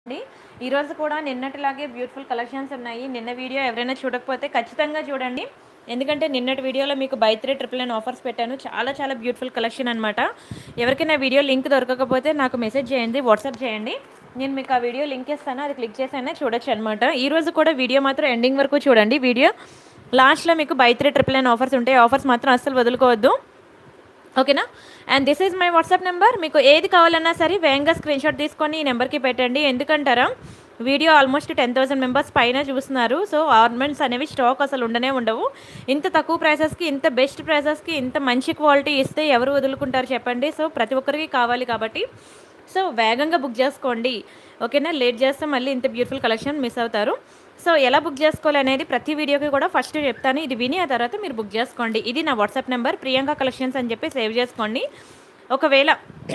అండి ఈరోజు కూడా నిన్నటిలాగే బ్యూటిఫుల్ కలెక్షన్స్ ఉన్నాయి నిన్న వీడియో ఎవరైనా చూడకపోతే ఖచ్చితంగా చూడండి ఎందుకంటే నిన్నటి వీడియోలో మీకు by three triple nine offers పెట్టాను చాలా చాలా బ్యూటిఫుల్ కలెక్షన్ అనమాట ఎవరికైనా వీడియో లింక్ దొరకకపోతే నాకు మెసేజ్ చేయండి వాట్సాప్ చేయండి నేను మీకు ఆ వీడియో లింక్ ఇస్తాను అది క్లిక్ చేసైనా చూడొచ్చు అనమాట ఈ రోజు కూడా వీడియో మాత్రం ఎండింగ్ వరకు చూడండి వీడియో లాస్ట్లో మీకు by three triple nine offers ఉంటాయి ఆఫర్స్ మాత్రం అస్సలు వదులుకోవద్దు ఓకేనా and this is my WhatsApp number మీకు ఏది కావాలన్నా సరే వేగంగా స్క్రీన్ షాట్ తీసుకొని ఈ నెంబర్కి పెట్టండి ఎందుకంటారా video almost ten thousand members పైన చూస్తున్నారు సో ఆర్నమెంట్స్ అనేవి స్టాక్ అసలు ఉండనే ఉండవు ఇంత తక్కువ ప్రైసెస్కి ఇంత బెస్ట్ ప్రైసెస్కి ఇంత మంచి క్వాలిటీ ఇస్తే ఎవరు వదులుకుంటారు చెప్పండి సో ప్రతి ఒక్కరికి కావాలి కాబట్టి సో వేగంగా బుక్ చేసుకోండి ఓకేనా లేట్ చేస్తే మళ్ళీ ఇంత బ్యూటిఫుల్ కలెక్షన్ మిస్ అవుతారు సో ఎలా బుక్ చేసుకోవాలి అనేది ప్రతి వీడియోకి కూడా ఫస్ట్ చెప్తాను ఇది విని ఆ తర్వాత మీరు బుక్ చేసుకోండి ఇది నా వాట్సాప్ నెంబర్ ప్రియాంక కలెక్షన్స్ అని చెప్పి సేవ్ చేసుకోండి ఒకవేళ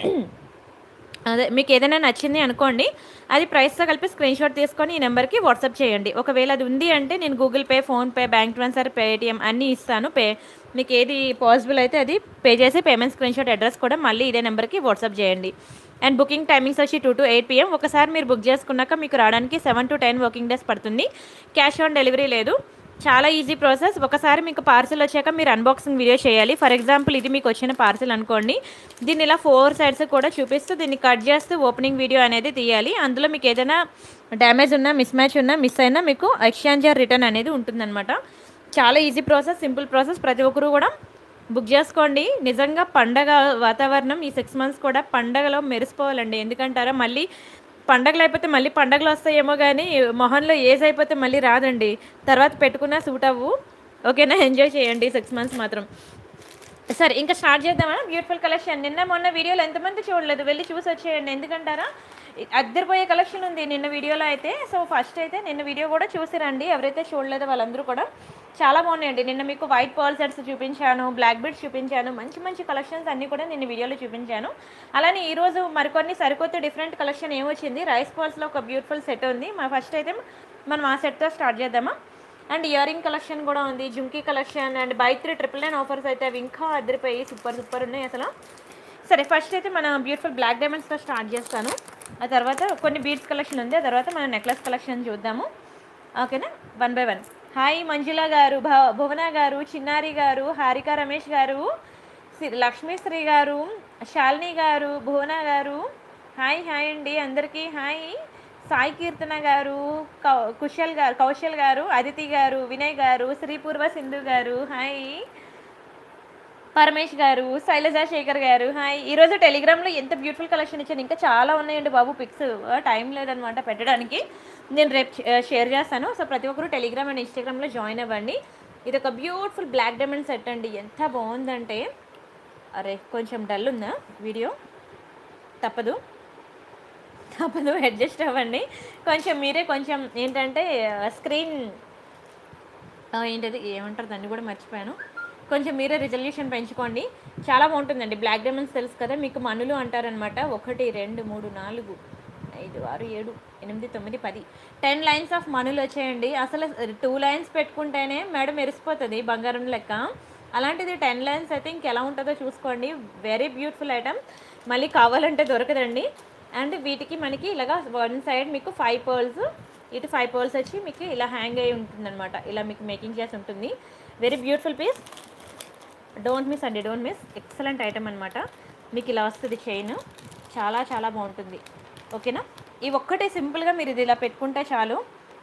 అదే మీకు ఏదైనా నచ్చింది అనుకోండి అది ప్రైస్తో కలిపి స్క్రీన్ షాట్ తీసుకొని ఈ నెంబర్కి వాట్సాప్ చేయండి ఒకవేళ అది ఉంది అంటే నేను Google Pay PhonePe bank transfer Paytm అన్నీ ఇస్తాను పే మీకు ఏది పాసిబుల్ అయితే అది పే చేసి పేమెంట్ స్క్రీన్ షాట్ అడ్రస్ కూడా మళ్ళీ ఇదే నెంబర్కి వాట్సాప్ చేయండి అండ్ బుకింగ్ టైమింగ్స్ వచ్చి టూ టు ఎయిట్ పిఎం ఒకసారి మీరు బుక్ చేసుకున్నాక మీకు రావడానికి seven to ten working days పడుతుంది క్యాష్ ఆన్ డెలివరీ లేదు చాలా ఈజీ ప్రాసెస్ ఒకసారి మీకు పార్సిల్ వచ్చాక మీరు అన్బాక్సింగ్ వీడియో చేయాలి ఫర్ ఎగ్జాంపుల్ ఇది మీకు వచ్చిన పార్సిల్ అనుకోండి దీన్ని ఇలా ఫోర్ సైడ్స్ కూడా చూపిస్తూ దీన్ని కట్ చేస్తూ ఓపెనింగ్ వీడియో అనేది తీయాలి అందులో మీకు ఏదైనా డ్యామేజ్ ఉన్నా మిస్ మ్యాచ్ ఉన్నా మిస్ అయినా మీకు ఎక్స్చేంజ్ ఆర్ రిటర్న్ అనేది ఉంటుందన్నమాట చాలా ఈజీ ప్రాసెస్ సింపుల్ ప్రాసెస్ ప్రతి ఒక్కరు కూడా బుక్ చేసుకోండి నిజంగా పండగ వాతావరణం ఈ సిక్స్ మంత్స్ కూడా పండగలో మెరిసిపోవాలండి ఎందుకంటారా మళ్ళీ పండగలు అయిపోతే మళ్ళీ పండగలు వస్తాయేమో కానీ మొహంలో ఏజ్ అయిపోతే మళ్ళీ రాదండి తర్వాత పెట్టుకున్నా సూట్ అవ్వు ఓకేనా ఎంజాయ్ చేయండి సిక్స్ మంత్స్ మాత్రం సరే ఇంకా స్టార్ట్ చేద్దామా బ్యూటిఫుల్ కలెక్షన్ నిన్న మొన్న వీడియోలో ఎంతమంది చూడలేదు వెళ్ళి చూసి వచ్చేయండి ఎందుకంటారా అద్దరిపోయే కలెక్షన్ ఉంది నిన్న వీడియోలో అయితే సో ఫస్ట్ అయితే నిన్న వీడియో కూడా చూసిరండి ఎవరైతే చూడలేదో వాళ్ళందరూ కూడా చాలా బాగున్నాయండి నిన్న మీకు వైట్ పర్ల్ సెట్స్ చూపించాను బ్లాక్ బీడ్స్ చూపించాను మంచి మంచి కలెక్షన్స్ అన్నీ కూడా నిన్న వీడియోలో చూపించాను అలానే ఈరోజు మరికొన్ని సరికొత్త డిఫరెంట్ కలెక్షన్ ఏమొచ్చింది రైస్ పర్ల్స్లో ఒక బ్యూటిఫుల్ సెట్ ఉంది మా ఫస్ట్ అయితే మనం ఆ సెట్తో స్టార్ట్ చేద్దామా అండ్ ఇయర్ రింగ్ కలెక్షన్ కూడా ఉంది jhumki collection and buy three triple nine offers అయితే అవి ఇంకా అదిరిపోయి సూపర్ సూపర్ ఉన్నాయి అసలు సరే ఫస్ట్ అయితే మన బ్యూటిఫుల్ బ్లాక్ డైమండ్స్తో స్టార్ట్ చేస్తాను ఆ తర్వాత కొన్ని బీడ్స్ కలెక్షన్ ఉంది ఆ తర్వాత మన నెక్లెస్ కలెక్షన్ చూద్దాము ఓకేనా one by one hi Manjula garu భ భువన గారు చిన్నారి గారు హారిక రమేష్ గారు సి- లక్ష్మీశ్రీ గారు శాలిని గారు భువన గారు హాయ్ హాయ్ అండి అందరికీ హాయ్ సాయి కీర్తన గారు కౌ- కుశల్ గారు కౌశల్ గారు అదితి గారు వినయ్ గారు శ్రీపూర్వ సింధు గారు హాయ్ పరమేష్ గారు శైలజా శేఖర్ గారు హాయ్ ఈరోజు టెలిగ్రామ్లో ఎంత బ్యూటిఫుల్ కలెక్షన్ ఇచ్చాను ఇంకా చాలా ఉన్నాయండి బాబు పిక్స్ టైం లేదనమాట పెట్టడానికి నేను రేపు షే- షేర్ చేస్తాను సో ప్రతి ఒక్కరు టెలిగ్రామ్ అండ్ ఇన్స్టాగ్రామ్లో జాయిన్ అవ్వండి ఇది ఒక బ్యూటిఫుల్ బ్లాక్ డైమండ్ సెట్ అండి ఎంత బాగుందంటే అరే కొంచెం డల్ ఉందా వీడియో తప్పదు తప్పదు అడ్జస్ట్ అవ్వండి కొంచెం మీరే కొంచెం ఏంటంటే స్క్రీన్ ఏంటది ఏమంటారు దాన్ని కూడా మర్చిపోయాను కొంచెం మీరే రిజల్యూషన్ పెంచుకోండి చాలా బాగుంటుందండి బ్లాక్ డైమండ్స్ తెలుసు కదా మీకు మనులు అంటారనమాట ఒకటి రెండు మూడు నాలుగు ఐదు ఆరు ఏడు ఎనిమిది తొమ్మిది పది టెన్ లైన్స్ ఆఫ్ మనులు వచ్చాయండి అసలు టూ లైన్స్ పెట్టుకుంటేనే మేడం మెరిసిపోతుంది బంగారం లెక్క అలాంటిది టెన్ లైన్స్ అయితే ఇంకెలా ఉంటుందో చూసుకోండి వెరీ బ్యూటిఫుల్ ఐటమ్ మళ్ళీ కావాలంటే దొరకదండి అండ్ వీటికి మనకి ఇలాగా వన్ సైడ్ మీకు ఫైవ్ పర్ల్స్ ఇటు ఫైవ్ పర్ల్స్ వచ్చి మీకు ఇలా హ్యాంగ్ అయి ఉంటుందన్నమాట ఇలా మీకు మేకింగ్ చేసి ఉంటుంది very beautiful piece don't miss అండి డోంట్ మిస్ ఎక్సలెంట్ ఐటమ్ అనమాట మీకు ఇలా వస్తుంది చైన్ చాలా చాలా బాగుంటుంది ఓకేనా ఈ ఒక్కటే సింపుల్గా మీరు ఇది ఇలా పెట్టుకుంటే చాలు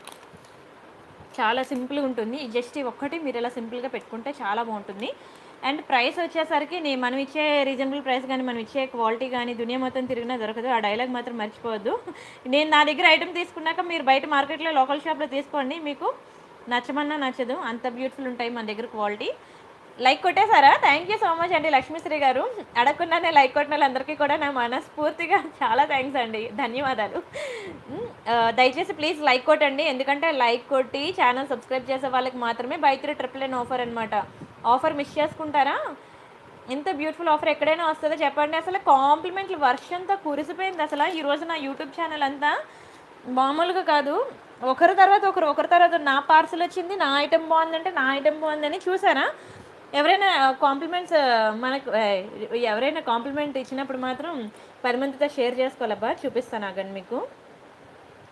చాలా సింపుల్గా ఉంటుంది జస్ట్ ఈ ఒక్కటి మీరు ఇలా సింపుల్గా పెట్టుకుంటే చాలా బాగుంటుంది అండ్ ప్రైస్ వచ్చేసరికి నీ మనం ఇచ్చే రీజనబుల్ ప్రైస్ కానీ మనం ఇచ్చే క్వాలిటీ కానీ దునియా మొత్తం తిరిగినా దొరకదు ఆ డైలాగ్ మాత్రం మర్చిపోవద్దు నేను నా దగ్గర ఐటమ్ తీసుకున్నాక మీరు బయట మార్కెట్లో లోకల్ షాప్లో తీసుకోండి మీకు నచ్చమన్నా నచ్చదు అంత బ్యూటిఫుల్ ఉంటాయి మన దగ్గర క్వాలిటీ లైక్ కొట్టేశారా థ్యాంక్ యూ సో మచ్ అండి లక్ష్మీశ్రీ గారు అడగకుండానే లైక్ కొట్టిన వాళ్ళందరికీ కూడా నా మనస్ఫూర్తిగా చాలా థ్యాంక్స్ అండి ధన్యవాదాలు మ్, ఆ, దయచేసి ప్లీజ్ లైక్ కొట్టండి ఎందుకంటే లైక్ కొట్టి ఛానల్ సబ్స్క్రైబ్ చేసే వాళ్ళకి మాత్రమే buy three triple N offer అనమాట ఆఫర్ మిస్ చేసుకుంటారా ఇంత బ్యూటిఫుల్ ఆఫర్ ఎక్కడైనా వస్తుందో చెప్పండి అసలు కాంప్లిమెంట్లు వర్షంతో కురిసిపోయింది అసలు ఈ రోజు నా యూట్యూబ్ ఛానల్ అంతా మామూలుగా కాదు ఒకరి తర్వాత ఒకరు ఒకరి తర్వాత నా పార్సల్ వచ్చింది నా ఐటెం బాగుందంటే నా ఐటెం బాగుందని చూసారా ఎవరైనా కాంప్లిమెంట్స్ మనకు ఏ, ఎవరైనా కాంప్లిమెంట్ ఇచ్చినప్పుడు మాత్రం పది మందితో షేర్ చేసుకోవాలబ్బా చూపిస్తాను ఆగండి మీకు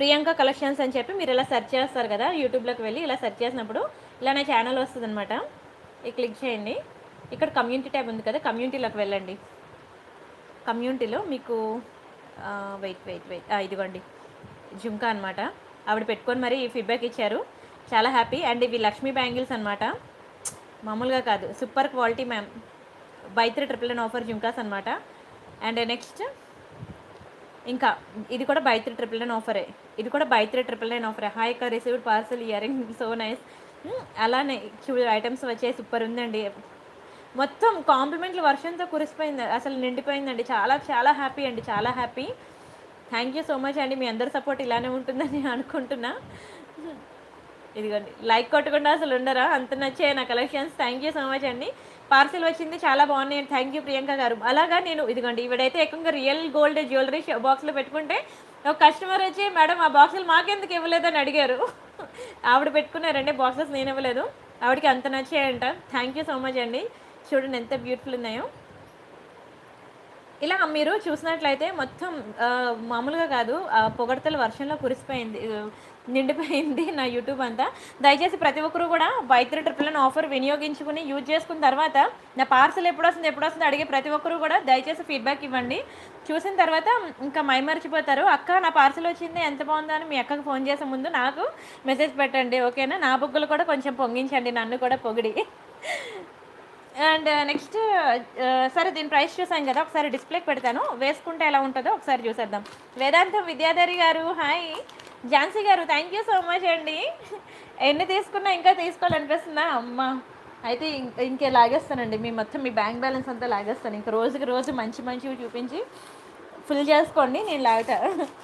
ప్రియాంక కలెక్షన్స్ అని చెప్పి మీరు ఇలా సెర్చ్ చేస్తారు కదా యూట్యూబ్లోకి వెళ్ళి ఇలా సెర్చ్ చేసినప్పుడు ఇలా నా ఛానల్ వస్తుంది అనమాట ఈ క్లిక్ చేయండి ఇక్కడ కమ్యూనిటీ ట్యాబ్ ఉంది కదా కమ్యూనిటీలోకి వెళ్ళండి కమ్యూనిటీలో మీకు వెయిట్ వెయిట్ వెయిట్ ఇదిగోండి జుంకా అనమాట ఆవిడ పెట్టుకొని మరి ఫీడ్బ్యాక్ ఇచ్చారు చాలా హ్యాపీ అండ్ ఇవి లక్ష్మీ బ్యాంగిల్స్ అనమాట మామూలుగా కాదు super quality ma'am buy three triple nine offer jhumkas అనమాట అండ్ నెక్స్ట్ ఇంకా ఇది కూడా బై త్రీ ట్రిపుల్ నైన్ ఆఫరే ఇది కూడా బై త్రీ ట్రిపుల్ నైన్ ఆఫరే హాయ్ కా received parcel ear ring so nice అలానే చూడు ఐటమ్స్ వచ్చే సూపర్ ఉందండి మొత్తం కాంప్లిమెంట్లు వర్షంతో కురిసిపోయింది అసలు నిండిపోయిందండి చాలా చాలా హ్యాపీ అండి చాలా happy thank you so much అండి మీ అందరి సపోర్ట్ ఇలానే ఉంటుందని అనుకుంటున్నా ఇదిగోండి లైక్ కొట్టకుండా అసలు ఉండరా అంత నచ్చాయి నా collections thank you so much అండి పార్సిల్ వచ్చింది చాలా బాగున్నాయి థ్యాంక్ యూ ప్రియాంక గారు అలాగా నేను ఇదిగోండి ఇవిడైతే ఎక్కువగా రియల్ గోల్డ్ జ్యువెలరీ బాక్స్లో పెట్టుకుంటే ఒక కస్టమర్ వచ్చి మేడం ఆ బాక్సులు మాకెందుకు ఇవ్వలేదని అడిగారు ఆవిడ పెట్టుకున్నారండి బాక్సెస్ నేను ఇవ్వలేదు ఆవిడకి అంత నచ్చాయంట థ్యాంక్ యూ సో మచ్ అండి చూడండి ఎంత బ్యూటిఫుల్ ఉన్నాయో ఇలా మీరు చూసినట్లయితే మొత్తం ఆ, మామూలుగా కాదు ఆ, పొగడతల వర్షంలో కురిసిపోయింది ఆ, నిండిపోయింది నా యూట్యూబ్ అంతా దయచేసి ప్రతి ఒక్కరు కూడా బైత్రి ట్రిపుల్ అని ఆఫర్ వినియోగించుకుని యూజ్ చేసుకున్న తర్వాత నా పార్సల్ ఎప్పుడు వస్తుంది ఎప్పుడు వస్తుంది అడిగే ప్రతి ఒక్కరు కూడా దయచేసి ఫీడ్బ్యాక్ ఇవ్వండి చూసిన తర్వాత ఇంకా మైమర్చిపోతారు అక్క నా పార్సల్ వచ్చింది ఎంత బాగుందో అని మీ అక్కకు ఫోన్ చేసే ముందు నాకు మెసేజ్ పెట్టండి ఓకేనా నా బుగ్గలు కూడా కొంచెం పొంగించండి నన్ను కూడా పొగిడి అండ్ నెక్స్ట్ సరే దీని ప్రైస్ చూసాం కదా ఒకసారి డిస్ప్లేకి పెడతాను వేసుకుంటే ఎలా ఉంటుందో ఒకసారి చూసేద్దాం వేదాంతం విద్యాధరి గారు హాయ్ ఝాన్సీ గారు థ్యాంక్ యూ సో మచ్ అండి ఎన్ని తీసుకున్నా ఇంకా తీసుకోవాలనిపిస్తుందా అమ్మ అయితే ఇంక- ఇంకే లాగేస్తానండి మీ మొత్తం మీ బ్యాంక్ బ్యాలెన్స్ అంతా లాగేస్తాను ఇంకా రోజుకి రోజు మంచి మంచివి చూపించి ఫుల్ చేసుకోండి నేను లాగుతా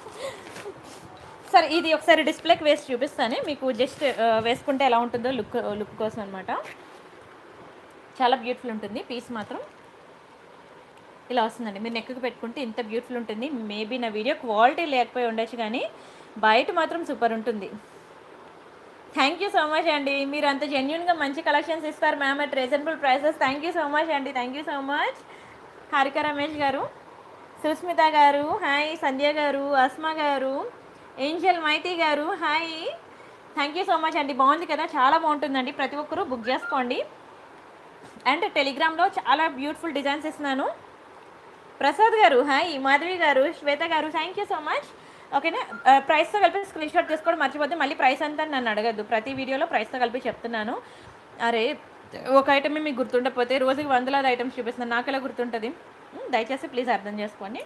సరే ఇది ఒకసారి డిస్ప్లేకి వేసి చూపిస్తాను మీకు జస్ట్ వేసుకుంటే ఎలా ఉంటుందో లుక్ లుక్ కోసం అనమాట చాలా బ్యూటిఫుల్ ఉంటుంది పీస్ మాత్రం ఇలా వస్తుందండి మీరు నెక్కి పెట్టుకుంటే ఇంత బ్యూటిఫుల్ ఉంటుంది మేబీ నా వీడియో క్వాలిటీ లేకపోయి ఉండొచ్చు కానీ బయట మాత్రం సూపర్ ఉంటుంది థ్యాంక్ యూ సో మచ్ అండి మీరు అంత జెన్యున్గా మంచి కలెక్షన్స్ ఇస్తారు ma'am at reasonable prices thank you so much అండి thank you so much Harika Ramesh garu Sushmita గారు హాయ్ సంధ్య గారు అస్మా గారు Angel Maithi garu hi thank you so much అండి బాగుంది కదా చాలా బాగుంటుందండి ప్రతి ఒక్కరూ బుక్ చేసుకోండి అండ్ టెలిగ్రామ్లో చాలా బ్యూటిఫుల్ డిజైన్స్ ఇస్తున్నాను ప్రసాద్ గారు హాయ్ మాధవి గారు శ్వేత గారు థ్యాంక్ యూ సో మచ్ ఓకేనా ఆ, ప్రైస్తో కలిపి స్క్రీన్ షాట్ తీసుకోవడం మర్చిపోతే మళ్ళీ ప్రైస్ అంతా నన్ను అడగద్దు ప్రతి వీడియోలో ప్రైస్తో కలిపి చెప్తున్నాను అరే ఒక ఐటమే మీకు గుర్తుండకపోతే రోజుకి వందలాది ఐటమ్స్ చూపిస్తున్నాను నాకు ఎలా గుర్తుంటుంది ఉమ్, దయచేసి ప్లీజ్ అర్థం చేసుకోండి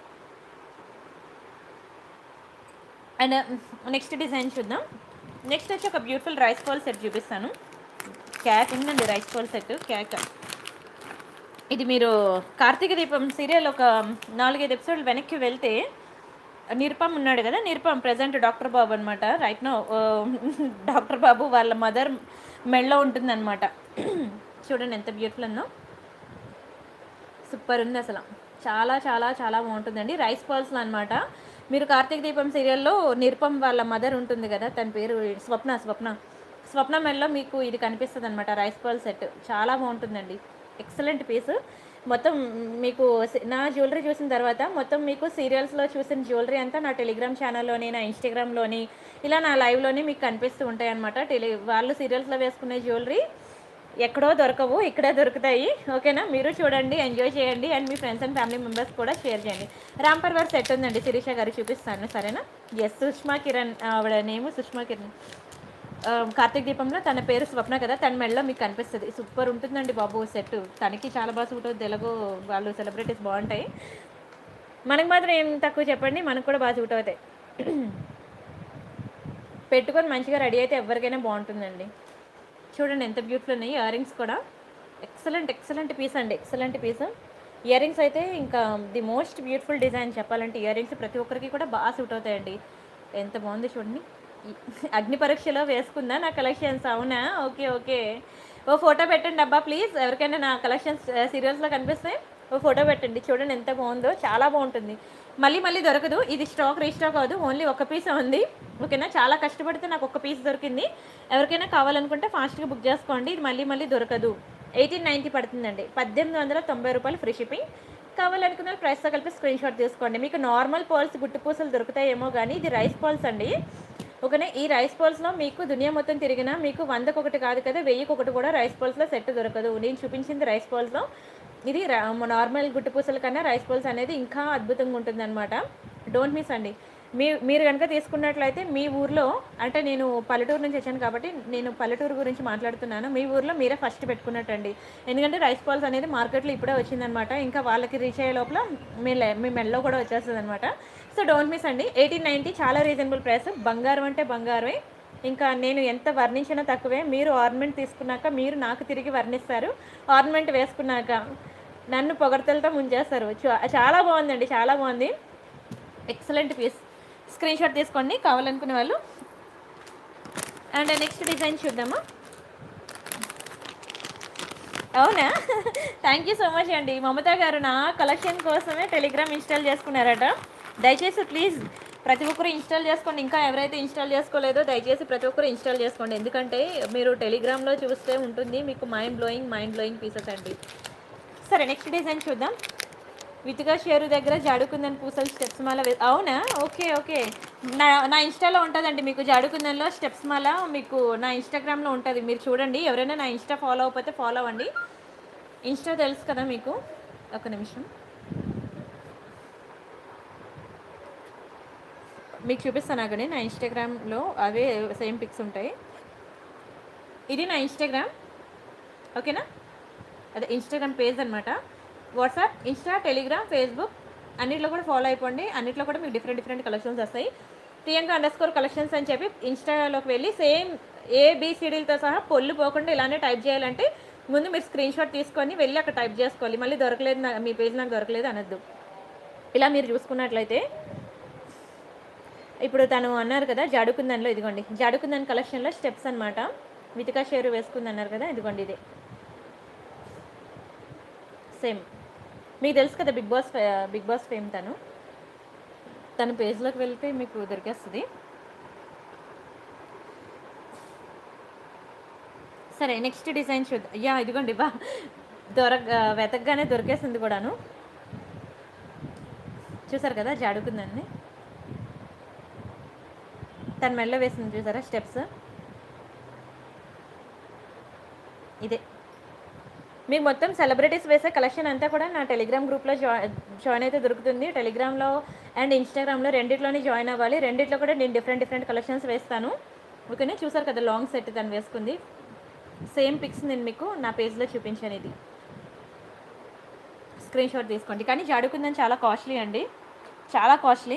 అండ్ నెక్స్ట్ డిజైన్ చూద్దాం నెక్స్ట్ వచ్చి ఒక బ్యూటిఫుల్ రైస్ బాల్ సెట్ చూపిస్తాను క్యాక్ ఉందండి రైస్ బాల్ సెట్ క్యాక్ ఇది మీరు కార్తీక దీపం సీరియల్ ఒక నాలుగైదు ఎపిసోడ్లు వెనక్కి వెళ్తే నిరుపమ్ ఉన్నాడు కదా నిరుపమ్ ప్రజెంట్ డాక్టర్ బాబు అనమాట రైట్ నో డాక్టర్ బాబు వాళ్ళ మదర్ మెళ్ళో ఉంటుందన్నమాట చూడండి ఎంత బ్యూటిఫుల్ ఉందో సూపర్ ఉంది అసలు చాలా చాలా చాలా బాగుంటుందండి రైస్ పర్ల్స్లో అనమాట మీరు కార్తీక దీపం సీరియల్లో నిరుపం వాళ్ళ మదర్ ఉంటుంది కదా తన పేరు స్వప్న స్వప్న స్వప్న మెల్లో మీకు ఇది కనిపిస్తుంది అనమాట రైస్ పర్ల్ సెట్ చాలా బాగుంటుందండి ఎక్సలెంట్ పీస్ మొత్తం మీకు సి- నా జ్యువెలరీ చూసిన తర్వాత మొత్తం మీకు సీరియల్స్లో చూసిన జ్యువెలరీ అంతా నా టెలిగ్రామ్ ఛానల్లోని నా ఇన్స్టాగ్రామ్లోని ఇలా నా లైవ్లోని మీకు కనిపిస్తూ ఉంటాయి అనమాట టెలి వాళ్ళు సీరియల్స్లో వేసుకునే జ్యువెలరీ ఎక్కడో దొరకవు ఇక్కడే దొరుకుతాయి ఓకేనా మీరు చూడండి ఎంజాయ్ చేయండి అండ్ మీ ఫ్రెండ్స్ అండ్ ఫ్యామిలీ మెంబర్స్ కూడా షేర్ చేయండి రాంపర్ వారి సెట్ ఉందండి శిరీష గారు చూపిస్తాను సరేనా ఎస్ సుష్మా కిరణ్ ఆవిడ నేమ్ సుష్మా కిరణ్ ఆ, కార్తీక దీపంలో తన పేరు స్వప్న కదా తన మెడలో మీకు కనిపిస్తుంది సూపర్ ఉంటుందండి బాబు సెట్ తనకి చాలా బాగా సూట్ అవుతుంది తెలుగు వాళ్ళు సెలబ్రిటీస్ బాగుంటాయి మనకి మాత్రం ఏం తక్కువ చెప్పండి మనకు కూడా బాగా సూట్ అవుతాయి పెట్టుకొని మంచిగా రెడీ అయితే ఎవరికైనా బాగుంటుందండి చూడండి ఎంత బ్యూటిఫుల్ ఉన్నాయి ఇయర్ రింగ్స్ కూడా ఎక్సలెంట్ ఎక్సలెంట్ పీస్ అండి ఎక్సలెంట్ పీస్ ఇయర్ రింగ్స్ అయితే ఇంకా ది మోస్ట్ బ్యూటిఫుల్ డిజైన్ చెప్పాలంటే ఇయర్ రింగ్స్ ప్రతి ఒక్కరికి కూడా బాగా సూట్ అవుతాయండి ఎంత బాగుంది చూడండి ఈ అగ్ని పరీక్షలో వేసుకుందా నా కలెక్షన్స్ అవునా ఓకే ఓకే ఓ ఫోటో పెట్టండి అబ్బా ప్లీజ్ ఎవరికైనా నా కలెక్షన్స్ సీరియల్స్లో కనిపిస్తే ఓ ఫోటో పెట్టండి చూడండి ఎంత బాగుందో చాలా బాగుంటుంది మళ్ళీ మళ్ళీ దొరకదు ఇది స్టాక్ రీస్టాక్ అవ్వదు ఓన్లీ ఒక పీస్ ఉంది ఓకేనా చాలా కష్టపడితే నాకు ఒక పీస్ దొరికింది ఎవరికైనా కావాలనుకుంటే ఫాస్ట్గా బుక్ చేసుకోండి ఇది మళ్ళీ మళ్ళీ దొరకదు ఎయిటీన్ నైంటీ పడుతుందండి పద్దెనిమిది వందల తొంభై రూపాయలు ఫ్రీ షిప్పింగ్ కావాలనుకున్న వాళ్ళు ప్రైస్తో కలిపి స్క్రీన్ షాట్ తీసుకోండి మీకు నార్మల్ పర్ల్స్ గుట్టు పూసలు దొరుకుతాయేమో కానీ ఇది రైస్ పర్ల్స్ అండి ఓకేనా ఈ రైస్ పర్ల్స్లో మీకు దునియా మొత్తం తిరిగినా మీకు వందకు ఒకటి కాదు కదా వెయ్యికి ఒకటి కూడా రైస్ పర్ల్స్లో సెట్ దొరకదు నేను చూపించింది రైస్ పర్ల్స్లో ఇది రా- నార్మల్ గుట్టు పూసల కన్నా రైస్ పర్ల్స్ అనేది ఇంకా అద్భుతంగా ఉంటుంది అనమాట డోంట్ మిస్ అండి మీ మీరు కనుక తీసుకున్నట్లయితే మీ ఊర్లో అంటే నేను పల్లెటూరు నుంచి వచ్చాను కాబట్టి నేను పల్లెటూరు గురించి మాట్లాడుతున్నాను మీ ఊర్లో మీరే ఫస్ట్ పెట్టుకున్నట్టండి ఎందుకంటే రైస్ పాల్స్ అనేది మార్కెట్లో ఇప్పుడే వచ్చిందనమాట ఇంకా వాళ్ళకి రీచ్ అయ్యే లోపల మీ లె- మీ మెల్లో కూడా వచ్చేస్తుంది అనమాట సో డోంట్ మిస్ అండి ఎయిటీన్ నైంటీ చాలా రీజనబుల్ ప్రైస్ బంగారం అంటే బంగారమే ఇంకా నేను ఎంత వర్ణించినా తక్కువే మీరు ఆర్నమెంట్ తీసుకున్నాక మీరు నాకు తిరిగి వర్ణిస్తారు ఆర్నమెంట్ వేసుకున్నాక నన్ను పొగడతలతో ముంచేస్తారు చా- చాలా బాగుందండి చాలా బాగుంది ఎక్సలెంట్ పీస్ స్క్రీన్ షాట్ తీసుకోండి కావాలనుకునే వాళ్ళు అండ్ నెక్స్ట్ డిజైన్ చూద్దామా అవునా థ్యాంక్ యూ సో మచ్ అండి మమత గారు నా కలెక్షన్ కోసమే టెలిగ్రామ్ ఇన్స్టాల్ చేసుకున్నారట దయచేసి ప్లీజ్ ప్రతి ఒక్కరు ఇన్స్టాల్ చేసుకోండి ఇంకా ఎవరైతే ఇన్స్టాల్ చేసుకోలేదో దయచేసి ప్రతి ఒక్కరు ఇన్స్టాల్ చేసుకోండి ఎందుకంటే మీరు టెలిగ్రామ్లో చూస్తే ఉంటుంది మీకు mind blowing mind blowing pieces అండి సరే నెక్స్ట్ డిజైన్ చూద్దాం వితిగా షేరు దగ్గర జాడుకుందని పూసలు స్టెప్స్ మాల వే- అవునా ఓకే ఓకే నా నా ఇన్స్టాలో ఉంటుందండి మీకు జాడుకుందన్లో స్టెప్స్ మాల మీకు నా ఇన్స్టాగ్రామ్లో ఉంటుంది మీరు చూడండి ఎవరైనా నా ఇన్స్టా ఫాలో అవ్వకపోతే ఫాలో అవ్వండి ఇన్స్టా తెలుసు కదా మీకు ఒక నిమిషం మీకు చూపిస్తాను అక్కడే నా ఇన్స్టాగ్రామ్లో అవే సేమ్ పిక్స్ ఉంటాయి ఇది నా ఇన్స్టాగ్రామ్ ఓకేనా అదే ఇన్స్టాగ్రామ్ పేజ్ అనమాట వాట్సాప్ ఇన్స్టా టెలిగ్రామ్ ఫేస్బుక్ అన్నిట్లో కూడా ఫాలో అయిపోండి అన్నిట్లో కూడా మీకు డిఫరెంట్ డిఫరెంట్ కలెక్షన్స్ వస్తాయి ప్రియాంక అండర్ స్కోర్ కలెక్షన్స్ అని చెప్పి ఇన్స్టాలోకి వెళ్ళి సేమ్ ఏబిసిడీలతో సహా పొల్లు పోకుండా ఇలానే టైప్ చేయాలంటే ముందు మీరు స్క్రీన్ షాట్ తీసుకొని వెళ్ళి అక్కడ టైప్ చేసుకోవాలి మళ్ళీ దొరకలేదు నా మీ పేజ్ నాకు దొరకలేదు అనొద్దు ఇలా మీరు చూసుకున్నట్లయితే ఇప్పుడు తను అన్నారు కదా జాడుకుందన్లో ఇదిగోండి జాడుకుందన్ కలెక్షన్లో స్టెప్స్ అనమాట మితికా షేరు వేసుకుంది అన్నారు కదా ఇదిగోండి ఇదే సేమ్ మీకు తెలుసు కదా బిగ్ బాస్ ఫే- బిగ్ బాస్ ఫేమ్ తను తన పేజ్లోకి వెళ్తే మీకు దొరికేస్తుంది సరే నెక్స్ట్ డిజైన్ చూద్దాం యా ఇదిగోండి బా దొరక వెతకగానే దొరికేసింది కూడాను చూసారు కదా జాడుకుందండి తన మెల్ల వేసింది చూసారా స్టెప్స్ ఇదే మీకు మొత్తం సెలబ్రిటీస్ వేసే కలెక్షన్ అంతా కూడా నా టెలిగ్రామ్ గ్రూప్లో జాయిన్ జాయిన్ అయితే దొరుకుతుంది టెలిగ్రామ్లో అండ్ ఇన్స్టాగ్రామ్లో రెండిట్లోనే జాయిన్ అవ్వాలి రెండిట్లో కూడా నేను డిఫరెంట్ డిఫరెంట్ కలెక్షన్స్ వేస్తాను ఓకేనే చూసారు కదా లాంగ్ సెట్ తను వేసుకుంది సేమ్ పిక్స్ నేను మీకు నా పేజ్లో చూపించాను ఇది స్క్రీన్ షాట్ తీసుకోండి కానీ జాడుకుందని చాలా కాస్ట్లీ అండి చాలా కాస్ట్లీ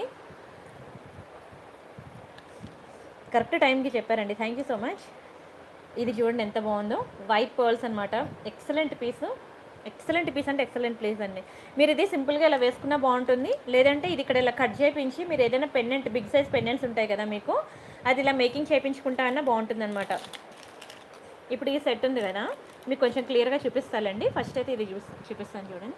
కరెక్ట్ టైంకి చెప్పారండి థ్యాంక్ యూ సో మచ్ ఇది చూడండి ఎంత బాగుందో వైట్ పర్ల్స్ అనమాట ఎక్సలెంట్ పీస్ ఎక్సలెంట్ పీస్ అంటే ఎక్సలెంట్ ప్లేస్ అండి మీరు ఇది సింపుల్గా ఇలా వేసుకున్నా బాగుంటుంది లేదంటే ఇది ఇక్కడ ఇలా కట్ చేయించి మీరు ఏదైనా పెన్నెంట్ బిగ్ సైజ్ పెన్నెంట్స్ ఉంటాయి కదా మీకు అది ఇలా మేకింగ్ చేయించుకుంటా అన్న బాగుంటుంది అనమాట ఇప్పుడు ఈ సెట్ ఉంది కదా మీకు కొంచెం క్లియర్గా చూపిస్తానండి ఫస్ట్ అయితే ఇది చూసి చూపిస్తాను చూడండి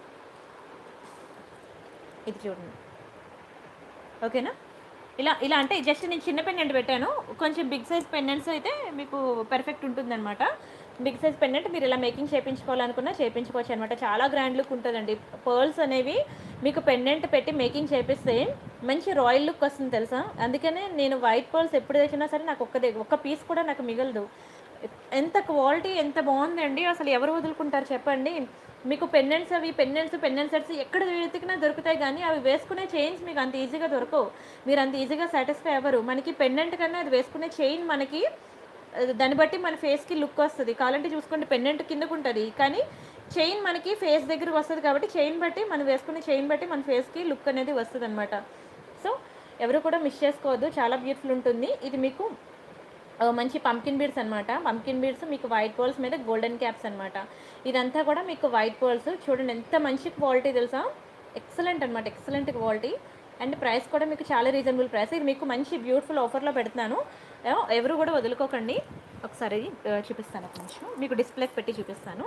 ఇది చూడండి ఓకేనా ఇలా ఇలా అంటే జస్ట్ నేను చిన్న పెండెంట్ పెట్టాను కొంచెం బిగ్ సైజ్ పెండెంట్స్ అయితే మీకు పర్ఫెక్ట్ ఉంటుందన్నమాట బిగ్ సైజ్ పెండెంట్ మీరు ఇలా మేకింగ్ చేయించుకోవాలనుకున్నా చేయించుకోవచ్చు అనమాట చాలా గ్రాండ్ లుక్ ఉంటుందండి పర్ల్స్ అనేవి మీకు పెండెంట్ పెట్టి మేకింగ్ చేపిస్తే మంచి రాయల్ లుక్ వస్తుంది తెలుసా అందుకనే నేను వైట్ పర్ల్స్ ఎప్పుడు తెచ్చినా సరే నాకు ఒక్కదే ఒక్క పీస్ కూడా నాకు మిగలదు ఎంత క్వాలిటీ ఎంత బాగుందండి అసలు ఎవరు వదులుకుంటారు చెప్పండి మీకు పెన్నెంట్స్ అవి పెన్నెంట్స్ పెన్నెంట్ సెట్స్ ఎక్కడ వెతికినా దొరుకుతాయి కానీ అవి వేసుకునే చైన్స్ మీకు అంత ఈజీగా దొరకవు మీరు అంత ఈజీగా సాటిస్ఫై అవ్వరు మనకి పెన్నెంట్ కన్నా అది వేసుకునే చైన్ మనకి ఆ, దాన్ని బట్టి మన ఫేస్కి లుక్ వస్తుంది కావాలంటే చూసుకోండి పెన్నెంట్ కిందకు ఉంటుంది కానీ చైన్ మనకి ఫేస్ దగ్గరకు వస్తుంది కాబట్టి చైన్ బట్టి మనం వేసుకునే చైన్ బట్టి మన ఫేస్కి లుక్ అనేది వస్తుంది అనమాట సో ఎవరు కూడా మిస్ చేసుకోవద్దు చాలా బ్యూటిఫుల్ ఉంటుంది ఇది మీకు ఆ, మంచి పంకిన్ బీడ్స్ అనమాట పంకిన్ బీడ్స్ మీకు వైట్ పోల్స్ మీద గోల్డెన్ క్యాప్స్ అనమాట ఇదంతా కూడా మీకు వైట్ పోల్స్ చూడండి ఎంత మంచి క్వాలిటీ తెలుసా ఎక్సలెంట్ అనమాట ఎక్సలెంట్ క్వాలిటీ అండ్ ప్రైస్ కూడా మీకు చాలా రీజనబుల్ ప్రైస్ ఇది మీకు మంచి బ్యూటిఫుల్ ఆఫర్లో పెడుతున్నాను ఆ, ఎవరు కూడా వదులుకోకండి ఒకసారి ఆ, చూపిస్తాను ఒక నిమిషం మీకు డిస్ప్లేకి పెట్టి చూపిస్తాను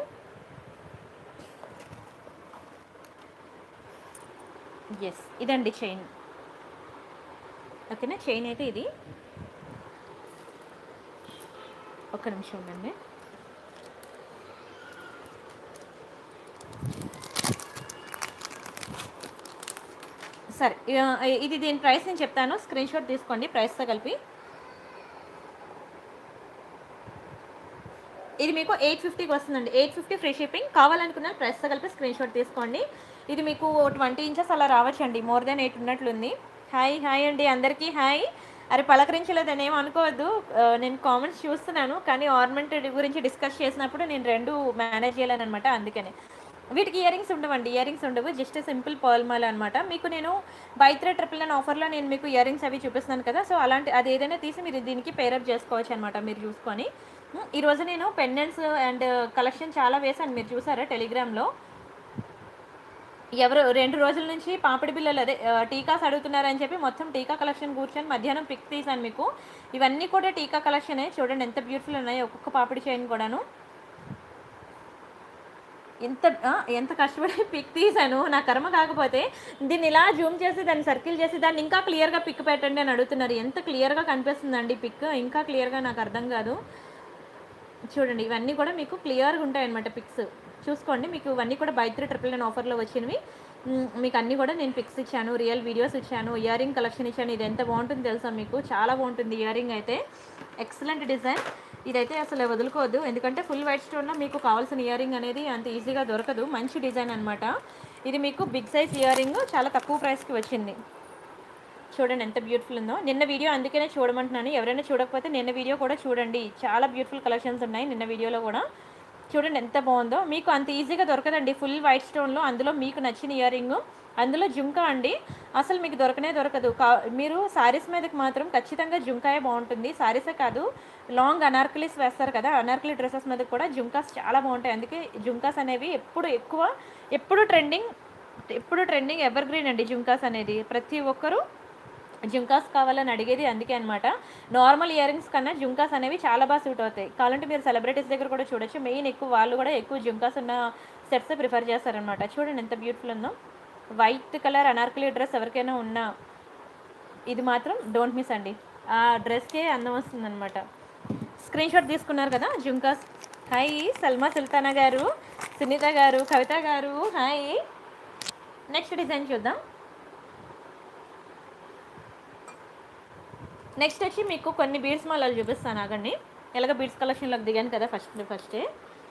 ఎస్ ఇదండి చైన్ ఓకేనా చైన్ అయితే ఇది ఒక్క నిమిషం ఉండండి సరే ఇ- ఇది దీని ప్రైస్ నేను చెప్తాను స్క్రీన్ షాట్ తీసుకోండి ప్రైస్తో కలిపి ఇది మీకు ఎయిట్ ఫిఫ్టీకి వస్తుందండి ఎయిట్ ఫిఫ్టీ ఫ్రీ షిప్పింగ్ కావాలనుకున్న ప్రెస్తో కలిపి స్క్రీన్ షాట్ తీసుకోండి ఇది మీకు ట్వంటీ ఇంచెస్ అలా రావచ్చండి మోర్ దెన్ ఎయిట్ ఉన్నట్లుంది హాయ్ హాయ్ అండి అందరికీ హాయ్ అరే పలకరించలేదని ఏం అనుకోవద్దు ఆ, నేను కామెంట్స్ చూస్తున్నాను కానీ ఆర్నమెంట్ గురించి డిస్కస్ చేసినప్పుడు నేను రెండు మేనేజ్ చేయలేను అనమాట అందుకనే వీటికి ఇయర్ రింగ్స్ ఉండవండి ఇయర్ రింగ్స్ ఉండవు జస్ట్ సింపుల్ పర్ల్ మాల అనమాట మీకు నేను బై త్రీ ట్రిపుల్ నైన్ ఆఫర్లో నేను మీకు ఇయర్ రింగ్స్ అవి చూపిస్తున్నాను కదా సో అలాంటి అది ఏదైనా తీసి మీరు దీనికి పేరప్ చేసుకోవచ్చు అనమాట మీరు చూసుకొని ఉమ్, ఈరోజు నేను పెండెంట్స్ అండ్ కలెక్షన్ చాలా వేసాను మీరు చూసారా టెలిగ్రామ్లో ఎవరు రెండు రోజుల నుంచి పాపిడి బిల్లలు అదే ఆ, టీకాస్ అడుగుతున్నారని చెప్పి మొత్తం టీకా కలెక్షన్ కూర్చొని మధ్యాహ్నం పిక్ తీసాను మీకు ఇవన్నీ కూడా టీకా కలెక్షనే చూడండి ఎంత బ్యూటిఫుల్ ఉన్నాయి ఒక్కొక్క పాపిడి చైన్ కూడాను ఎంత ఆ, ఎంత కష్టపడి పిక్ తీసాను నా కర్మ కాకపోతే దీన్ని ఇలా జూమ్ చేసి దాన్ని సర్కిల్ చేసి దాన్ని ఇంకా క్లియర్గా పిక్ పెట్టండి అని అడుగుతున్నారు ఎంత క్లియర్గా కనిపిస్తుందండి పిక్ ఇంకా క్లియర్గా నాకు అర్థం కాదు చూడండి ఇవన్నీ కూడా మీకు క్లియర్గా ఉంటాయి అనమాట పిక్స్ చూసుకోండి మీకు ఇవన్నీ కూడా బై త్రీ ట్రిపుల్ నైన్ ఆఫర్లో వచ్చినవి మ్, మీకు అన్నీ కూడా నేను పిక్స్ ఇచ్చాను రియల్ వీడియోస్ ఇచ్చాను ఇయర్ రింగ్ కలెక్షన్ ఇచ్చాను ఇది ఎంత బాగుంటుంది తెలుసా మీకు చాలా బాగుంటుంది ఇయర్ రింగ్ అయితే ఎక్సలెంట్ డిజైన్ ఇదైతే అసలు వదులుకోవద్దు ఎందుకంటే ఫుల్ వైట్ స్టోన్లో మీకు కావాల్సిన ఇయర్ రింగ్ అనేది అంత ఈజీగా దొరకదు మంచి డిజైన్ అనమాట ఇది మీకు బిగ్ సైజ్ ఇయర్ రింగ్ చాలా తక్కువ ప్రైస్కి వచ్చింది చూడండి ఎంత బ్యూటిఫుల్ ఉందో నిన్న వీడియో అందుకనే చూడమంటున్నాను ఎవరైనా చూడకపోతే నిన్న వీడియో కూడా చూడండి చాలా బ్యూటిఫుల్ కలెక్షన్స్ ఉన్నాయి నిన్న వీడియోలో కూడా చూడండి ఎంత బాగుందో మీకు అంత ఈజీగా దొరకదండి ఫుల్ వైట్ స్టోన్లో అందులో మీకు నచ్చిన ఇయర్ రింగ్ అందులో జుంకా అండి అసలు మీకు దొరకనే దొరకదు కా మీరు శారీస్ మీదకి మాత్రం ఖచ్చితంగా జుంకాయే బాగుంటుంది శారీసే కాదు లాంగ్ అనార్కలీస్ వేస్తారు కదా అనార్కలీ డ్రెస్సెస్ మీద కూడా జుంకాస్ చాలా బాగుంటాయి అందుకే జుంకాస్ అనేవి ఎప్పుడు ఎక్కువ ఎప్పుడు ట్రెండింగ్ ఎప్పుడు ట్రెండింగ్ ఎవర్ గ్రీన్ అండి జుంకాస్ అనేది ప్రతి ఒక్కరూ జుంకాస్ కావాలని అడిగేది అందుకే అనమాట నార్మల్ ఇయర్ రింగ్స్ కన్నా జుంకాస్ అనేవి చాలా బాగా సూట్ అవుతాయి కావాలంటే మీరు సెలబ్రిటీస్ దగ్గర కూడా చూడొచ్చు మెయిన్ ఎక్కువ వాళ్ళు కూడా ఎక్కువ జుంకాస్ ఉన్న సెట్స్ ప్రిఫర్ చేస్తారనమాట చూడండి ఎంత బ్యూటిఫుల్ ఉందో వైట్ కలర్ అనార్కలి డ్రెస్ ఎవరికైనా ఉన్నా ఇది మాత్రం డోంట్ మిస్ అండి ఆ డ్రెస్కే అందం వస్తుందన్నమాట స్క్రీన్ షాట్ తీసుకున్నారు కదా జుంకాస్ హాయ్ సల్మా సుల్తానా గారు Sunitha garu Kavitha garu hi next design చూద్దాం నెక్స్ట్ వచ్చి మీకు కొన్ని బీడ్స్ మాలలు చూపిస్తాను ఆగండి ఎలాగ బీడ్స్ కలెక్షన్లోకి దిగాను కదా ఫస్ట్ ఫస్టే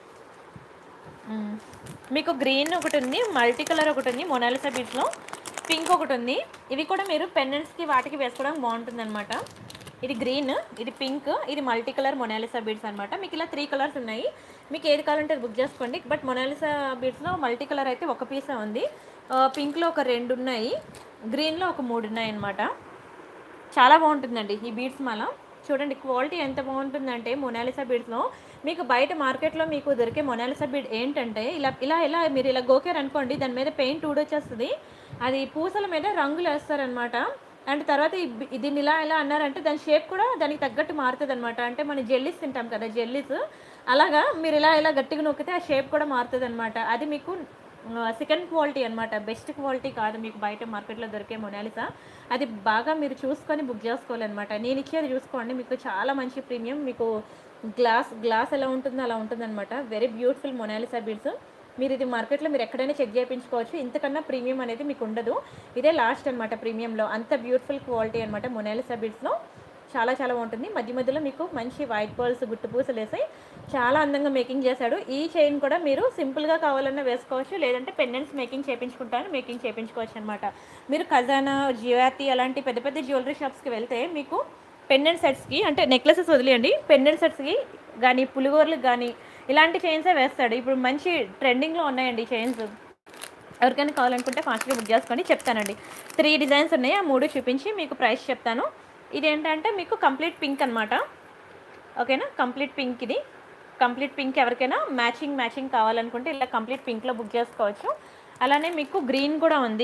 మ్మ్. మీకు గ్రీన్ ఒకటి ఉంది మల్టీ కలర్ ఒకటి ఉంది మొనాలిసా బీడ్స్లో పింక్ ఒకటి ఉంది ఇవి కూడా మీరు పెండెంట్స్కి వాటికి వేసుకోవడానికి బాగుంటుంది అనమాట ఇది గ్రీన్ ఇది పింక్ ఇది మల్టీ కలర్ మొనాలిసా బీడ్స్ అనమాట మీకు ఇలా త్రీ కలర్స్ ఉన్నాయి మీకు ఏది కావాలంటే అది బుక్ చేసుకోండి బట్ మొనాలిసా బీడ్స్లో మల్టీ కలర్ అయితే ఒక పీసే ఉంది ఆ, పింక్లో ఒక రెండు ఉన్నాయి గ్రీన్లో ఒక మూడు ఉన్నాయి అనమాట చాలా బాగుంటుందండి ఈ బీడ్స్ మాల చూడండి క్వాలిటీ ఎంత బాగుంటుందంటే మొనాలిసా బీడ్స్లో మీకు బయట మార్కెట్లో మీకు దొరికే మొనాలిసా బీడ్ ఏంటంటే ఇలా ఇలా ఇలా మీరు ఇలా గోకారు అనుకోండి దాని మీద పెయింట్ ఊడొచ్చేస్తుంది అది పూసల మీద రంగులు వేస్తారనమాట అండ్ తర్వాత ఈ బి- దీన్ని ఇలా ఇలా అన్నారంటే దాని షేప్ కూడా దానికి తగ్గట్టు మారుతుంది అనమాట అంటే మనం జెల్లీస్ తింటాం కదా జెల్లీస్ అలాగా మీరు ఇలా ఇలా గట్టిగా నొక్కితే ఆ షేప్ కూడా మారుతుంది అనమాట అది మీకు సెకండ్ క్వాలిటీ అనమాట బెస్ట్ క్వాలిటీ కాదు మీకు బయట మార్కెట్లో దొరికే మొనాలిసా అది బాగా మీరు చూసుకొని బుక్ చేసుకోవాలన్నమాట నేను ఇచ్చేది చూసుకోండి మీకు చాలా మంచి ప్రీమియం మీకు గ్లాస్ గ్లాస్ ఎలా ఉంటుందో అలా ఉంటుందన్నమాట వెరీ బ్యూటిఫుల్ మొనాలిసా బీడ్స్ మీరు ఇది మార్కెట్లో మీరు ఎక్కడైనా చెక్ చేయించుకోవచ్చు ఇంతకన్నా ప్రీమియం అనేది మీకు ఉండదు ఇదే లాస్ట్ అనమాట ప్రీమియంలో అంత బ్యూటిఫుల్ క్వాలిటీ అనమాట మొనాలిసా బీడ్స్లో చాలా చాలా బాగుంటుంది మధ్య మధ్యలో మీకు మంచి వైట్ పర్ల్స్ గుట్టు పూసలు వేసాయి చాలా అందంగా మేకింగ్ చేశాడు ఈ చైన్ కూడా మీరు సింపుల్గా కావాలన్నా వేసుకోవచ్చు లేదంటే పెండెంట్స్ మేకింగ్ చేయించుకుంటారు మేకింగ్ చేయించుకోవచ్చు అనమాట మీరు ఖజానా జియాతి అలాంటి పెద్ద పెద్ద జ్యువెలరీ షాప్స్కి వెళ్తే మీకు పెండెంట్ సెట్స్కి అంటే నెక్లెసెస్ వదిలేయండి పెండెంట్ సెట్స్కి కానీ పులిగోర్లకు కానీ ఇలాంటి చైన్సే వేస్తాడు ఇప్పుడు మంచి ట్రెండింగ్లో ఉన్నాయండి చైన్స్ ఎవరికైనా కావాలనుకుంటే ఫాస్ట్గా బుక్ చేసుకోండి చెప్తానండి త్రీ డిజైన్స్ ఉన్నాయి ఆ మూడు చూపించి మీకు ప్రైస్ చెప్తాను ఇది ఏంటంటే మీకు కంప్లీట్ పింక్ అనమాట ఓకేనా కంప్లీట్ పింక్ ఇది కంప్లీట్ పింక్ ఎవరికైనా మ్యాచింగ్ మ్యాచింగ్ కావాలనుకుంటే ఇలా కంప్లీట్ పింక్లో బుక్ చేసుకోవచ్చు అలానే మీకు గ్రీన్ కూడా ఉంది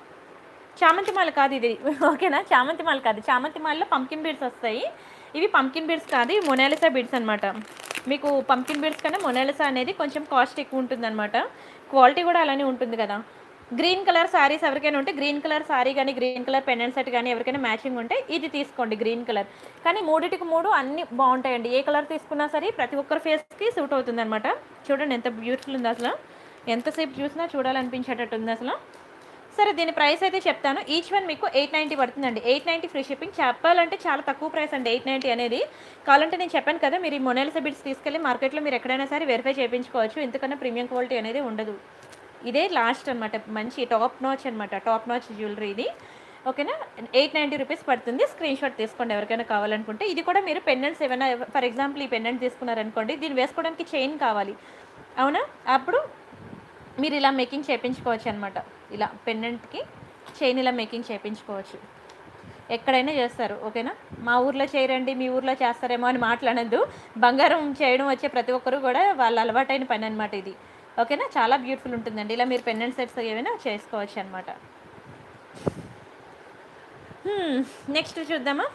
చామంతి మాల కాదు ఇది ఓకేనా చామంతి మాల కాదు చామంతి మాలలో పంకిన్ బీడ్స్ వస్తాయి ఇవి పంకిన్ బీడ్స్ కాదు ఇవి మొనాలిసా బీడ్స్ అనమాట మీకు పంకిన్ బీడ్స్ కన్నా మొనాలిసా అనేది కొంచెం కాస్ట్ ఎక్కువ ఉంటుంది అనమాట క్వాలిటీ కూడా అలానే ఉంటుంది కదా గ్రీన్ కలర్ శారీస్ ఎవరికైనా ఉంటే గ్రీన్ కలర్ శారీ కానీ గ్రీన్ కలర్ పెండెంట్ సెట్ కానీ ఎవరికైనా మ్యాచింగ్ ఉంటే ఇది తీసుకోండి గ్రీన్ కలర్ కానీ మూడిటికి మూడు అన్ని బాగుంటాయండి ఏ కలర్ తీసుకున్నా సరే ప్రతి ఒక్కరి ఫేస్కి సూట్ అవుతుంది అనమాట చూడండి ఎంత బ్యూటిఫుల్ ఉంది అసలు ఎంతసేపు చూసినా చూడాలనిపించేటట్టు ఉంది అసలు సరే దీని ప్రైస్ అయితే చెప్తాను ఈచ్ వన్ మీకు ఎయిట్ నైంటీ పడుతుందండి ఎయిట్ నైంటీ ఫ్రీ షిప్పింగ్ చెప్పాలంటే చాలా తక్కువ ప్రైస్ అండి ఎయిట్ నైంటీ అనేది కావాలంటే నేను చెప్పాను కదా మీరు ఈ మొనాలిసా బిడ్స్ తీసుకెళ్ళి మార్కెట్లో మీరు ఎక్కడైనా సరే వెరిఫై చేయించుకోవచ్చు ఇంతకన్నా ప్రీమియం క్వాలిటీ అనేది ఉండదు ఇదే లాస్ట్ అనమాట మంచి టాప్ నాచ్ అనమాట టాప్ నాచ్ జ్యువెలరీ ఇది ఓకేనా ఎయిట్ నైంటీ రూపీస్ పడుతుంది స్క్రీన్ షాట్ తీసుకోండి ఎవరికైనా కావాలనుకుంటే ఇది కూడా మీరు పెండెంట్స్ ఏమైనా ఫర్ ఎగ్జాంపుల్ ఈ పెండెంట్ తీసుకున్నారనుకోండి దీన్ని వేసుకోవడానికి చైన్ కావాలి అవునా అప్పుడు మీరు ఇలా మేకింగ్ చేయించుకోవచ్చు అనమాట ఇలా పెండెంట్కి చైన్ ఇలా మేకింగ్ చేయించుకోవచ్చు ఎక్కడైనా చేస్తారు ఓకేనా మా ఊర్లో చేయరండి మీ ఊర్లో చేస్తారేమో అని మాట్లాడద్దు బంగారం చేయడం వచ్చే ప్రతి ఒక్కరు కూడా వాళ్ళ అలవాటైన పని అనమాట ఇది ఓకేనా చాలా బ్యూటిఫుల్ ఉంటుందండి ఇలా మీరు పెండెంట్ సెట్స్ ఏమైనా చేసుకోవచ్చు అనమాట నెక్స్ట్ చూద్దామా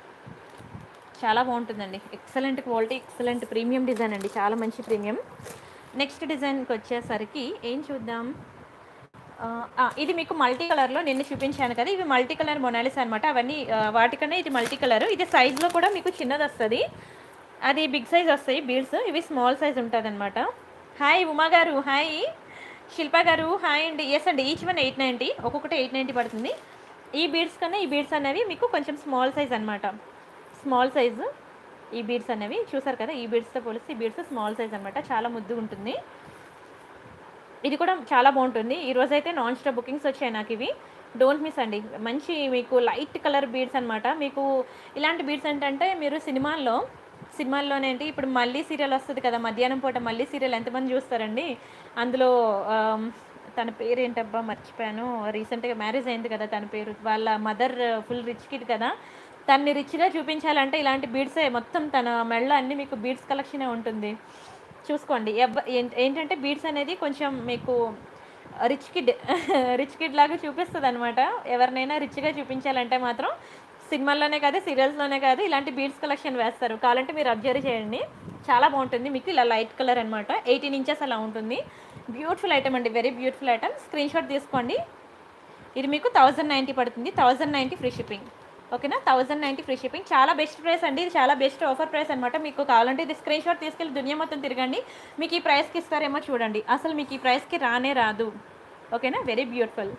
చాలా బాగుంటుందండి excellent quality excellent premium design అండి చాలా మంచి ప్రీమియం నెక్స్ట్ డిజైన్కి వచ్చేసరికి ఏం చూద్దాం ఆ, ఆ, ఇది మీకు మల్టీ కలర్లో నిన్న చూపించాను కదా ఇవి మల్టీ కలర్ మొనాలిస్ అనమాట అవన్నీ ఆ, వాటికన్నా ఇది మల్టీ కలర్ ఇది సైజులో కూడా మీకు చిన్నది వస్తుంది అది బిగ్ సైజ్ వస్తాయి బీడ్స్ ఇవి స్మాల్ సైజ్ ఉంటుంది అనమాట హాయ్ ఉమా గారు హాయ్ శిల్ప గారు హాయ్ అండి ఎస్ అండి ఈచ్ వన్ ఎయిట్ నైంటీ ఒక్కొక్కటి ఎయిట్ నైంటీ పడుతుంది ఈ బీడ్స్ కన్నా ఈ బీడ్స్ అనేవి మీకు కొంచెం స్మాల్ సైజ్ అనమాట స్మాల్ సైజు ఈ బీడ్స్ అనేవి చూసారు కదా ఈ బీడ్స్తో పోలిస్తే ఈ బీడ్స్ స్మాల్ సైజ్ అనమాట చాలా ముద్దు ఉంటుంది ఇది కూడా చాలా బాగుంటుంది ఈ రోజు అయితే నాన్ స్టాప్ బుకింగ్స్ వచ్చాయి నాకు ఇవి డోంట్ మిస్ అండి మంచి మీకు లైట్ కలర్ బీడ్స్ అనమాట మీకు ఇలాంటి బీడ్స్ ఏంటంటే మీరు సినిమాల్లో సినిమాల్లోనేంటి ఇప్పుడు మళ్ళీ సీరియల్ వస్తుంది కదా మధ్యాహ్నం పూట మళ్ళీ సీరియల్ ఎంతమంది చూస్తారండి అందులో ఆమ్, తన పేరు ఏంటబ్బా మర్చిపోయాను రీసెంట్గా మ్యారేజ్ అయింది కదా తన పేరు వాళ్ళ మదర్ ఫుల్ రిచ్ కిడ్ కదా తన్ని రిచ్గా చూపించాలంటే ఇలాంటి బీడ్సే మొత్తం తన మెళ్ళ అన్ని మీకు బీడ్స్ కలెక్షనే ఉంటుంది చూసుకోండి ఎవ ఏం- ఏంటంటే బీడ్స్ అనేది కొంచెం మీకు రిచ్ కిడ్ రిచ్ కిడ్ లాగా చూపిస్తుంది అనమాట ఎవరినైనా రిచ్గా చూపించాలంటే మాత్రం సినిమాల్లోనే కాదు సీరియల్స్లోనే కాదు ఇలాంటి బీడ్స్ కలెక్షన్ వేస్తారు కావాలంటే మీరు అబ్జర్వ్ చేయండి చాలా బాగుంటుంది మీకు ఇలా లైట్ కలర్ అనమాట ఎయిటీన్ ఇంచెస్ అలా ఉంటుంది బ్యూటిఫుల్ ఐటమ్ అండి very beautiful item screen shot తీసుకోండి ఇది మీకు థౌజండ్ నైంటీ పడుతుంది థౌజండ్ నైంటీ ఫ్రీ షిప్పింగ్ ఓకేనా థౌజండ్ నైంటీ ఫ్రీ షిప్పింగ్ చాలా బెస్ట్ ప్రైస్ అండి ఇది చాలా బెస్ట్ ఆఫర్ ప్రైస్ అనమాట మీకు కావాలంటే ఇది స్క్రీన్ షాట్ తీసుకెళ్ళి దునియా మొత్తం తిరగండి మీకు ఈ ప్రైస్కి ఇస్తారేమో చూడండి అసలు మీకు ఈ ప్రైస్కి రానే రాదు ఓకేనా వెరీ బ్యూటిఫుల్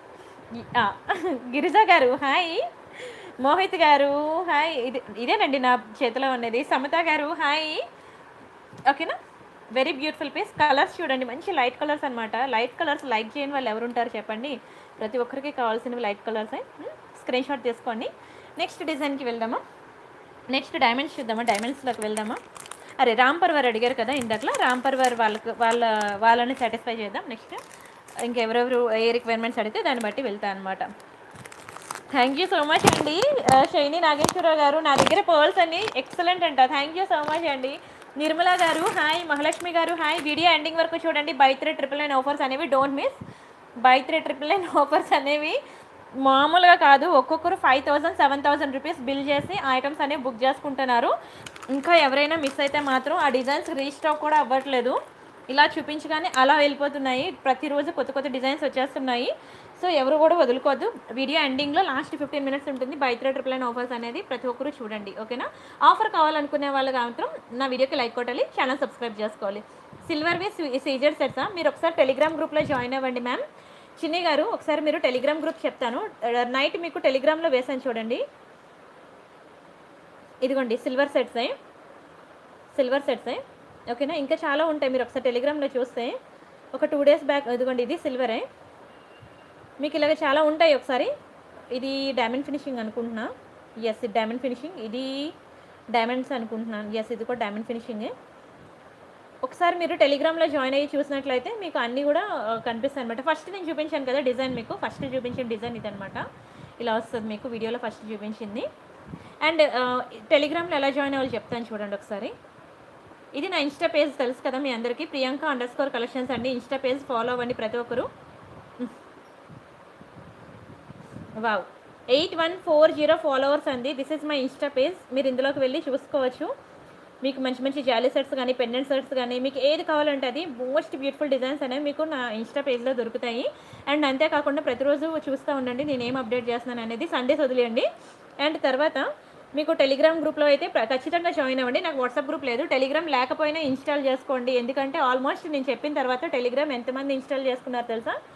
గిరిజా గారు హాయ్ మోహిత్ గారు హాయ్ ఇది ఇదేనండి నా చేతిలో ఉన్నది సమత గారు హాయ్ ఓకేనా వెరీ బ్యూటిఫుల్ పీస్ కలర్స్ చూడండి మంచి లైట్ కలర్స్ అనమాట లైట్ కలర్స్ లైక్ చేయని వాళ్ళు ఎవరు ఉంటారు చెప్పండి ప్రతి ఒక్కరికి కావాల్సినవి లైట్ కలర్స్ స్క్రీన్ షాట్ తీసుకోండి నెక్స్ట్ డిజైన్కి వెళ్దామా నెక్స్ట్ డైమండ్స్ చూద్దామా డైమండ్స్లోకి వెళ్దామా అరే రామ్ పర్వర్ అడిగారు కదా ఇందాకలా రామ్ పర్వర్ వాళ్ళకి వాళ్ళ వాళ్ళని సాటిస్ఫై చేద్దాం నెక్స్ట్ ఇంకెవరెవరు ఏ రిక్వైర్మెంట్స్ అడిగితే దాన్ని బట్టి వెళ్తాను అనమాట థ్యాంక్ యూ సో మచ్ అండి ఆ, శైని నాగేశ్వరరావు గారు నా దగ్గర పర్ల్స్ అన్ని ఎక్సలెంట్ అంట థ్యాంక్ యూ సో మచ్ అండి నిర్మల గారు హాయ్ మహాలక్ష్మి గారు హాయ్ వీడియో ఎండింగ్ వరకు చూడండి buy three triple nine offers అనేవి don't miss buy three triple nine offers అనేవి మామూలుగా కాదు ఒక్కొక్కరు five thousand seven thousand rupees bill చేసి ఆ ఐటమ్స్ అనేవి బుక్ చేసుకుంటున్నారు ఇంకా ఎవరైనా మిస్ అయితే మాత్రం ఆ డిజైన్స్ రీస్టాక్ కూడా అవ్వట్లేదు ఇలా చూపించగానే అలా వెళ్ళిపోతున్నాయి ప్రతిరోజు కొత్త కొత్త డిజైన్స్ వచ్చేస్తున్నాయి సో ఎవరు కూడా వదులుకోవద్దు వీడియో ఎండింగ్లో లాస్ట్ ఫిఫ్టీన్ మినిట్స్ ఉంటుంది buy three triple nine offers అనేది ప్రతి ఒక్కరు చూడండి ఓకేనా ఆఫర్ కావాలనుకునే వాళ్ళు మాత్రం నా వీడియోకి లైక్ కొట్టాలి ఛానల్ సబ్స్క్రైబ్ చేసుకోవాలి సిల్వర్ వి సీజర్ సెట్సా మీరు ఒకసారి టెలిగ్రామ్ గ్రూప్లో జాయిన్ అవ్వండి మ్యామ్ చిన్ని గారు ఒకసారి మీరు టెలిగ్రామ్ గ్రూప్ చెప్తాను నైట్ మీకు టెలిగ్రామ్లో వేసాను చూడండి ఇదిగోండి సిల్వర్ సెట్స్ సిల్వర్ సెట్స్ ఓకేనా ఇంకా చాలా ఉంటాయి మీరు ఒకసారి టెలిగ్రామ్లో చూస్తే ఒక టూ డేస్ బ్యాక్ ఇదిగోండి ఇది సిల్వరే మీకు ఇలాగ చాలా ఉంటాయి ఒకసారి ఇది డైమండ్ ఫినిషింగ్ అనుకుంటున్నా ఎస్ ఇది డైమండ్ ఫినిషింగ్ ఇది డైమండ్స్ అనుకుంటున్నాను ఎస్ ఇది కూడా డైమండ్ ఫినిషింగే ఒకసారి మీరు టెలిగ్రామ్లో జాయిన్ అయ్యి చూసినట్లయితే మీకు అన్నీ కూడా ఆ, కనిపిస్తాయి అనమాట ఫస్ట్ నేను చూపించాను కదా డిజైన్ మీకు ఫస్ట్ చూపించిన డిజైన్ ఇదనమాట ఇలా వస్తుంది మీకు వీడియోలో ఫస్ట్ చూపించింది అండ్ టెలిగ్రామ్లో ఎలా జాయిన్ అవ్వాలి చెప్తాను చూడండి ఒకసారి ఇది నా ఇన్స్టా పేజ్ తెలుసు కదా మీ అందరికీ ప్రియాంక అండర్ స్కోర్ కలెక్షన్స్ అండి ఇన్స్టా పేజ్ ఫాలో అవ్వండి ప్రతి ఒక్కరు wow eight one four zero followers అండి this is my insta page మీరు ఇందులోకి వెళ్ళి చూసుకోవచ్చు మీకు మంచి మంచి జాలీ సెట్స్ కానీ పెండెంట్ సెట్స్ కానీ మీకు ఏది కావాలంటే అది మోస్ట్ బ్యూటిఫుల్ డిజైన్స్ అనేవి మీకు నా ఇన్స్టా పేజ్లో దొరుకుతాయి అండ్ అంతేకాకుండా ప్రతిరోజు చూస్తూ ఉండండి నేను ఏం అప్డేట్ చేస్తున్నాను అనేది సండేస్ వదిలేయండి అండ్ తర్వాత మీకు టెలిగ్రామ్ గ్రూప్లో అయితే ప్ర- ఖచ్చితంగా జాయిన్ అవ్వండి నాకు వాట్సాప్ గ్రూప్ లేదు టెలిగ్రామ్ లేకపోయినా ఇన్స్టాల్ చేసుకోండి ఎందుకంటే ఆల్మోస్ట్ నేను చెప్పిన తర్వాత టెలిగ్రామ్ ఎంతమంది ఇన్స్టాల్ చేసుకున్నారు తెలుసా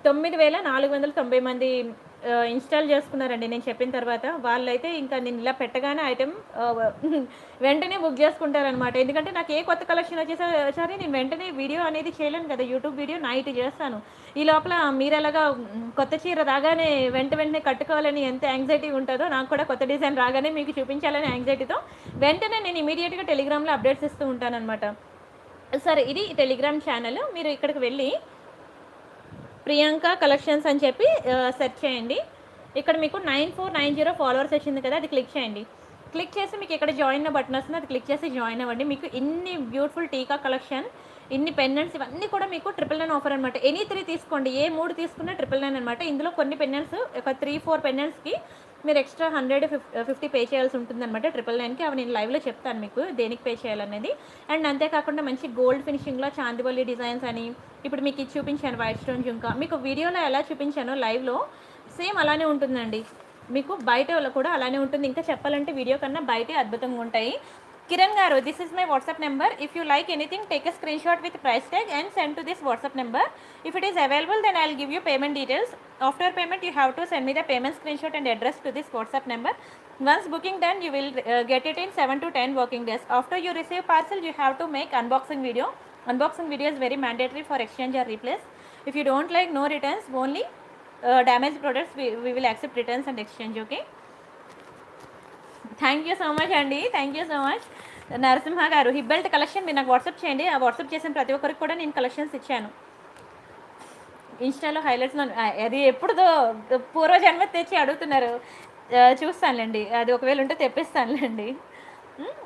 తొమ్మిది వేల నాలుగు వందల తొంభై మంది ఆ, ఇన్స్టాల్ చేసుకున్నారండి నేను చెప్పిన తర్వాత వాళ్ళైతే ఇంకా నేను ఇలా పెట్టగానే ఐటెం వెంటనే బుక్ చేసుకుంటారనమాట ఎందుకంటే నాకు ఏ కొత్త కలెక్షన్ వచ్చేసా సరే నేను వెంటనే వీడియో అనేది చేయలేను కదా యూట్యూబ్ వీడియో నైట్ చేస్తాను ఈ లోపల మీరు ఎలాగా మ్, కొత్త చీర రాగానే వెంట వెంటనే కట్టుకోవాలని ఎంత యాంగ్జైటీ ఉంటుందో నాకు కూడా కొత్త డిజైన్ రాగానే మీకు చూపించాలని యాంగ్జైటీతో వెంటనే నేను ఇమీడియట్గా టెలిగ్రామ్లో అప్డేట్స్ ఇస్తూ ఉంటానన్నమాట సరే ఇది టెలిగ్రామ్ ఛానల్ మీరు ఇక్కడికి వెళ్ళి ప్రియాంక కలెక్షన్స్ అని చెప్పి సెర్చ్ చేయండి ఇక్కడ మీకు nine four nine zero followers వచ్చింది కదా అది క్లిక్ చేయండి క్లిక్ చేసి మీకు ఇక్కడ జాయిన్ బటన్ వస్తుంది అది క్లిక్ చేసి జాయిన్ అవ్వండి మీకు ఇన్ని బ్యూటిఫుల్ టీకా కలెక్షన్ ఇన్ని పెండెంట్స్ ఇవన్నీ కూడా మీకు ట్రిపుల్ నైన్ ఆఫర్ అనమాట ఎనీ త్రీ తీసుకోండి ఏ మూడు తీసుకున్నా ట్రిపుల్ నైన్ అనమాట ఇందులో కొన్ని పెండెంట్స్ ఒక త్రీ ఫోర్ పెండెంట్స్కి మీరు ఎక్స్ట్రా హండ్రెడ్ ఫిఫ్టీ పే చేయాల్సి ఉంటుంది అనమాట ట్రిపుల్ నైన్కి అవి నేను లైవ్లో చెప్తాను మీకు దేనికి పే చేయాలనేది అండ్ అంతేకాకుండా మంచి గోల్డ్ ఫినిషింగ్లో చాందివల్లి డిజైన్స్ అని ఇప్పుడు మీకు ఇది చూపించాను వైట్ స్టోన్ జుంకా మీకు వీడియోలో ఎలా చూపించానో లైవ్లో సేమ్ అలానే ఉంటుందండి మీకు బయట కూడా అలానే ఉంటుంది ఇంకా చెప్పాలంటే వీడియో కన్నా బయటే అద్భుతంగా ఉంటాయి Kiran garu this is my WhatsApp number if you like anything take a screen shot with price tag and send to this WhatsApp number if it is available then I will give you payment details after payment you have to send me the payment screen shot and address to this WhatsApp number once booking done you will get it in seven to ten working days after you receive parcel you have to make unboxing video unboxing video is very mandatory for exchange or replace if you don't like no returns only uh, damaged products we, we will accept returns and exchange okay thank you so much అండి thank you so much Narasimha garu hip belt collection మీరు నాకు WhatsApp చేయండి ఆ WhatsApp చేసిన ప్రతి ఒక్కరికి కూడా నేను కలెక్షన్స్ ఇచ్చాను ఇన్స్టాలో హైలైట్స్ అది ఎప్పుడుదో పూర్వజన్మ తెచ్చి అడుగుతున్నారు ఆ, చూస్తానులేండి అది ఒకవేళ ఉంటే తెప్పిస్తానులేండి ఉమ్.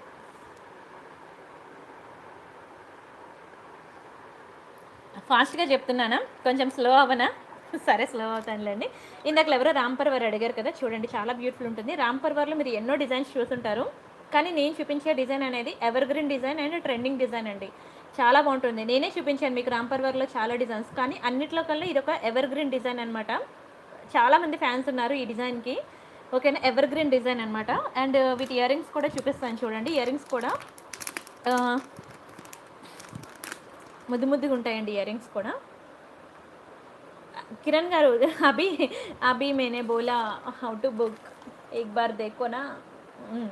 ఫాస్ట్గా చెప్తున్నానా కొంచెం స్లో అవ్వనా సరే స్లో అవుతానులేండి ఇందాక ఎవరో రాంపర్వర్ అడిగారు కదా చూడండి చాలా బ్యూటిఫుల్ ఉంటుంది రాంపర్వర్లో మీరు ఎన్నో డిజైన్స్ చూసుంటారు కానీ నేను చూపించే డిజైన్ అనేది evergreen design and trending design అండి చాలా బాగుంటుంది నేనే చూపించాను మీకు రాంపర్వర్లో చాలా డిజైన్స్ కానీ అన్నిట్లో కల్లా ఇది ఒక ఎవర్ గ్రీన్ డిజైన్ అనమాట చాలా మంది ఫ్యాన్స్ ఉన్నారు ఈ డిజైన్కి ఓకేనా ఎవర్ గ్రీన్ డిజైన్ అనమాట అండ్ వీటి ఇయర్ రింగ్స్ కూడా చూపిస్తాను చూడండి ఇయర్ రింగ్స్ కూడా ఆ, ముద్దు ముద్దుగా ఉంటాయండి ఇయర్ రింగ్స్ కూడా కిరణ్ గారు అభి అభి మేనే బోలా హౌ టు బుక్ ఎక్ బార్ దేకోనా మ్మ్.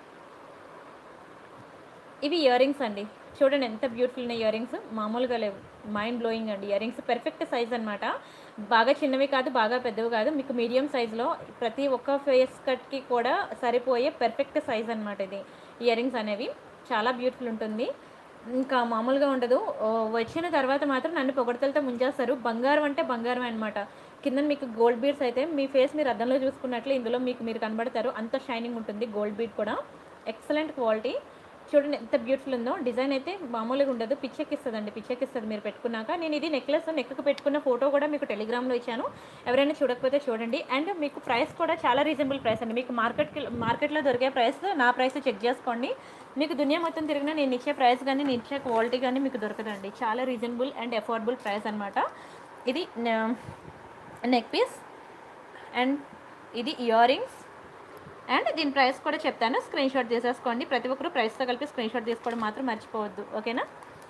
ఇవి ఇయర్ రింగ్స్ అండి చూడండి ఎంత బ్యూటిఫుల్ ఉన్నాయి ఇయర్ రింగ్స్ మామూలుగా లేవు మైండ్ బ్లోయింగ్ అండి ఇయర్ రింగ్స్ పెర్ఫెక్ట్ సైజ్ అనమాట బాగా చిన్నవి కాదు బాగా పెద్దవి కాదు మీకు మీడియం సైజులో ప్రతి ఒక్క ఫేస్ కట్కి కూడా సరిపోయే పెర్ఫెక్ట్ సైజ్ అనమాట ఇది ఇయర్ రింగ్స్ అనేవి చాలా బ్యూటిఫుల్ ఉంటుంది ఇంకా మామూలుగా ఉండదు ఓ, వచ్చిన తర్వాత మాత్రం నన్ను పొగడతలతో ముంచేస్తారు బంగారం అంటే బంగారం అనమాట కింద మీకు గోల్డ్ బీడ్స్ అయితే మీ ఫేస్ మీరు అద్దంలో చూసుకున్నట్లు ఇందులో మీకు మీరు కనబడతారు అంత షైనింగ్ ఉంటుంది గోల్డ్ బీడ్ కూడా ఎక్సలెంట్ క్వాలిటీ చూడండి ఎంత బ్యూటిఫుల్ ఉందో డిజైన్ అయితే మామూలుగా ఉండదు పిచ్చెక్కిస్తుందండి పిచ్చెక్కిస్తుంది మీరు పెట్టుకున్నాక నేను ఇది నెక్లెస్ నెక్కు పెట్టుకున్న ఫోటో కూడా మీకు టెలిగ్రామ్లో ఇచ్చాను ఎవరైనా చూడకపోతే చూడండి అండ్ మీకు ప్రైస్ కూడా చాలా రీజనబుల్ ప్రైస్ అండి మీకు మార్కెట్కి మార్కెట్లో దొరికే ప్రైస్ నా ప్రైస్ చెక్ చేసుకోండి మీకు దునియా మొత్తం తిరిగినా నేను ఇచ్చే ప్రైస్ కానీ నేను ఇచ్చే క్వాలిటీ కానీ మీకు దొరకదండి చాలా రీజనబుల్ అండ్ అఫోర్డబుల్ ప్రైస్ అనమాట ఇది నెక్ పీస్ అండ్ ఇది ఇయర్ రింగ్స్ అండ్ దీని ప్రైస్ కూడా చెప్తాను స్క్రీన్ షాట్ తీసేసుకోండి ప్రతి ఒక్కరు ప్రైస్తో కలిపి స్క్రీన్ షాట్ తీసుకోవడం మాత్రం మర్చిపోవద్దు ఓకేనా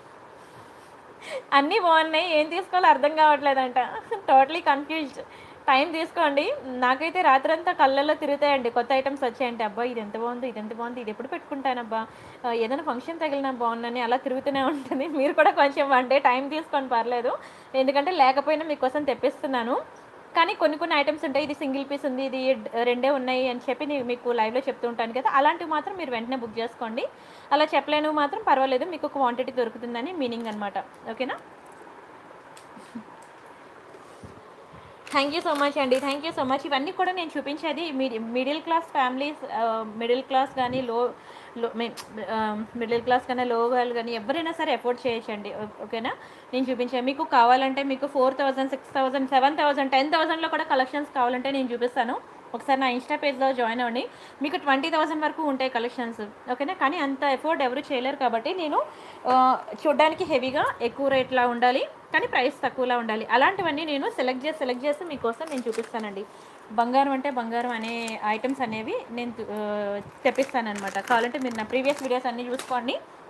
అన్నీ బాగున్నాయి ఏం తీసుకోవాలో అర్థం కావట్లేదంట టోటలీ కన్ఫ్యూజ్డ్ టైం తీసుకోండి నాకైతే రాత్రంతా కళ్ళల్లో తిరుగుతాయండి కొత్త ఐటమ్స్ వచ్చాయంటే అబ్బా ఇది ఎంత బాగుంది ఇది ఎంత బాగుంది ఇది ఎప్పుడు పెట్టుకుంటానబ్బా ఆ, ఏదైనా ఫంక్షన్ తగిలినా బాగుందని అలా తిరుగుతూనే ఉంటుంది మీరు కూడా కొంచెం వన్ డే టైం తీసుకోండి పర్లేదు ఎందుకంటే లేకపోయినా మీకోసం తెప్పిస్తున్నాను కానీ కొన్ని కొన్ని ఐటమ్స్ ఉంటాయి ఇది సింగిల్ పీస్ ఉంది ఇది రెండే ఉన్నాయి అని చెప్పి నేను మీకు లైవ్లో చెప్తూ ఉంటాను కదా అలాంటివి మాత్రం మీరు వెంటనే బుక్ చేసుకోండి అలా చెప్పలేనివి మాత్రం పర్వాలేదు మీకు క్వాంటిటీ దొరుకుతుందని మీనింగ్ అనమాట ఓకేనా థ్యాంక్ యూ సో మచ్ అండి థ్యాంక్ యూ సో మచ్ ఇవన్నీ కూడా నేను చూపించేది middle class families middle class కానీ లో లో మిడిల్ క్లాస్ కానీ లో వాళ్ళు కానీ ఎవరైనా సరే ఎఫోర్డ్ చేయొచ్చండి ఓ- ఓకేనా నేను చూపించాను మీకు కావాలంటే మీకు four thousand six thousand seven thousand ten థౌజండ్లో కూడా కలెక్షన్స్ కావాలంటే నేను చూపిస్తాను ఒకసారి నా ఇన్స్టా పేజ్లో జాయిన్ అవ్వండి మీకు ట్వంటీ థౌసండ్ వరకు ఉంటాయి కలెక్షన్స్ ఓకేనా కానీ అంత ఎఫోర్డ్ ఎవరు చేయలేరు కాబట్టి నేను ఆ, చూడ్డానికి హెవీగా ఎక్కువ రేట్లా ఉండాలి కానీ ప్రైస్ తక్కువలా ఉండాలి అలాంటివన్నీ నేను సెలెక్ట్ చేసి సెలెక్ట్ చేసి మీకోసం నేను చూపిస్తానండి బంగారం అంటే బంగారం అనే ఐటమ్స్ అనేవి నేను తెప్పిస్తాను అనమాట కావాలంటే మీరు నా ప్రీవియస్ వీడియోస్ అన్నీ చూసుకోండి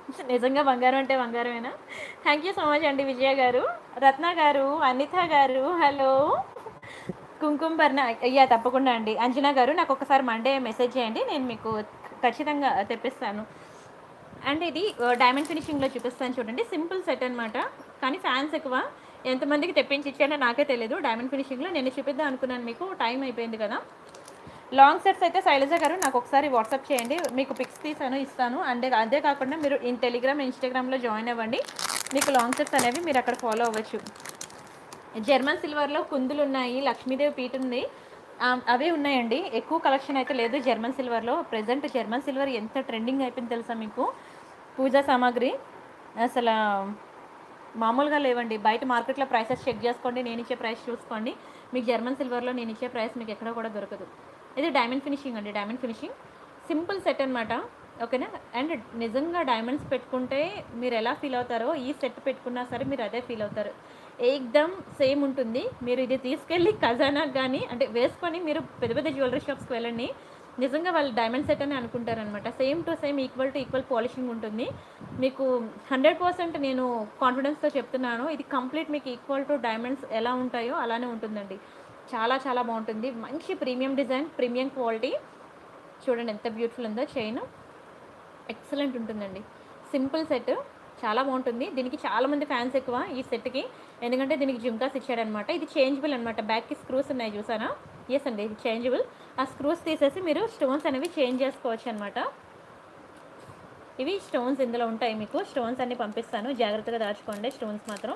నిజంగా బంగారం అంటే బంగారమేనా థ్యాంక్ యూ సో మచ్ అండి విజయ గారు రత్న గారు అనిత గారు హలో కుంకుమ భరణ అయ్యా తప్పకుండా అండి అంజనా గారు నాకు ఒకసారి మండే మెసేజ్ చేయండి నేను మీకు ఖచ్చితంగా తెప్పిస్తాను అండ్ ఇది డైమండ్ ఫినిషింగ్లో చూపిస్తాను చూడండి సింపుల్ సెట్ అనమాట కానీ ఫ్యాన్స్ ఎక్కువ ఎంతమందికి తెప్పించి ఇచ్చానో నాకే తెలియదు డైమండ్ ఫినిషింగ్లో నేను చూపిద్దాం అనుకున్నాను మీకు టైం అయిపోయింది కదా లాంగ్ సెట్స్ అయితే శైలజ గారు నాకు ఒకసారి వాట్సాప్ చేయండి మీకు పిక్స్ తీసాను ఇస్తాను అండ్ అదే కాకుండా మీరు ఇన్ టెలిగ్రామ్ ఇన్స్టాగ్రామ్లో జాయిన్ అవ్వండి మీకు లాంగ్ సెట్స్ అనేవి మీరు అక్కడ ఫాలో అవ్వచ్చు జర్మన్ సిల్వర్లో కుందులు ఉన్నాయి లక్ష్మీదేవి పీట ఉంది ఆ, అవే ఉన్నాయండి ఎక్కువ కలెక్షన్ అయితే లేదు జర్మన్ సిల్వర్లో ప్రజెంట్ జర్మన్ సిల్వర్ ఎంత ట్రెండింగ్ అయిపోయింది తెలుసా మీకు పూజా సామాగ్రి అసలు మామూలుగా లేవండి బయట మార్కెట్లో ప్రైసెస్ చెక్ చేసుకోండి నేను ఇచ్చే ప్రైస్ చూసుకోండి మీకు జర్మన్ సిల్వర్లో నేను ఇచ్చే ప్రైస్ మీకు ఎక్కడ కూడా దొరకదు ఇది డైమండ్ ఫినిషింగ్ అండి డైమండ్ ఫినిషింగ్ సింపుల్ సెట్ అనమాట ఓకేనా అండ్ నిజంగా డైమండ్స్ పెట్టుకుంటే మీరు ఎలా ఫీల్ అవుతారో ఈ సెట్ పెట్టుకున్నా సరే మీరు అదే ఫీల్ అవుతారు ఏకదమ్ సేమ్ ఉంటుంది మీరు ఇది తీసుకెళ్ళి ఖజానాకి కానీ అంటే వేసుకొని మీరు పెద్ద పెద్ద జ్యువెలరీ షాప్స్కి వెళ్ళండి నిజంగా వాళ్ళు డైమండ్ సెట్ అని అనుకుంటారనమాట same to same equal to equal polishing ఉంటుంది మీకు హండ్రెడ్ పర్సెంట్ నేను కాన్ఫిడెన్స్తో చెప్తున్నాను ఇది కంప్లీట్ మీకు ఈక్వల్ టు డైమండ్స్ ఎలా ఉంటాయో అలానే ఉంటుందండి చాలా చాలా బాగుంటుంది మంచి ప్రీమియం డిజైన్ ప్రీమియం క్వాలిటీ చూడండి ఎంత బ్యూటిఫుల్ ఉందో చైన్ ఎక్సలెంట్ ఉంటుందండి సింపుల్ సెట్ చాలా బాగుంటుంది దీనికి చాలా మంది ఫ్యాన్స్ ఎక్కువ ఈ సెట్కి ఎందుకంటే దీనికి జిమ్కాస్ ఇచ్చాడనమాట ఇది చేంజబుల్ అనమాట బ్యాక్కి స్క్రూస్ ఉన్నాయి చూసారా ఎస్ అండి ఇది చేంజబుల్ ఆ స్క్రూస్ తీసేసి మీరు స్టోన్స్ అనేవి చేంజ్ చేసుకోవచ్చు అనమాట ఇవి స్టోన్స్ ఇందులో ఉంటాయి మీకు స్టోన్స్ అన్ని పంపిస్తాను జాగ్రత్తగా దాచుకోండి స్టోన్స్ మాత్రం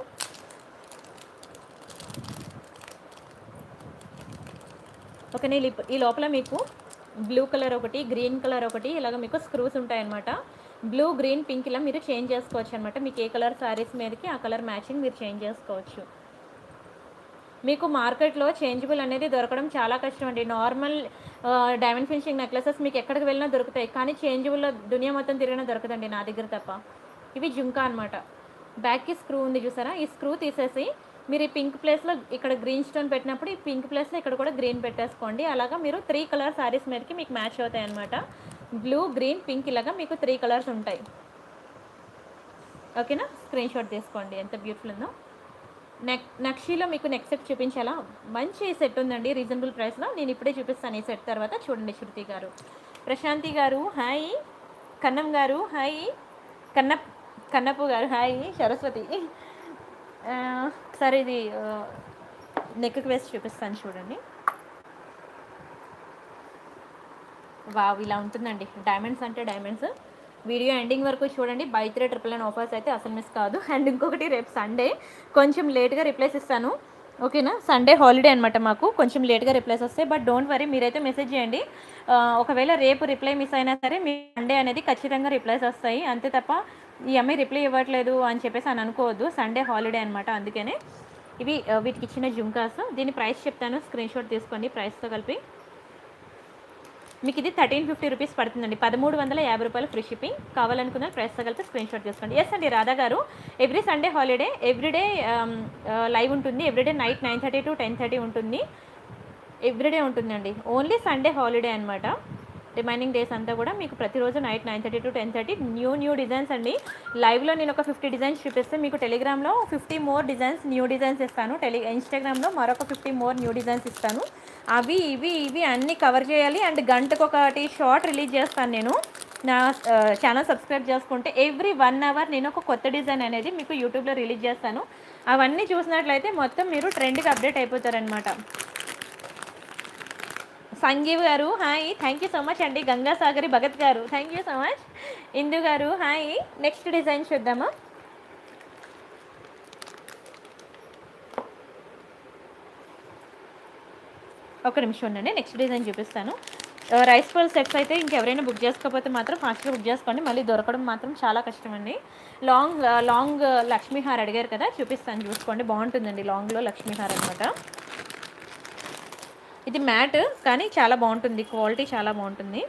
ఒక నీ లిప్ ఈ లోపల మీకు బ్లూ కలర్ ఒకటి గ్రీన్ కలర్ ఒకటి ఇలాగ మీకు స్క్రూస్ ఉంటాయన్నమాట బ్లూ గ్రీన్ పింక్ ఇలా మీరు చేంజ్ చేసుకోవచ్చు అనమాట మీకు ఏ కలర్ శారీస్ మీదకి ఆ కలర్ మ్యాచింగ్ మీరు చేంజ్ చేసుకోవచ్చు మీకు మార్కెట్లో చేంజబుల్ అనేది దొరకడం చాలా కష్టం అండి నార్మల్ డైమండ్ ఫినిషింగ్ నెక్లెసెస్ మీకు ఎక్కడికి వెళ్ళినా దొరుకుతాయి కానీ చేంజబుల్లో దునియా మొత్తం తిరిగినా దొరకదండి నా దగ్గర తప్ప ఇవి జుంకా అనమాట బ్యాక్కి స్క్రూ ఉంది చూసారా ఈ స్క్రూ తీసేసి మీరు ఈ పింక్ ప్లేస్లో ఇక్కడ గ్రీన్ స్టోన్ పెట్టినప్పుడు ఈ పింక్ ప్లేస్లో ఇక్కడ కూడా గ్రీన్ పెట్టేసుకోండి అలాగా మీరు త్రీ కలర్ శారీస్ మీదకి మీకు మ్యాచ్ అవుతాయి అనమాట బ్లూ గ్రీన్ పింక్ ఇలాగా మీకు త్రీ కలర్స్ ఉంటాయి ఓకేనా స్క్రీన్ షాట్ తీసుకోండి ఎంత బ్యూటిఫుల్ ఉందో నెక్ నక్షీలో మీకు నెక్ సెట్ చూపించాలా మంచి సెట్ ఉందండి రీజనబుల్ ప్రైస్లో నేను ఇప్పుడే చూపిస్తాను ఈ సెట్ తర్వాత చూడండి శృతి గారు ప్రశాంతి గారు హాయ్ కన్నం గారు హాయ్ కన్న కన్నప్పు గారు హాయ్ సరస్వతి ఆ, సరే ఇది నెక్కి వేసి చూపిస్తాను చూడండి వావ్ ఇలా ఉంటుందండి డైమండ్స్ అంటే డైమండ్స్ వీడియో ఎండింగ్ వరకు చూడండి buy three triple nine offers అయితే అసలు మిస్ కాదు అండ్ ఇంకొకటి రేపు సండే కొంచెం లేట్గా రిప్లైస్ ఇస్తాను ఓకేనా సండే హాలిడే అనమాట మాకు కొంచెం లేట్గా రిప్లైస్ వస్తాయి బట్ డోంట్ వరీ మీరైతే మెసేజ్ చేయండి ఆ, ఒకవేళ రేపు రిప్లై మిస్ అయినా సరే మీ సండే అనేది ఖచ్చితంగా రిప్లైస్ వస్తాయి అంతే తప్ప ఈ అమ్మాయి రిప్లై ఇవ్వట్లేదు అని చెప్పేసి అని అనుకోవద్దు సండే హాలిడే అనమాట అందుకనే ఇవి ఆ, వీటికి ఇచ్చిన జుంకాస్ దీని ప్రైస్ చెప్తాను స్క్రీన్ షాట్ తీసుకోండి ప్రైస్తో కలిపి మీకు ఇది థర్టీన్ ఫిఫ్టీ రూపీస్ పడుతుందండి పదమూడు వందల యాభై రూపాయలు ఫ్రీ షిప్పింగ్ కావాలనుకున్న ప్రైస్తో కలిపి స్క్రీన్ షాట్ తీసుకోండి ఎస్ అండి Radha garu every Sunday holiday everyday live ఉంటుంది everyday night nine thirty to ten thirty ఉంటుంది ఎవ్రీడే ఉంటుందండి ఓన్లీ సండే హాలిడే అనమాట రిమైనింగ్ డేస్ అంతా కూడా మీకు ప్రతిరోజు night nine thirty to ten thirty new new designs అండి లైవ్లో నేను ఒక ఫిఫ్టీ డిజైన్స్ చూపిస్తే మీకు టెలిగ్రామ్లో fifty more designs new designs ఇస్తాను టెలి ఇన్స్టాగ్రామ్లో మరొక ఫిఫ్టీ మోర్ న్యూ డిజైన్స్ ఇస్తాను అవి ఇవి ఇవి అన్నీ కవర్ చేయాలి అండ్ గంటకు ఒకటి షార్ట్ రిలీజ్ చేస్తాను నేను నా ఛానల్ సబ్స్క్రైబ్ చేసుకుంటే ఎవ్రీ వన్ అవర్ నేను ఒక కొత్త డిజైన్ అనేది మీకు యూట్యూబ్లో రిలీజ్ చేస్తాను అవన్నీ చూసినట్లయితే మొత్తం మీరు ట్రెండ్కి అప్డేట్ అయిపోతారనమాట Sanjeev garu hi thank you so much అండి Gangasagari Bhagat garu thank you so much Indu garu hi next design చూద్దామా ఒక నిమిషం ఉండండి నెక్స్ట్ డిజైన్ చూపిస్తాను ఆ, రైస్ పల్ సెట్స్ అయితే ఇంకెవరైనా బుక్ చేసుకోకపోతే మాత్రం ఫాస్ట్గా బుక్ చేసుకోండి మళ్ళీ దొరకడం మాత్రం చాలా కష్టం అండి లాంగ్ ఆ, లాంగ్ లక్ష్మీహార్ అడిగారు కదా చూపిస్తాను చూసుకోండి బాగుంటుందండి లాంగ్లో లక్ష్మీహార్ అనమాట ఇది మ్యాట్ కానీ చాలా బాగుంటుంది క్వాలిటీ చాలా బాగుంటుంది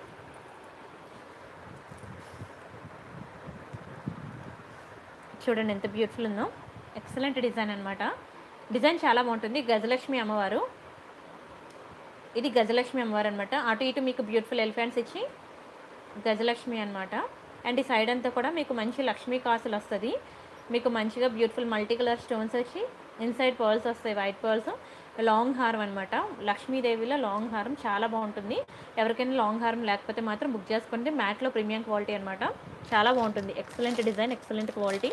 చూడండి ఎంత బ్యూటిఫుల్ ఉందో ఎక్సలెంట్ డిజైన్ అనమాట డిజైన్ చాలా బాగుంటుంది గజలక్ష్మి అమ్మవారు ఇది గజలక్ష్మి అమ్మవారు అనమాట అటు ఇటు మీకు బ్యూటిఫుల్ ఎలిఫెంట్స్ ఇచ్చి గజలక్ష్మి అనమాట అండ్ ఈ సైడ్ అంతా కూడా మీకు మంచి లక్ష్మీ కాసులు వస్తుంది మీకు మంచిగా బ్యూటిఫుల్ మల్టీ కలర్ స్టోన్స్ వచ్చి ఇన్సైడ్ పర్ల్స్ వస్తాయి వైట్ పర్ల్స్ లాంగ్ హారం అనమాట లక్ష్మీదేవిలో లాంగ్ హారం చాలా బాగుంటుంది ఎవరికైనా లాంగ్ హారం లేకపోతే మాత్రం బుక్ చేసుకుంటే మ్యాట్లో ప్రీమియం క్వాలిటీ అనమాట చాలా బాగుంటుంది ఎక్సలెంట్ డిజైన్ ఎక్సలెంట్ క్వాలిటీ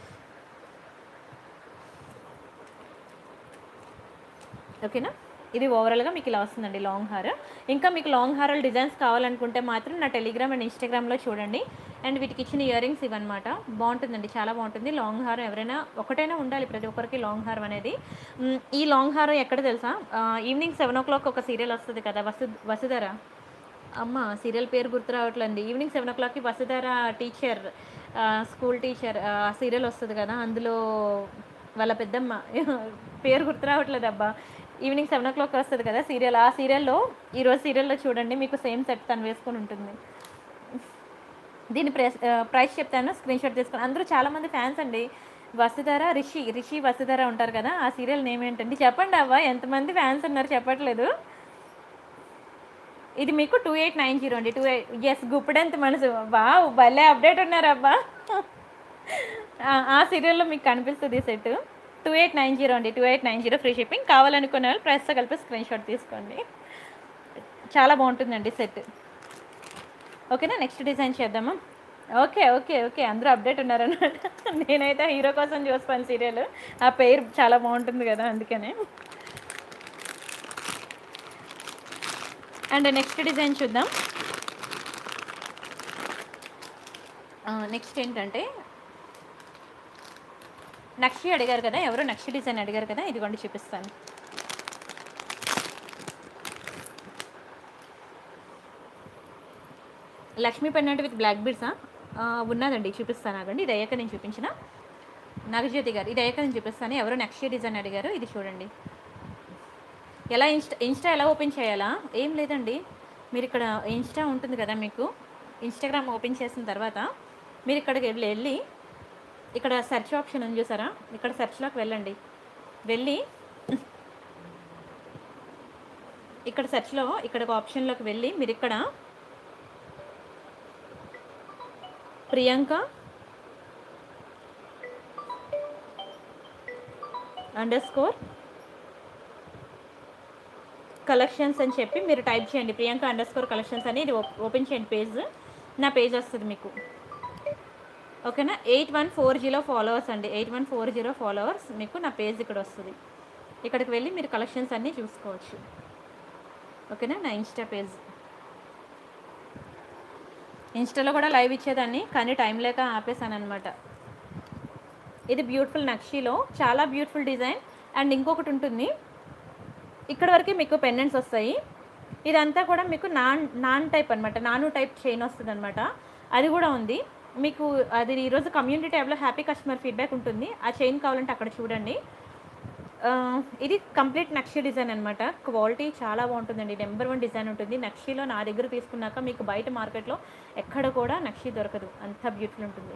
ఓకేనా ఇది ఓవరాల్గా మీకు ఇలా వస్తుందండి లాంగ్ హార్ ఇంకా మీకు లాంగ్ హారాలు డిజైన్స్ కావాలనుకుంటే మాత్రం నా టెలిగ్రామ్ అండ్ ఇన్స్టాగ్రామ్లో చూడండి అండ్ వీటికి ఇచ్చిన ఇయర్ రింగ్స్ ఇవన్నమాట బాగుంటుందండి చాలా బాగుంటుంది లాంగ్ హారం ఎవరైనా ఒకటైనా ఉండాలి ప్రతి ఒక్కరికి లాంగ్ హారం అనేది మ్, ఈ లాంగ్ హారం ఎక్కడ తెలుసా ఆ, ఈవినింగ్ సెవెన్ ఓ క్లాక్ ఒక సీరియల్ వస్తుంది కదా వసు వసుధర అమ్మ సీరియల్ పేరు గుర్తు రావట్లేదు ఈవినింగ్ సెవెన్ ఓ క్లాక్కి వసుధర టీచర్ ఆ, స్కూల్ టీచర్ ఆ సీరియల్ వస్తుంది కదా అందులో వాళ్ళ పెద్దమ్మ పేరు గుర్తు రావట్లేదు అబ్బా ఈవినింగ్ సెవెన్ ఓ క్లాక్ వస్తుంది కదా సీరియల్ ఆ సీరియల్లో ఈరోజు సీరియల్లో చూడండి మీకు సేమ్ సెట్ తను వేసుకొని ఉంటుంది దీని ప్రైస్ ఆ, ప్రైస్ చెప్తాను స్క్రీన్ షాట్ తీసుకొని అందరూ చాలామంది ఫ్యాన్స్ అండి వసుధర రిషి రిషి వసుధర ఉంటారు కదా ఆ సీరియల్ నేమ్ ఏంటండి చెప్పండి అవ్వ ఎంతమంది ఫ్యాన్స్ ఉన్నారు చెప్పట్లేదు ఇది మీకు టూ ఎయిట్ నైన్ జీరో అండి టూ ఎయిట్ ఎస్ గుప్పడెంత మనసు వావ్ భలే అప్డేట్ ఉన్నారు అబ్బా ఆ- ఆ సీరియల్లో మీకు కనిపిస్తుంది set two eight nine zero అండి two eight nine zero free shipping కావాలనుకునే వాళ్ళు ప్రైస్తో కలిపి స్క్రీన్ షాట్ తీసుకోండి చాలా బాగుంటుందండి సెట్ ఓకేనా నెక్స్ట్ డిజైన్ చేద్దామా ఓకే ఓకే ఓకే అందరూ అప్డేట్ ఉన్నారన్నమాట నేనైతే హీరో కోసం చూస్తాను సీరియల్ ఆ పేరు చాలా బాగుంటుంది కదా అందుకనే అండ్ నెక్స్ట్ డిజైన్ చూద్దాం నెక్స్ట్ ఏంటంటే నక్షి అడిగారు కదా ఎవరో నక్షి డిజైన్ అడిగారు కదా ఇదిగోండి చూపిస్తాను లక్ష్మీ పెన్నెంట్ విత్ బ్లాక్ బీడ్సా ఉన్నదండి చూపిస్తాను ఆగండి ఇది అయ్యాక నేను చూపించిన నాగజ్యోతి గారు ఇది అయ్యాక నేను చూపిస్తాను ఎవరో నక్షి డిజైన్ అడిగారు ఇది చూడండి ఎలా ఇన్స్టా ఇన్స్టా ఎలా ఓపెన్ చేయాలా ఏం లేదండి మీరు ఇక్కడ ఇన్స్టా ఉంటుంది కదా మీకు ఇన్స్టాగ్రామ్ ఓపెన్ చేసిన తర్వాత మీరు ఇక్కడికి వెళ్ళి వెళ్ళి ఇక్కడ సెర్చ్ ఆప్షన్ ఉంది చూసారా ఇక్కడ సెర్చ్లోకి వెళ్ళండి వెళ్ళి ఇక్కడ సెర్చ్లో ఇక్కడ ఒక ఆప్షన్లోకి వెళ్ళి మీరు ఇక్కడ ప్రియాంక అండర్ స్కోర్ కలెక్షన్స్ అని చెప్పి మీరు టైప్ చేయండి ప్రియాంక అండర్ స్కోర్ కలెక్షన్స్ అని ఇది ఓప్- ఓపెన్ చేయండి పేజ్ నా పేజ్ వస్తుంది మీకు ఓకేనా eight one four zero followers అండి eight one four zero followers మీకు నా పేజ్ ఇక్కడ వస్తుంది ఇక్కడికి వెళ్ళి మీరు కలెక్షన్స్ అన్నీ చూసుకోవచ్చు ఓకేనా నా ఇన్స్టా పేజ్ ఇన్స్టాలో కూడా లైవ్ ఇచ్చేదాన్ని కానీ టైం లేక ఆపేసాను అనమాట ఇది బ్యూటిఫుల్ నక్షీలో చాలా బ్యూటిఫుల్ డిజైన్ అండ్ ఇంకొకటి ఉంటుంది ఇక్కడ వరకు మీకు పెండెంట్స్ వస్తాయి ఇదంతా కూడా మీకు నాన్ నాన్ టైప్ అనమాట నాను టైప్ చైన్ వస్తుంది అనమాట అది కూడా ఉంది మీకు అది ఈరోజు కమ్యూనిటీ ట్యాబ్లో హ్యాపీ కస్టమర్ ఫీడ్బ్యాక్ ఉంటుంది ఆ చైన్ కావాలంటే అక్కడ చూడండి ఆ, ఇది కంప్లీట్ నక్షి డిజైన్ అనమాట క్వాలిటీ చాలా బాగుంటుందండి నెంబర్ వన్ డిజైన్ ఉంటుంది నక్షిలో నా దగ్గర తీసుకున్నాక మీకు బయట మార్కెట్లో ఎక్కడ కూడా నక్షి దొరకదు అంత బ్యూటిఫుల్ ఉంటుంది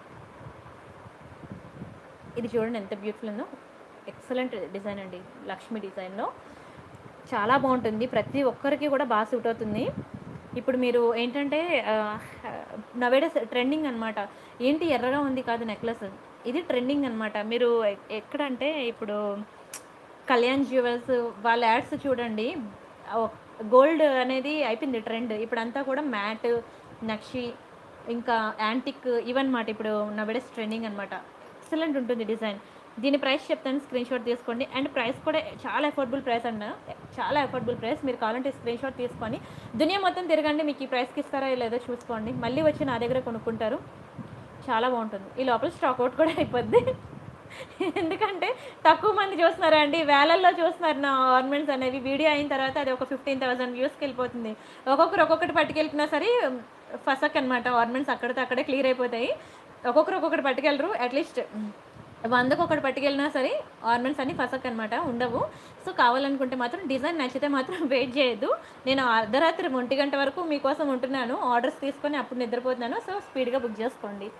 ఇది చూడండి ఎంత బ్యూటిఫుల్ ఉందో ఎక్సలెంట్ డిజైన్ అండి లక్ష్మి డిజైన్లో చాలా బాగుంటుంది ప్రతి ఒక్కరికి కూడా బాగా సూట్ అవుతుంది ఇప్పుడు మీరు ఏంటంటే నవేడస్ ట్రెండింగ్ అనమాట ఏంటి ఎర్రగా ఉంది కాదు నెక్లెస్ ఇది ట్రెండింగ్ అనమాట మీరు ఎ- ఎక్కడంటే ఇప్పుడు కళ్యాణ్ జ్యువెల్స్ వాళ్ళ యాడ్స్ చూడండి గోల్డ్ అనేది అయిపోయింది ట్రెండ్ ఇప్పుడంతా కూడా మ్యాట్ నక్షి ఇంకా యాంటిక్ ఇవన్నమాట ఇప్పుడు నవేడస్ ట్రెండింగ్ అనమాట ఎక్సలెంట్ ఉంటుంది డిజైన్ దీని ప్రైస్ చెప్తాను స్క్రీన్ షాట్ తీసుకోండి అండ్ ప్రైస్ కూడా చాలా అఫోర్డబుల్ ప్రైస్ అన్న చాలా అఫోర్డబుల్ ప్రైస్ మీరు కావాలంటే స్క్రీన్ షాట్ తీసుకొని దునియా మొత్తం తిరగండి మీకు ఈ ప్రైస్కి ఇస్తారా లేదో చూసుకోండి మళ్ళీ వచ్చి నా దగ్గర కొనుక్కుంటారు చాలా బాగుంటుంది ఈ లోపల స్టాక్ అవుట్ కూడా అయిపోద్ది ఎందుకంటే తక్కువ మంది చూస్తున్నారు అండి వేలల్లో చూస్తున్నారు నా ఆర్నమెంట్స్ అనేవి వీడియో అయిన తర్వాత అది ఒక ఫిఫ్టీన్ థౌసండ్ వ్యూస్కి వెళ్ళిపోతుంది ఒక్కొక్కరు ఒక్కొక్కటి పట్టుకెళ్ళినా సరే ఫసక్ అనమాట ఆర్నమెంట్స్ అక్కడితో అక్కడే క్లియర్ అయిపోతాయి ఒక్కొక్కరు ఒక్కొక్కటి పట్టుకెళ్ళరు అట్లీస్ట్ వందకు ఒకటి పట్టుకెళ్ళినా సరే ఆర్నమెంట్స్ అన్ని ఫసక్ అనమాట ఉండవు సో కావాలనుకుంటే మాత్రం డిజైన్ నచ్చితే మాత్రం వెయిట్ చేయొద్దు నేను అర్ధరాత్రి ఒంటి గంట వరకు మీకోసం ఉంటున్నాను ఆర్డర్స్ తీసుకొని అప్పుడు నిద్రపోతున్నాను సో స్పీడ్గా బుక్ చేసుకోండి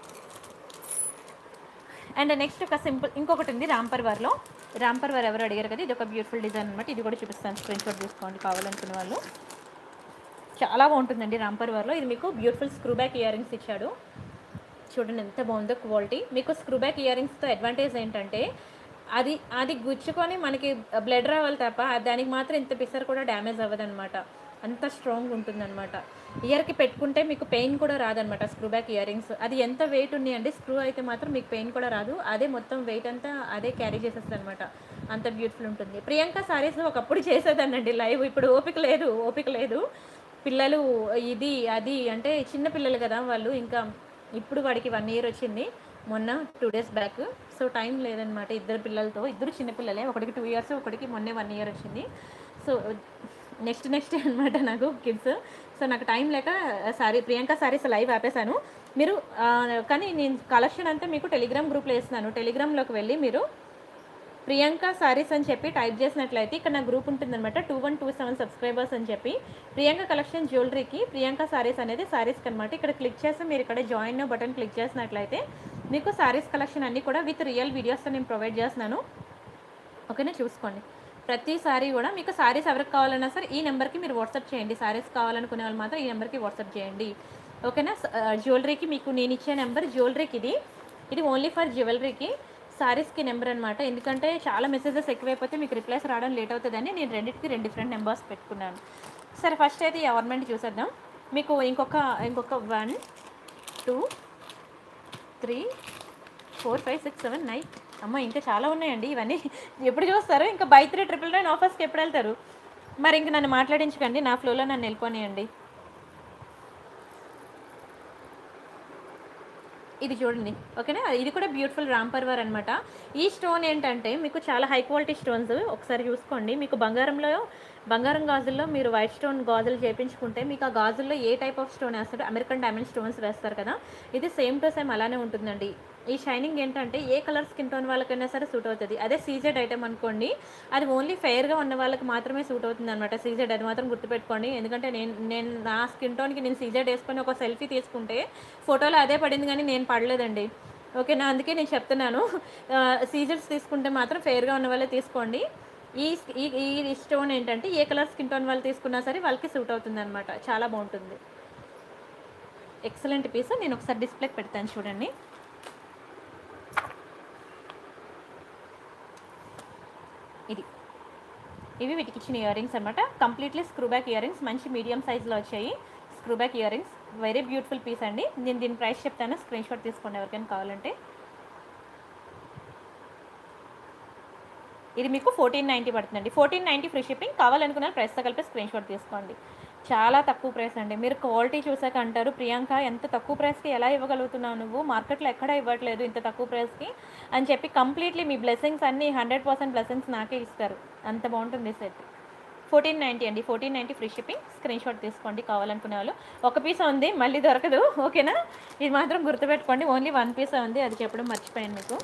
అండ్ నెక్స్ట్ ఒక సింపుల్ ఇంకొకటి ఉంది రాంపర్ వార్లో రాంపర్ వార్ ఎవరు అడిగారు కదా ఇది ఒక బ్యూటిఫుల్ డిజైన్ అనమాట ఇది కూడా చూపిస్తాను స్క్రీన్ షాట్ తీసుకోండి కావాలనుకునే వాళ్ళు చాలా బాగుంటుందండి రాంపర్ వార్లో ఇది మీకు beautiful screw back year earrings ఇచ్చాడు చూడండి ఎంత బాగుందో క్వాలిటీ మీకు స్క్రూ బ్యాక్ ఇయర్ రింగ్స్తో అడ్వాంటేజ్ ఏంటంటే అది అది గుచ్చుకొని మనకి బ్లడ్ రావాలి తప్ప దానికి మాత్రం ఇంత పిసర్ కూడా డ్యామేజ్ అవ్వదన్నమాట అంత స్ట్రాంగ్ ఉంటుందన్నమాట ఇయర్కి పెట్టుకుంటే మీకు పెయిన్ కూడా రాదనమాట స్క్రూ బ్యాక్ ఇయర్ రింగ్స్ అది ఎంత వెయిట్ ఉన్నాయండి స్క్రూ అయితే మాత్రం మీకు పెయిన్ కూడా రాదు అదే మొత్తం వెయిట్ అంతా అదే క్యారీ చేసేస్తుంది అనమాట అంత బ్యూటిఫుల్ ఉంటుంది ప్రియాంక సారీస్ ఒకప్పుడు చేసేదానండి లైవ్ ఇప్పుడు ఓపిక లేదు ఓపిక లేదు పిల్లలు ఇది అది అంటే చిన్న పిల్లలు కదా వాళ్ళు ఇంకా ఇప్పుడు వాడికి వన్ ఇయర్ వచ్చింది మొన్న two days back so time లేదనమాట ఇద్దరు పిల్లలతో ఇద్దరు చిన్నపిల్లలే ఒకటికి టూ ఇయర్స్ ఒకటికి మొన్నే వన్ ఇయర్ వచ్చింది సో నెక్స్ట్ నెక్స్ట్ అనమాట నాకు కిడ్స్ సో నాకు టైం లేక సారీ ప్రియాంక సారీస్ లైవ్ ఆపేశాను మీరు ఆ, కానీ నేను కలెక్షన్ అంతా మీకు టెలిగ్రామ్ గ్రూప్లో వేస్తున్నాను టెలిగ్రామ్లోకి వెళ్ళి మీరు ప్రియాంక సారీస్ అని చెప్పి టైప్ చేసినట్లయితే ఇక్కడ నా గ్రూప్ ఉంటుందన్నమాట two one two seven subscribers అని చెప్పి ప్రియాంక కలెక్షన్ జ్యువెలరీకి ప్రియాంక సారీస్ అనేది సారీస్కి అనమాట ఇక్కడ క్లిక్ చేస్తే మీరు ఇక్కడ జాయిన్ బటన్ క్లిక్ చేసినట్లయితే మీకు సారీస్ కలెక్షన్ అన్నీ కూడా విత్ రియల్ వీడియోస్తో నేను ప్రొవైడ్ చేస్తున్నాను ఓకేనా చూసుకోండి ప్రతి సారీ కూడా మీకు సారీస్ ఎవరికి కావాలన్నా సరే ఈ నెంబర్కి మీరు వాట్సాప్ చేయండి సారీస్ కావాలనుకునే వాళ్ళు మాత్రం ఈ నెంబర్కి వాట్సాప్ చేయండి ఓకేనా స- ఆ, జ్యువెలరీకి మీకు నేను ఇచ్చే నెంబర్ జ్యువెలరీకి ఇది ఇది ఓన్లీ ఫర్ జ్యువెలరీకి సారీస్కి నెంబర్ అనమాట ఎందుకంటే చాలా మెసేజెస్ ఎక్కువైపోతే మీకు రిప్లైస్ రావడం లేట్ అవుతుందని నేను రెండింటికి రెండు డిఫరెంట్ నెంబర్స్ పెట్టుకున్నాను సరే ఫస్ట్ అయితే ఈ గవర్నమెంట్ చూసేద్దాం మీకు ఇంకొక ఇంకొక one two three four five six seven nine అమ్మ ఇంకా చాలా ఉన్నాయండి ఇవన్నీ ఎప్పుడు చూస్తారు ఇంకా బై త్రీ ట్రిపుల్ నైన్ ఆఫర్స్కి ఎప్పుడు వెళ్తారు మరి ఇంక నన్ను మాట్లాడించకండి నా ఫ్లోలో నన్ను వెళ్ళిపోనియండి ఇది చూడండి ఓకేనా ఇది కూడా బ్యూటిఫుల్ రాంపర్వర్ అనమాట ఈ స్టోన్ ఏంటంటే మీకు చాలా హై క్వాలిటీ స్టోన్స్ ఒకసారి చూసుకోండి మీకు బంగారంలో బంగారం గాజుల్లో మీరు వైట్ స్టోన్ గాజులు చేయించుకుంటే మీకు ఆ గాజుల్లో ఏ టైప్ ఆఫ్ స్టోన్ వేస్తాడు అమెరికన్ డైమండ్ స్టోన్స్ వేస్తారు కదా ఇది సేమ్ టు సేమ్ అలానే ఉంటుందండి ఈ షైనింగ్ ఏంటంటే ఏ కలర్ స్కిన్ టోన్ వాళ్ళకైనా సరే సూట్ అవుతుంది అదే సీజెడ్ ఐటమ్ అనుకోండి అది ఓన్లీ ఫెయిర్గా ఉన్న వాళ్ళకి మాత్రమే సూట్ అవుతుంది అనమాట సీజెడ్ అది మాత్రం గుర్తుపెట్టుకోండి ఎందుకంటే నేను నేను నా స్కిన్ టోన్కి నేను సీజెడ్ వేసుకొని ఒక సెల్ఫీ తీసుకుంటే ఫోటోలో అదే పడింది కానీ నేను పడలేదండి ఓకేనా అందుకే నేను చెప్తున్నాను సీజర్స్ తీసుకుంటే మాత్రం ఫెయిర్గా ఉన్న వాళ్ళే తీసుకోండి ఈ ఈ ఈ స్టోన్ ఏంటంటే ఏ కలర్ స్కిన్ టోన్ వాళ్ళు తీసుకున్నా సరే వాళ్ళకి సూట్ అవుతుంది అనమాట చాలా బాగుంటుంది ఎక్సలెంట్ పీస్ నేను ఒకసారి డిస్ప్లేకి పెడతాను చూడండి ఇది ఇవి వీటికి ఇచ్చిన ఇయర్ రింగ్స్ అనమాట completely screw back year earrings మంచి మీడియం సైజ్లో వచ్చాయి screw back year earrings very beautiful piece అండి నేను దీని ప్రైస్ చెప్తాను స్క్రీన్ షాట్ తీసుకోండి ఎవరికైనా కావాలంటే ఇది మీకు ఫోర్టీన్ నైంటీ పడుతుందండి ఫోర్టీన్ నైంటీ ఫ్రీ షిప్పింగ్ కావాలనుకున్న ప్రైస్తో కలిపి స్క్రీన్ షాట్ తీసుకోండి చాలా తక్కువ ప్రైస్ అండి మీరు క్వాలిటీ చూసాక అంటారు ప్రియాంక ఎంత తక్కువ ప్రైస్కి ఎలా ఇవ్వగలుగుతున్నావు నువ్వు మార్కెట్లో ఎక్కడ ఇవ్వట్లేదు ఇంత తక్కువ ప్రైస్కి అని చెప్పి కంప్లీట్లీ మీ బ్లెస్సింగ్స్ అన్నీ హండ్రెడ్ పర్సెంట్ బ్లెస్సింగ్స్ నాకే ఇస్తారు అంత బాగుంటుంది సెట్ ఫోర్టీన్ నైంటీ అండి fourteen ninety free shipping screen shot తీసుకోండి కావాలనుకునే వాళ్ళు ఒక పీస్ ఉంది మళ్ళీ దొరకదు ఓకేనా ఇది మాత్రం గుర్తుపెట్టుకోండి ఓన్లీ వన్ పీస్ ఉంది అది చెప్పడం మర్చిపోయాను మీకు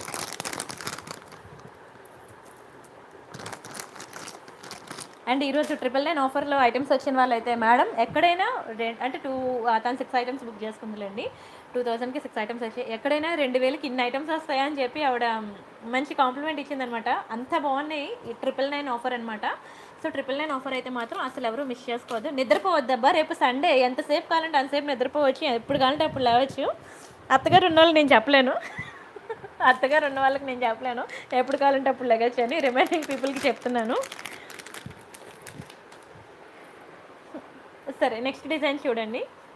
అండ్ ఈరోజు ట్రిపుల్ నైన్ ఆఫర్లో ఐటమ్స్ వచ్చిన వాళ్ళైతే మేడం ఎక్కడైనా రె- అంటే టూ తను సిక్స్ ఐటమ్స్ బుక్ చేసుకుందిలేండి టూ థౌజండ్కి సిక్స్ ఐటమ్స్ వచ్చాయి ఎక్కడైనా రెండు వేలకి ఇన్ని ఐటమ్స్ వస్తాయా అని చెప్పి ఆవిడ మంచి కాంప్లిమెంట్ ఇచ్చిందనమాట అంత బాగున్నాయి ఈ ట్రిపుల్ నైన్ ఆఫర్ అనమాట సో ట్రిపుల్ నైన్ ఆఫర్ అయితే మాత్రం అసలు ఎవరు మిస్ చేసుకోవద్దు నిద్రపోవద్దబ్బా రేపు సండే ఎంతసేపు కావాలంటే అంతసేపు నిద్రపోవచ్చు ఎప్పుడు కావాలంటే అప్పుడు లేవచ్చు అత్తగారు ఉన్న వాళ్ళు నేను చెప్పలేను అత్తగారు ఉన్న వాళ్ళకి నేను చెప్పలేను ఎప్పుడు కావాలంటే అప్పుడు లెగచ్చు అని రిమైనింగ్ పీపుల్కి చెప్తున్నాను సరే నెక్స్ట్ డిజైన్ చూడండి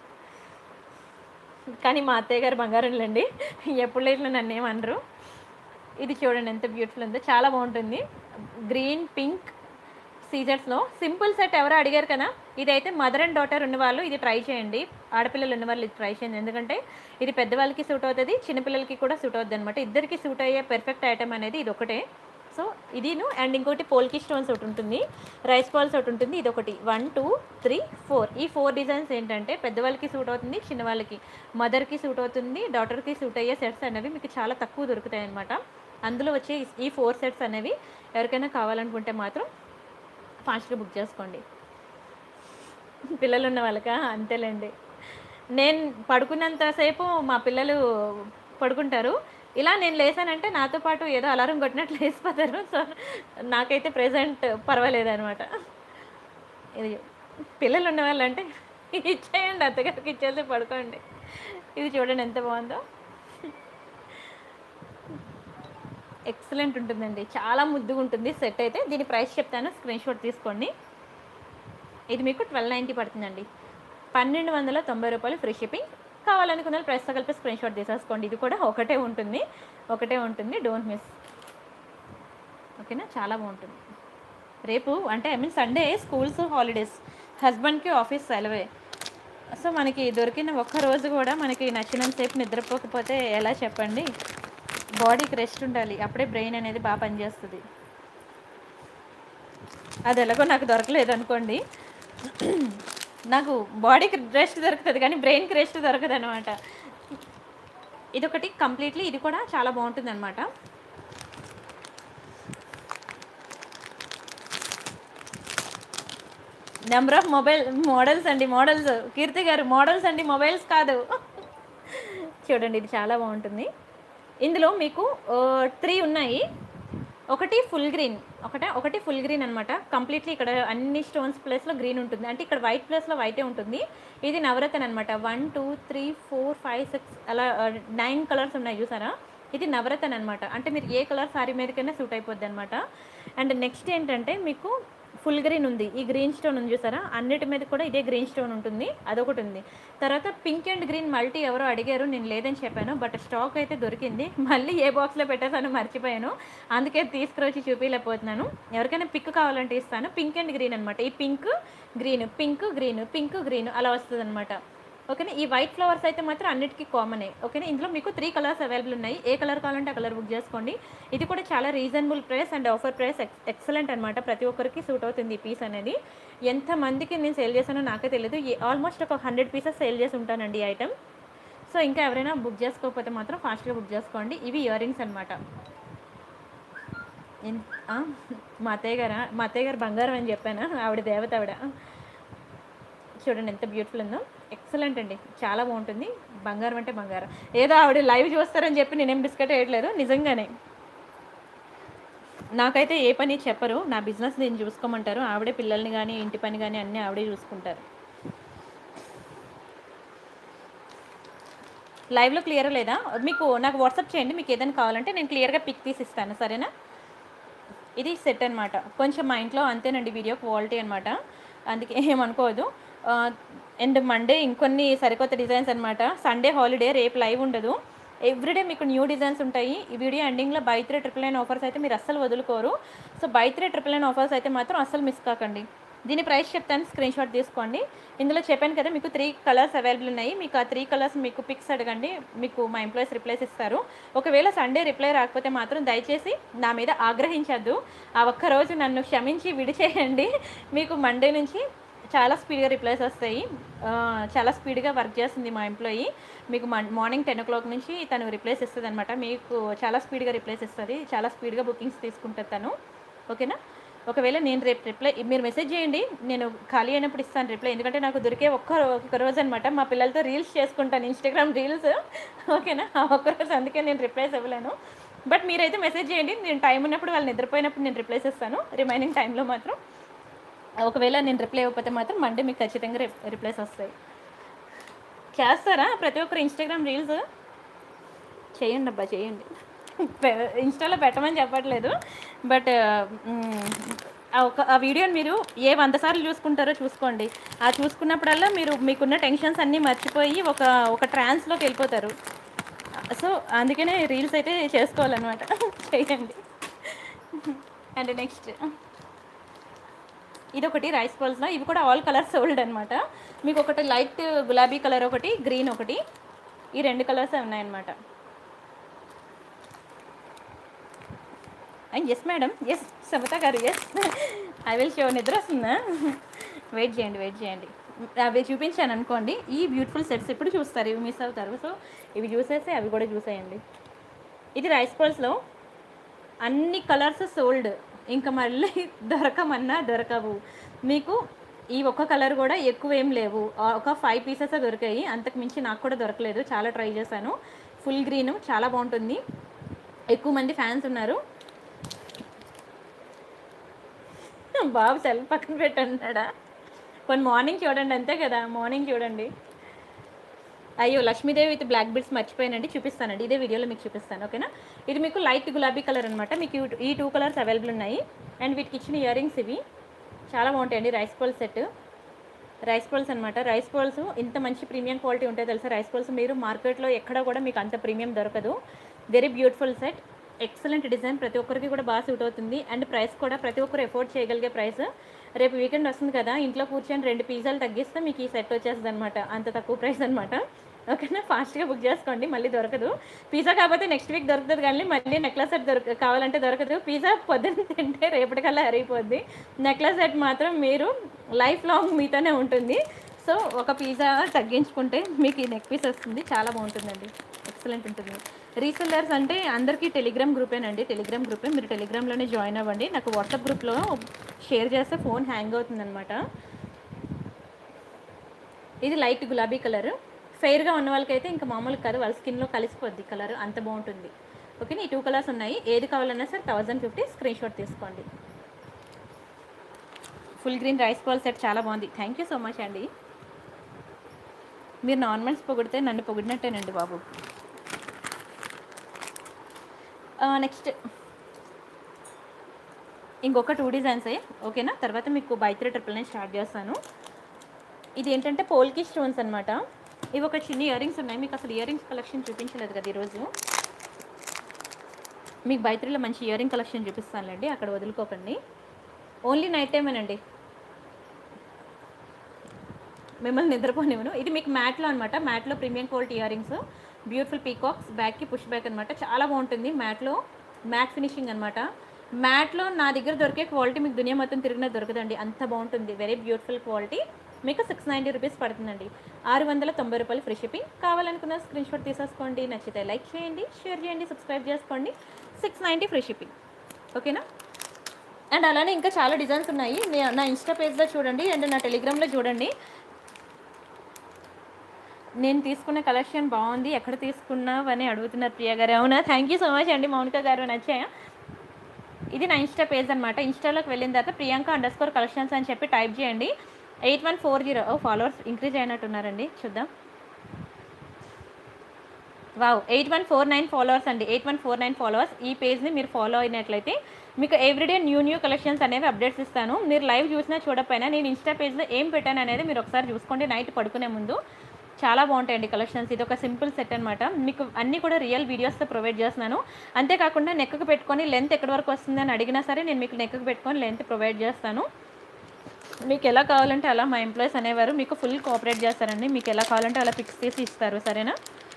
కానీ మా అత్తయ్య గారు బంగారంలేండి ఎప్పుడు లేట్లు నన్ను ఏమనరు ఇది చూడండి ఎంత బ్యూటిఫుల్ ఉందో చాలా బాగుంటుంది గ్రీన్ పింక్ సీజర్స్లో సింపుల్ సెట్ ఎవరో అడిగారు కదా ఇదైతే మదర్ అండ్ డాటర్ ఉన్న వాళ్ళు ఇది ట్రై చేయండి ఆడపిల్లలు ఉన్న వాళ్ళు ఇది ట్రై చేయండి ఎందుకంటే ఇది పెద్దవాళ్ళకి సూట్ అవుతుంది చిన్నపిల్లలకి కూడా సూట్ అవుతుంది అనమాట ఇద్దరికి సూట్ అయ్యే పెర్ఫెక్ట్ ఐటమ్ అనేది ఇది ఒకటే సో ఇదిను అండ్ ఇంకోటి పోల్కి స్టోన్స్ ఒకటి ఉంటుంది రైస్ బాల్స్ ఒకటి ఉంటుంది ఇది ఒకటి వన్ టూ త్రీ ఫోర్ ఈ ఫోర్ డిజైన్స్ ఏంటంటే పెద్దవాళ్ళకి సూట్ అవుతుంది చిన్నవాళ్ళకి మదర్కి సూట్ అవుతుంది డాటర్కి సూట్ అయ్యే సెట్స్ అనేవి మీకు చాలా తక్కువ దొరుకుతాయి అనమాట అందులో వచ్చే ఈ- ఈ ఫోర్ సెట్స్ అనేవి ఎవరికైనా కావాలనుకుంటే మాత్రం ఫాస్ట్గా బుక్ చేసుకోండి పిల్లలు ఉన్న వాళ్ళకా అంతేలేండి నేను పడుకున్నంతసేపు మా పిల్లలు పడుకుంటారు ఇలా నేను లేసానంటే నాతో పాటు ఏదో అలారం కొట్టినట్లు లేసిపోతారు సో నాకైతే ప్రెసెంట్ పర్వాలేదు అనమాట ఇది పిల్లలు ఉన్న వాళ్ళంటే ఇచ్చేయండి అత్తగారికి ఇచ్చేసి పడుకోండి ఇది చూడండి ఎంత బాగుందో ఎక్సలెంట్ ఉంటుందండి చాలా ముద్దుగా ఉంటుంది సెట్ అయితే దీని ప్రైస్ చెప్తాను స్క్రీన్ షాట్ తీసుకోండి ఇది మీకు ట్వెల్వ్ నైంటీ పడుతుందండి పన్నెండు వందల తొంభై రూపాయలు ఫ్రీ షిప్పింగ్ కావాలనుకున్న వాళ్ళు ప్రైస్తో కలిపి స్క్రీన్ షాట్ తీసేసుకోండి ఇది కూడా ఒకటే ఉంటుంది ఒకటే ఉంటుంది డోంట్ మిస్ ఓకేనా చాలా బాగుంటుంది రేపు అంటే I mean Sunday schools holidays హస్బెండ్కి ఆఫీస్ సెలవే సో మనకి దొరికిన ఒక్క రోజు కూడా మనకి నచ్చినంతసేపు నిద్రపోకపోతే ఎలా చెప్పండి బాడీకి రెస్ట్ ఉండాలి అప్పుడే బ్రెయిన్ అనేది బాగా పనిచేస్తుంది అది ఎలాగో నాకు దొరకలేదు అనుకోండి నాకు బాడీకి రెస్ట్ దొరుకుతుంది కానీ బ్రెయిన్కి రెస్ట్ దొరకదు అనమాట ఇదొకటి కంప్లీట్లీ ఇది కూడా చాలా బాగుంటుంది అనమాట నెంబర్ ఆఫ్ మొబైల్ మోడల్స్ అండి మోడల్స్ కీర్తి గారు మోడల్స్ అండి మొబైల్స్ కాదు చూడండి ఇది చాలా బాగుంటుంది ఇందులో మీకు త్రీ ఉన్నాయి ఒకటి ఫుల్ గ్రీన్ ఒకటే ఒకటి ఫుల్ గ్రీన్ అనమాట కంప్లీట్లీ ఇక్కడ అన్ని స్టోన్స్ ప్లేస్లో గ్రీన్ ఉంటుంది అంటే ఇక్కడ వైట్ ప్లేస్లో వైటే ఉంటుంది ఇది నవరత్న అనమాట one two three four five six అలా నైన్ కలర్స్ ఉన్నాయి చూసారా ఇది నవరత్న అనమాట అంటే మీరు ఏ కలర్ సారీ మీదకైనా సూట్ అయిపోద్ది అనమాట అండ్ నెక్స్ట్ ఏంటంటే మీకు ఫుల్ గ్రీన్ ఉంది ఈ గ్రీన్ స్టోన్ ఉంది చూసారా అన్నిటి మీద కూడా ఇదే గ్రీన్ స్టోన్ ఉంటుంది అదొకటి ఉంది తర్వాత పింక్ అండ్ గ్రీన్ మల్టీ ఎవరో అడిగారు నేను లేదని చెప్పాను బట్ స్టాక్ అయితే దొరికింది మళ్ళీ ఏ బాక్స్లో పెట్టేసానో మర్చిపోయాను అందుకే తీసుకురొచ్చి చూపించలేకపోతున్నాను ఎవరికైనా పిక్ కావాలంటే ఇస్తాను పింక్ అండ్ గ్రీన్ అనమాట ఈ pink green pink green pink green అలా వస్తుంది అనమాట ఓకేనా ఈ వైట్ ఫ్లవర్స్ అయితే మాత్రం అన్నిటికీ కామనే ఓకేనా ఇందులో మీకు త్రీ కలర్స్ అవైలబుల్ ఉన్నాయి ఏ కలర్ కావాలంటే ఆ కలర్ బుక్ చేసుకోండి ఇది కూడా చాలా reasonable price and offer price excellent అనమాట ప్రతి ఒక్కరికి సూట్ అవుతుంది ఈ పీస్ అనేది ఎంతమందికి నేను సేల్ చేశానో నాకే తెలియదు ఆల్మోస్ట్ ఒక హండ్రెడ్ పీసెస్ సేల్ చేసి ఉంటానండి ఈ ఐటమ్ సో ఇంకా ఎవరైనా బుక్ చేసుకోకపోతే మాత్రం ఫాస్ట్గా బుక్ చేసుకోండి ఇవి ఇయర్ రింగ్స్ అనమాట మా అత్తయ్య గారా మా అత్తయ్య గారు బంగారం అని చెప్పాను ఆవిడ దేవత ఆవిడ చూడండి ఎంత బ్యూటిఫుల్ ఉందో ఎక్సలెంట్ అండి చాలా బాగుంటుంది బంగారం అంటే బంగారం ఏదో ఆవిడ లైవ్ చూస్తారని చెప్పి నేనేం బిస్కెట్ వేయట్లేదు నిజంగానే నాకైతే ఏ పని చెప్పరు నా బిజినెస్ నేను చూసుకోమంటారు ఆవిడే పిల్లల్ని కానీ ఇంటి పని కానీ అన్నీ ఆవిడే చూసుకుంటారు లైవ్లో క్లియర్ లేదా మీకు నాకు వాట్సాప్ చేయండి మీకు ఏదైనా కావాలంటే నేను క్లియర్గా పిక్ తీసి ఇస్తాను సరేనా ఇది సెట్ అనమాట కొంచెం మా ఇంట్లో అంతేనండి వీడియో క్వాలిటీ అనమాట అందుకే ఏమనుకోవద్దు అండ్ మండే ఇంకొన్ని సరికొత్త డిజైన్స్ అనమాట సండే హాలిడే రేపు లైవ్ ఉండదు ఎవ్రీడే మీకు న్యూ డిజైన్స్ ఉంటాయి ఈ వీడియో ఎండింగ్లో buy three triple nine offers అయితే మీరు అస్సలు వదులుకోరు so buy three triple nine offers అయితే మాత్రం అస్సలు మిస్ కాకండి దీని ప్రైస్ చెప్తాను స్క్రీన్ షాట్ తీసుకోండి ఇందులో చెప్పాను కదా మీకు త్రీ కలర్స్ అవైలబుల్ ఉన్నాయి మీకు ఆ త్రీ కలర్స్ మీకు పిక్స్ అడగండి మీకు మా ఎంప్లాయీస్ రిప్లైస్ ఇస్తారు ఒకవేళ సండే రిప్లై రాకపోతే మాత్రం దయచేసి నా మీద ఆగ్రహించద్దు ఆ ఒక్క రోజు నన్ను క్షమించి విడిచేయండి మీకు మండే నుంచి చాలా స్పీడ్గా రిప్లైస్ వస్తాయి ఆ, చాలా స్పీడ్గా వర్క్ చేస్తుంది మా ఎంప్లాయీ మీకు మార్నింగ్ టెన్ ఓ క్లాక్ నుంచి తను రిప్లైస్ ఇస్తుంది అనమాట మీకు చాలా స్పీడ్గా రిప్లైస్ ఇస్తుంది చాలా స్పీడ్గా బుకింగ్స్ తీసుకుంటుంది తను ఓకేనా ఒకవేళ నేను రేపు రిప్లై మీరు మెసేజ్ చేయండి నేను ఖాళీ అయినప్పుడు ఇస్తాను రిప్లై ఎందుకంటే నాకు దొరికే ఒక్క రో- ఒక్క రోజు అనమాట మా పిల్లలతో రీల్స్ చేసుకుంటాను ఇన్స్టాగ్రామ్ రీల్స్ ఓకేనా ఆ ఒక్క రోజు అందుకే నేను రిప్లైస్ ఇవ్వలేను బట్ మీరైతే మెసేజ్ చేయండి నేను టైం ఉన్నప్పుడు వాళ్ళు నిద్రపోయినప్పుడు నేను రిప్లైస్ ఇస్తాను రిమైనింగ్ టైంలో మాత్రం ఒకవేళ నేను రిప్లై ఇవ్వకపోతే మాత్రం మండే మీకు ఖచ్చితంగా రిప్ రిప్లైస్ వస్తాయి చేస్తారా ప్రతి ఒక్కరు ఇన్స్టాగ్రామ్ రీల్స్ చేయండి అబ్బా చేయండి పె- ఇన్స్టాలో పెట్టమని చెప్పట్లేదు బట్ ఆ ఒక ఆ వీడియోని మీరు ఏ వంద సార్లు చూసుకుంటారో చూసుకోండి ఆ చూసుకున్నప్పుడల్లా మీరు మీకున్న టెన్షన్స్ అన్నీ మర్చిపోయి ఒక ఒక ట్రాన్స్లోకి వెళ్ళిపోతారు సో అందుకనే రీల్స్ అయితే చేసుకోవాలన్నమాట చేయండి అండ్ నెక్స్ట్ ఇది ఒకటి రైస్ పల్స్లో ఇవి కూడా ఆల్ కలర్స్ సోల్డ్ అనమాట మీకు ఒకటి లైట్ గులాబీ కలర్ ఒకటి గ్రీన్ ఒకటి ఈ రెండు కలర్స్ ఉన్నాయన్నమాట ఎస్ మేడం ఎస్ సమత గారు ఎస్ ఐ విల్ షో నిద్ర వస్తుందా వెయిట్ చేయండి వెయిట్ చేయండి అవి చూపించాను అనుకోండి ఈ బ్యూటిఫుల్ సెట్స్ ఎప్పుడు చూస్తారు ఇవి మిస్ అవుతారు సో ఇవి చూసేసి అవి కూడా చూసేయండి ఇది రైస్ పల్స్లో అన్ని కలర్స్ సోల్డ్ ఇంకా మళ్ళీ దొరకమన్నా దొరకవు మీకు ఈ ఒక్క కలర్ కూడా ఎక్కువ ఏం లేవు ఆ ఒక ఫైవ్ పీసెస్ దొరికాయి అంతకు మించి నాకు కూడా దొరకలేదు చాలా ట్రై చేశాను ఫుల్ గ్రీన్ చాలా బాగుంటుంది ఎక్కువ మంది ఫ్యాన్స్ ఉన్నారు బాబు సెల్ పక్కన పెట్టున్నాడా కొన్ని మార్నింగ్ చూడండి అంతే కదా మార్నింగ్ చూడండి అయ్యో లక్ష్మీదేవి విత్ బ్లాక్ బిడ్స్ మర్చిపోయానండి చూపిస్తానండి ఇదే వీడియోలో మీకు చూపిస్తాను ఓకేనా ఇది మీకు లైట్ గులాబీ కలర్ అనమాట మీకు ఈ- ఈ టూ కలర్స్ అవైలబుల్ ఉన్నాయి అండ్ వీటికి ఇచ్చిన ఇయర్ రింగ్స్ ఇవి చాలా బాగుంటాయండి rice pearl set rice pearls అనమాట రైస్ పోల్స్ ఇంత మంచి ప్రీమియం క్వాలిటీ ఉంటాయి తెలుసా రైస్ పోల్స్ మీరు మార్కెట్లో ఎక్కడ కూడా మీకు అంత ప్రీమియం దొరకదు very beautiful set excellent design ప్రతి ఒక్కరికి కూడా బాగా సూట్ అవుతుంది అండ్ ప్రైస్ కూడా ప్రతి ఒక్కరు ఎఫోర్డ్ చేయగలిగే ప్రైస్ రేపు వీకెండ్ వస్తుంది కదా ఇంట్లో కూర్చొని రెండు పిజ్జాలు తగ్గిస్తే మీకు ఈ సెట్ వచ్చేస్తుంది అనమాట అంత తక్కువ ప్రైస్ అనమాట ఓకేనా ఫాస్ట్గా బుక్ చేసుకోండి మళ్ళీ దొరకదు పిజ్జా కాకపోతే నెక్స్ట్ వీక్ దొరుకుతుంది కానీ మళ్ళీ నెక్లెస్ సెట్ దొరక కావాలంటే దొరకదు పిజ్జా పొద్దున్న తింటే రేపటికల్లా అరిగిపోద్ది నెక్లెస్ సెట్ మాత్రం మీరు లైఫ్ లాంగ్ మీతోనే ఉంటుంది సో ఒక పిజ్జా తగ్గించుకుంటే మీకు ఈ నెక్ పీస్ వస్తుంది చాలా బాగుంటుందండి ఎక్సలెంట్ ఉంటుంది రీసెల్లర్స్ అంటే అందరికీ టెలిగ్రామ్ గ్రూపేనండి టెలిగ్రామ్ గ్రూపే మీరు టెలిగ్రామ్లోనే జాయిన్ అవ్వండి నాకు వాట్సాప్ గ్రూప్లో షేర్ చేస్తే ఫోన్ హ్యాంగ్ అవుతుందన్నమాట ఇది లైట్ గులాబీ కలర్ ఫెయిర్గా ఉన్న వాళ్ళకైతే ఇంకా మామూలు కాదు వాళ్ళ స్కిన్లో కలిసిపోద్ది కలర్ అంత బాగుంటుంది ఓకేనా ఈ టూ కలర్స్ ఉన్నాయి ఏది కావాలన్నా సరే థౌజండ్ ఫిఫ్టీ స్క్రీన్ షాట్ తీసుకోండి full green rice ball set చాలా బాగుంది థ్యాంక్ యూ సో మచ్ అండి మీరు నార్మల్స్ పొగిడితే నన్ను పొగిడినట్టేనండి బాబు నెక్స్ట్ ఇంకొక టూ డిజైన్స్ ఓకేనా తర్వాత మీకు బైత్రీ ట్రిపుల్ నైన్ స్టార్ట్ చేస్తాను ఇది ఏంటంటే పోల్కి స్టోన్స్ అనమాట ఇవి ఒక చిన్న ఇయర్ రింగ్స్ ఉన్నాయి మీకు అసలు ఇయర్ రింగ్స్ కలెక్షన్ చూపించలేదు కదా ఈరోజు మీకు బైత్రీలో మంచి ఇయర్ రింగ్ కలెక్షన్ చూపిస్తానులేండి అక్కడ వదులుకోకండి ఓన్లీ నైట్ టైమేనండి మిమ్మల్ని నిద్రపోనివ్వను ఇది మీకు మ్యాట్లో అనమాట మ్యాట్లో premium quality earrings beautiful peacocks బ్యాక్కి పుష్ బ్యాక్ అనమాట చాలా బాగుంటుంది మ్యాట్లో మ్యాట్ ఫినిషింగ్ అనమాట మ్యాట్లో నా దగ్గర దొరికే క్వాలిటీ మీకు దునియా మొత్తం తిరిగినా దొరకదండి అంత బాగుంటుంది వెరీ బ్యూటిఫుల్ క్వాలిటీ మీకు సిక్స్ నైంటీ రూపీస్ పడుతుందండి ఆరు వందల తొంభై రూపాయలు ఫ్రీ షిప్పింగ్ కావాలనుకున్న స్క్రీన్ షాట్ తీసేసుకోండి నచ్చితే లైక్ చేయండి షేర్ చేయండి సబ్స్క్రైబ్ చేసుకోండి సిక్స్ నైంటీ ఫ్రీ షిప్పింగ్ ఓకేనా అండ్ అలానే ఇంకా చాలా డిజైన్స్ ఉన్నాయి నే- నా ఇన్స్టా పేజ్లో చూడండి అండ్ నా టెలిగ్రామ్లో చూడండి నేను తీసుకున్న కలెక్షన్ బాగుంది ఎక్కడ తీసుకున్నావు అని అడుగుతున్నారు ప్రియ గారు అవునా థ్యాంక్ యూ సో మచ్ అండి మౌనిక గారు నచ్చాయా ఇది నా ఇన్స్టా పేజ్ అనమాట ఇన్స్టాలోకి వెళ్ళిన తర్వాత ప్రియాంక అండర్ స్కోర్ కలెక్షన్స్ అని చెప్పి టైప్ చేయండి eight one four zero followers increase అయినట్టున్నారండి చూద్దాం wow eight one four nine followers అండి eight one four nine followers ఈ పేజ్ని మీరు ఫాలో అయినట్లయితే మీకు ఎవ్రీడే న్యూ న్యూ కలెక్షన్స్ అనేవి అప్డేట్స్ ఇస్తాను మీరు లైవ్ చూసినా చూడకపోయినా నేను ఇన్స్టా పేజ్లో ఏం పెట్టాను అనేది మీరు ఒకసారి చూసుకోండి నైట్ పడుకునే ముందు చాలా బాగుంటాయండి కలెక్షన్స్ ఇది ఒక సింపుల్ సెట్ అనమాట మీకు అన్నీ కూడా రియల్ వీడియోస్తో ప్రొవైడ్ చేస్తున్నాను అంతేకాకుండా నెక్కు పెట్టుకొని లెంత్ ఎక్కడి వరకు వస్తుంది అని అడిగినా సరే నేను మీకు నెక్కు పెట్టుకొని లెంత్ ప్రొవైడ్ చేస్తాను మీకు ఎలా కావాలంటే అలా మా ఎంప్లాయీస్ అనేవారు మీకు ఫుల్ కోఆపరేట్ చేస్తారండి మీకు ఎలా కావాలంటే అలా ఫిక్స్ చేసి ఇస్తారు సరేనా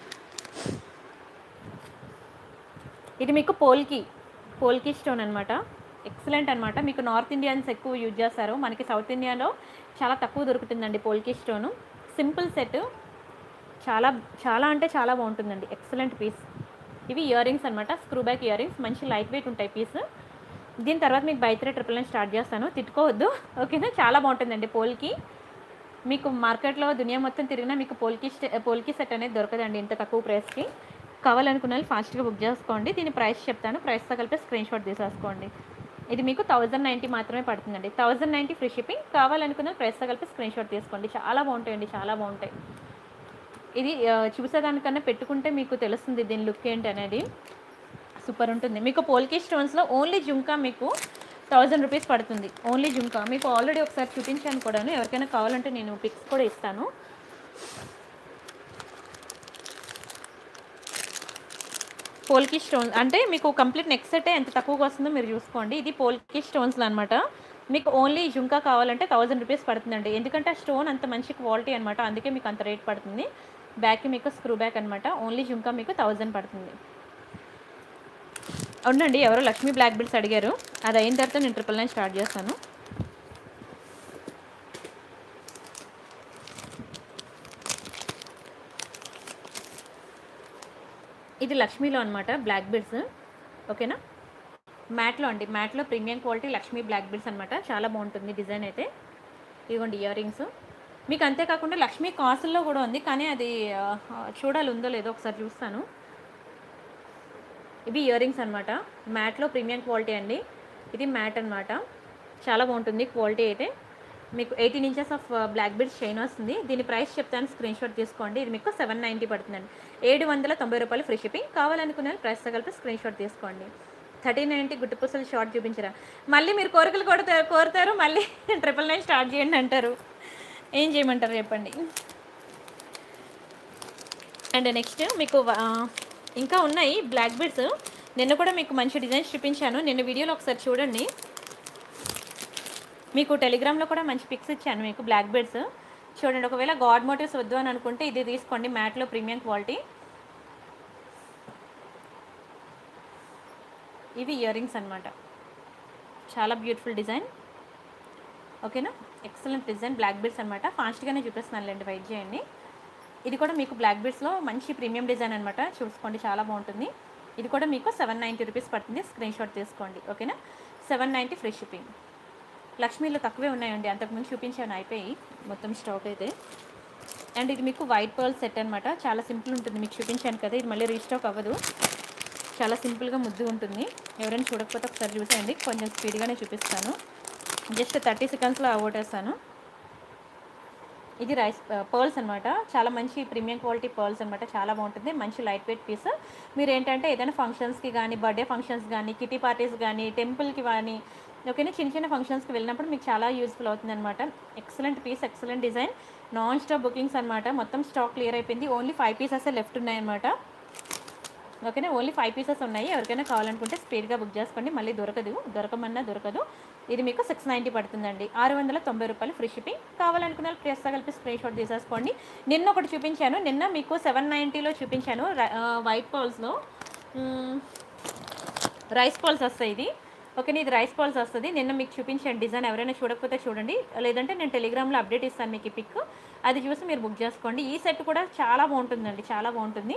ఇది మీకు పోల్కి పోల్కి స్టోన్ అనమాట ఎక్సలెంట్ అనమాట మీకు నార్త్ ఇండియన్స్ ఎక్కువ యూజ్ చేస్తారు మనకి సౌత్ ఇండియాలో చాలా తక్కువ దొరుకుతుందండి పోల్కి స్టోను సింపుల్ సెట్ చాలా చాలా అంటే చాలా బాగుంటుందండి ఎక్సలెంట్ పీస్ ఇవి ఇయర్ రింగ్స్ అనమాట స్క్రూ బ్యాక్ ఇయర్ రింగ్స్ మంచి లైట్ వెయిట్ ఉంటాయి పీస్ దీని తర్వాత మీకు బైత్రే ట్రిపుల్ నైన్ స్టార్ట్ చేస్తాను తిట్టుకోవద్దు ఓకేనా చాలా బాగుంటుందండి పోల్కి మీకు మార్కెట్లో దునియా మొత్తం తిరిగినా మీకు పోల్కి స్టే- పోల్కి సెట్ అనేది దొరకదండి ఇంత తక్కువ ప్రైస్కి కావాలనుకున్న వాళ్ళు ఫాస్ట్గా బుక్ చేసుకోండి దీని ప్రైస్ చెప్తాను ప్రైస్తో కలిపి స్క్రీన్ షాట్ తీసేసుకోండి ఇది మీకు థౌజండ్ నైంటీ మాత్రమే పడుతుందండి థౌజండ్ నైంటీ ఫ్రీ షిప్పింగ్ కావాలనుకున్న ప్రైస్తో కలిపి స్క్రీన్ షాట్ తీసుకోండి చాలా బాగుంటాయండి చాలా బాగుంటాయి ఇది ఆ, చూసేదానికన్నా పెట్టుకుంటే మీకు తెలుస్తుంది దీని లుక్ ఏంటి అనేది సూపర్ ఉంటుంది మీకు పోల్కి స్టోన్స్లో ఓన్లీ జుంకా మీకు థౌజండ్ రూపీస్ పడుతుంది ఓన్లీ జుంకా మీకు ఆల్రెడీ ఒకసారి చూపించాను కూడాను ఎవరికైనా కావాలంటే నేను పిక్స్ కూడా ఇస్తాను పోల్కి స్టోన్స్ అంటే మీకు కంప్లీట్ నెక్ సెట్ ఎంత తక్కువగా వస్తుందో మీరు చూసుకోండి ఇది పోల్కి స్టోన్స్లో అనమాట మీకు ఓన్లీ జుంకా కావాలంటే థౌజండ్ రూపీస్ పడుతుందండి ఎందుకంటే ఆ స్టోన్ అంత మంచి క్వాలిటీ అనమాట అందుకే మీకు అంత రేట్ పడుతుంది బ్యాక్కి మీకు స్క్రూ బ్యాక్ అనమాట ఓన్లీ జుంకా మీకు థౌజండ్ పడుతుంది ఉండండి ఎవరో లక్ష్మీ బ్లాక్ బిల్స్ అడిగారు అది అయిన తర్వాత నేను ట్రిపుల్ నైన్ స్టార్ట్ చేస్తాను ఇది లక్ష్మీలో అనమాట బ్లాక్ బిడ్స్ ఓకేనా మ్యాట్లో అండి మ్యాట్లో premium quality Lakshmi black beads అనమాట చాలా బాగుంటుంది డిజైన్ అయితే ఇదిగోండి ఇయర్ రింగ్స్ మీకు అంతేకాకుండా లక్ష్మీ కాసుల్లో కూడా ఉంది కానీ అది ఆ, చూడాలి ఉందో లేదో ఒకసారి చూస్తాను ఇవి ఇయర్ రింగ్స్ అనమాట మ్యాట్లో ప్రీమియం క్వాలిటీ అండి ఇది మ్యాట్ అనమాట చాలా బాగుంటుంది క్వాలిటీ అయితే మీకు eighteen inches of black beads chain వస్తుంది దీని ప్రైస్ చెప్తాను స్క్రీన్ షాట్ తీసుకోండి ఇది మీకు సెవెన్ నైంటీ పడుతుందండి ఏడు వందల తొంభై రూపాయలు ఫ్రీ షిప్పింగ్ కావాలనుకునే ప్రైస్ కలిపి స్క్రీన్ షాట్ తీసుకోండి థర్టీ నైంటీ గుట్టు పుసలు షార్ట్ చూపించరా మళ్ళీ మీరు కోరికలు కొడతారు కోరుతారు మళ్ళీ ట్రిపుల్ నైన్ స్టార్ట్ చేయండి అంటారు ఏం చేయమంటారు చెప్పండి అండ్ నెక్స్ట్ మీకు ఆ, ఇంకా ఉన్నాయి బ్లాక్ బీడ్స్ నిన్న కూడా మీకు మంచి డిజైన్స్ చూపించాను నిన్న వీడియోలో ఒకసారి చూడండి మీకు టెలిగ్రామ్లో కూడా మంచి పిక్స్ ఇచ్చాను మీకు బ్లాక్ బెడ్స్ చూడండి ఒకవేళ గాడ్ మోటివ్స్ వద్దు అని అనుకుంటే ఇది తీసుకోండి మ్యాట్లో ప్రీమియం క్వాలిటీ ఇవి ఇయర్ రింగ్స్ అనమాట చాలా బ్యూటిఫుల్ డిజైన్ ఓకేనా ఎక్సలెంట్ డిజైన్ బ్లాక్ బెడ్స్ అనమాట ఫాస్ట్గానే చూపిస్తున్నాను లేండి వెయిట్ చేయండి ఇది కూడా మీకు బ్లాక్ బెడ్స్లో మంచి ప్రీమియం డిజైన్ అనమాట చూసుకోండి చాలా బాగుంటుంది ఇది కూడా మీకు సెవెన్ నైంటీ రూపీస్ పడుతుంది స్క్రీన్ షాట్ తీసుకోండి ఓకేనా సెవెన్ నైంటీ ఫ్రీ షిప్పింగ్ లక్ష్మీలో తక్కువే ఉన్నాయండి అంతకుముందు చూపించాను అయిపోయి మొత్తం స్టాక్ అయితే అండ్ ఇది మీకు వైట్ పర్ల్ సెట్ అనమాట చాలా సింపుల్ ఉంటుంది మీకు చూపించాను కదా ఇది మళ్ళీ రీస్టాక్ అవ్వదు చాలా సింపుల్గా ముద్దు ఉంటుంది ఎవరైనా చూడకపోతే ఒకసారి చూసేయండి కొంచెం స్పీడ్గానే చూపిస్తాను జస్ట్ థర్టీ సెకండ్స్లో అవగొట్టేస్తాను ఇది రైస్ పర్ల్స్ అనమాట చాలా మంచి ప్రీమియం క్వాలిటీ పర్ల్స్ అనమాట చాలా బాగుంటుంది మంచి లైట్ వెయిట్ పీస్ మీరు ఏంటంటే ఏదైనా ఫంక్షన్స్కి కానీ బర్త్డే ఫంక్షన్స్ కానీ కిటీ పార్టీస్ కానీ టెంపుల్కి కానీ ఓకేనా చిన్న చిన్న ఫంక్షన్స్కి వెళ్ళినప్పుడు మీకు చాలా యూస్ఫుల్ అవుతుంది అనమాట excellent piece excellent design non stop bookings అనమాట మొత్తం స్టాక్ క్లియర్ అయిపోయింది ఓన్లీ ఫైవ్ పీసెస్ లెఫ్ట్ ఉన్నాయన్నమాట ఓకేనా ఓన్లీ ఫైవ్ పీసెస్ ఉన్నాయి ఎవరికైనా కావాలనుకుంటే స్పీడ్గా బుక్ చేసుకోండి మళ్ళీ దొరకదు దొరకమన్నా దొరకదు ఇది మీకు సిక్స్ నైంటీ పడుతుందండి ఆరు వందల తొంభై రూపాయలు ఫ్రీ షిప్పింగ్ కావాలనుకున్న వాళ్ళు ప్రెస్ కలిపి స్క్రీన్ షాట్ తీసేసుకోండి నిన్న ఒకటి చూపించాను నిన్న మీకు సెవెన్ నైంటీలో చూపించాను ర- ఆ, వైట్ పాల్స్లో రైస్ పాల్స్ వస్తాయి ఇది ఓకే ఇది రైస్ పాల్స్ వస్తుంది నిన్న మీకు చూపించాను డిజైన్ ఎవరైనా చూడకపోతే చూడండి లేదంటే నేను టెలిగ్రామ్లో అప్డేట్ ఇస్తాను మీకు ఈ పిక్ అది చూసి మీరు బుక్ చేసుకోండి ఈ సెట్ కూడా చాలా బాగుంటుందండి చాలా బాగుంటుంది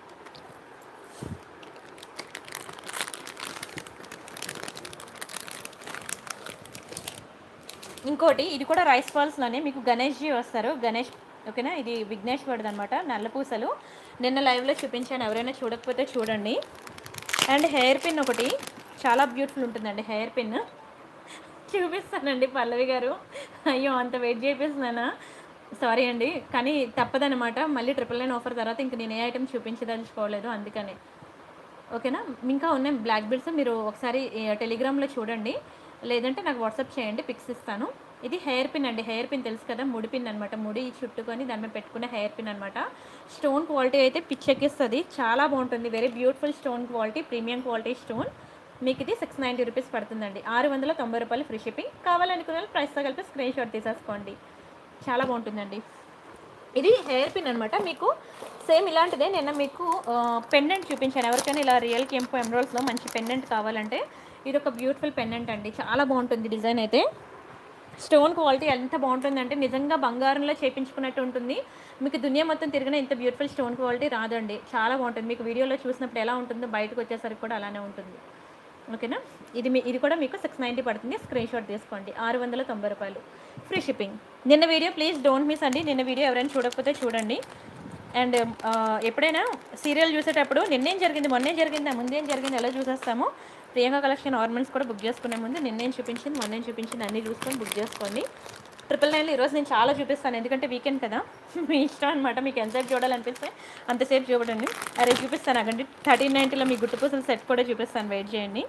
ఇంకోటి ఇది కూడా రైస్ ఫాల్స్లోనే మీకు గణేష్ జీ వస్తారు గణేష్ ఓకేనా ఇది విఘ్నేశ్వరుడు అనమాట నల్లపూసలు నిన్న లైవ్లో చూపించాను ఎవరైనా చూడకపోతే చూడండి అండ్ హెయిర్ పిన్ ఒకటి చాలా బ్యూటిఫుల్ ఉంటుందండి హెయిర్ పిన్ చూపిస్తానండి పల్లవి గారు అయ్యో అంత వెయిట్ చేపిస్తున్నానా సారీ అండి కానీ తప్పదనమాట మళ్ళీ ట్రిపుల్ నైన్ ఆఫర్ తర్వాత ఇంక నేను ఏ ఐటమ్ చూపించదలుచుకోలేదు అందుకని ఓకేనా ఇంకా ఉన్నాయి బ్లాక్ బెల్ట్స్ మీరు ఒకసారి ఏ, టెలిగ్రామ్లో చూడండి లేదంటే నాకు వాట్సాప్ చేయండి పిక్స్ ఇస్తాను ఇది హెయిర్ పిన్ అండి హెయిర్ పిన్ తెలుసు కదా ముడి పిన్ అనమాట ముడి చుట్టుకొని దాని మీద పెట్టుకునే హెయిర్ పిన్ అనమాట స్టోన్ క్వాలిటీ అయితే పిచ్చెక్కిస్తుంది చాలా బాగుంటుంది very beautiful stone quality premium quality stone మీకు ఇది సిక్స్ నైంటీ రూపీస్ పడుతుందండి ఆరు వందల తొంభై రూపాయలు ఫ్రీ షిప్పింగ్ కావాలనుకున్న వాళ్ళు ప్రైస్తో కలిపి స్క్రీన్ షాట్ తీసేసుకోండి చాలా బాగుంటుందండి ఇది హెయిర్ పిన్ అనమాట మీకు సేమ్ ఇలాంటిదే నిన్న మీకు పెండెంట్ చూపించాను ఎవరికైనా ఇలా రియల్ కెంపు ఎమరాల్స్లో మంచి పెండెంట్ కావాలంటే ఇది ఒక బ్యూటిఫుల్ పెండెంట్ అండి చాలా బాగుంటుంది డిజైన్ అయితే స్టోన్ క్వాలిటీ ఎంత బాగుంటుందంటే నిజంగా బంగారంలో చేపించుకున్నట్టు ఉంటుంది మీకు దునియా మొత్తం తిరిగిన ఇంత బ్యూటిఫుల్ స్టోన్ క్వాలిటీ రాదండి చాలా బాగుంటుంది మీకు వీడియోలో చూసినప్పుడు ఎలా ఉంటుందో బయటకు వచ్చేసరికి కూడా అలానే ఉంటుంది ఓకేనా ఇది మీ ఇది కూడా మీకు సిక్స్ నైంటీ పడుతుంది స్క్రీన్ షాట్ తీసుకోండి ఆరు వందల తొంభై రూపాయలు ఫ్రీ షిప్పింగ్ నిన్న వీడియో ప్లీజ్ డోంట్ మిస్ అండి నిన్న వీడియో ఎవరైనా చూడకపోతే చూడండి అండ్ ఎప్పుడైనా సీరియల్ చూసేటప్పుడు నిన్నేం జరిగింది మొన్నేం జరిగింది ముందేం జరిగింది ఎలా చూసేస్తామో ప్రియాంక కలెక్షన్ ఆర్నమెంట్స్ కూడా బుక్ చేసుకునే ముందు నిన్నేం చూపించింది మొన్నేం చూపించింది అన్నీ చూసుకొని బుక్ చేసుకోండి ట్రిపుల్ నైన్లో ఈరోజు నేను చాలా చూపిస్తాను ఎందుకంటే వీకెండ్ కదా మీ ఇష్టం అనమాట మీకు ఎంతసేపు చూడాలనిపిస్తే అంతసేపు చూడండి అరే చూపిస్తాను అగండి థర్టీన్ నైంటీలో మీ గుట్టు పూసల సెట్ కూడా చూపిస్తాను వెయిట్ చేయండి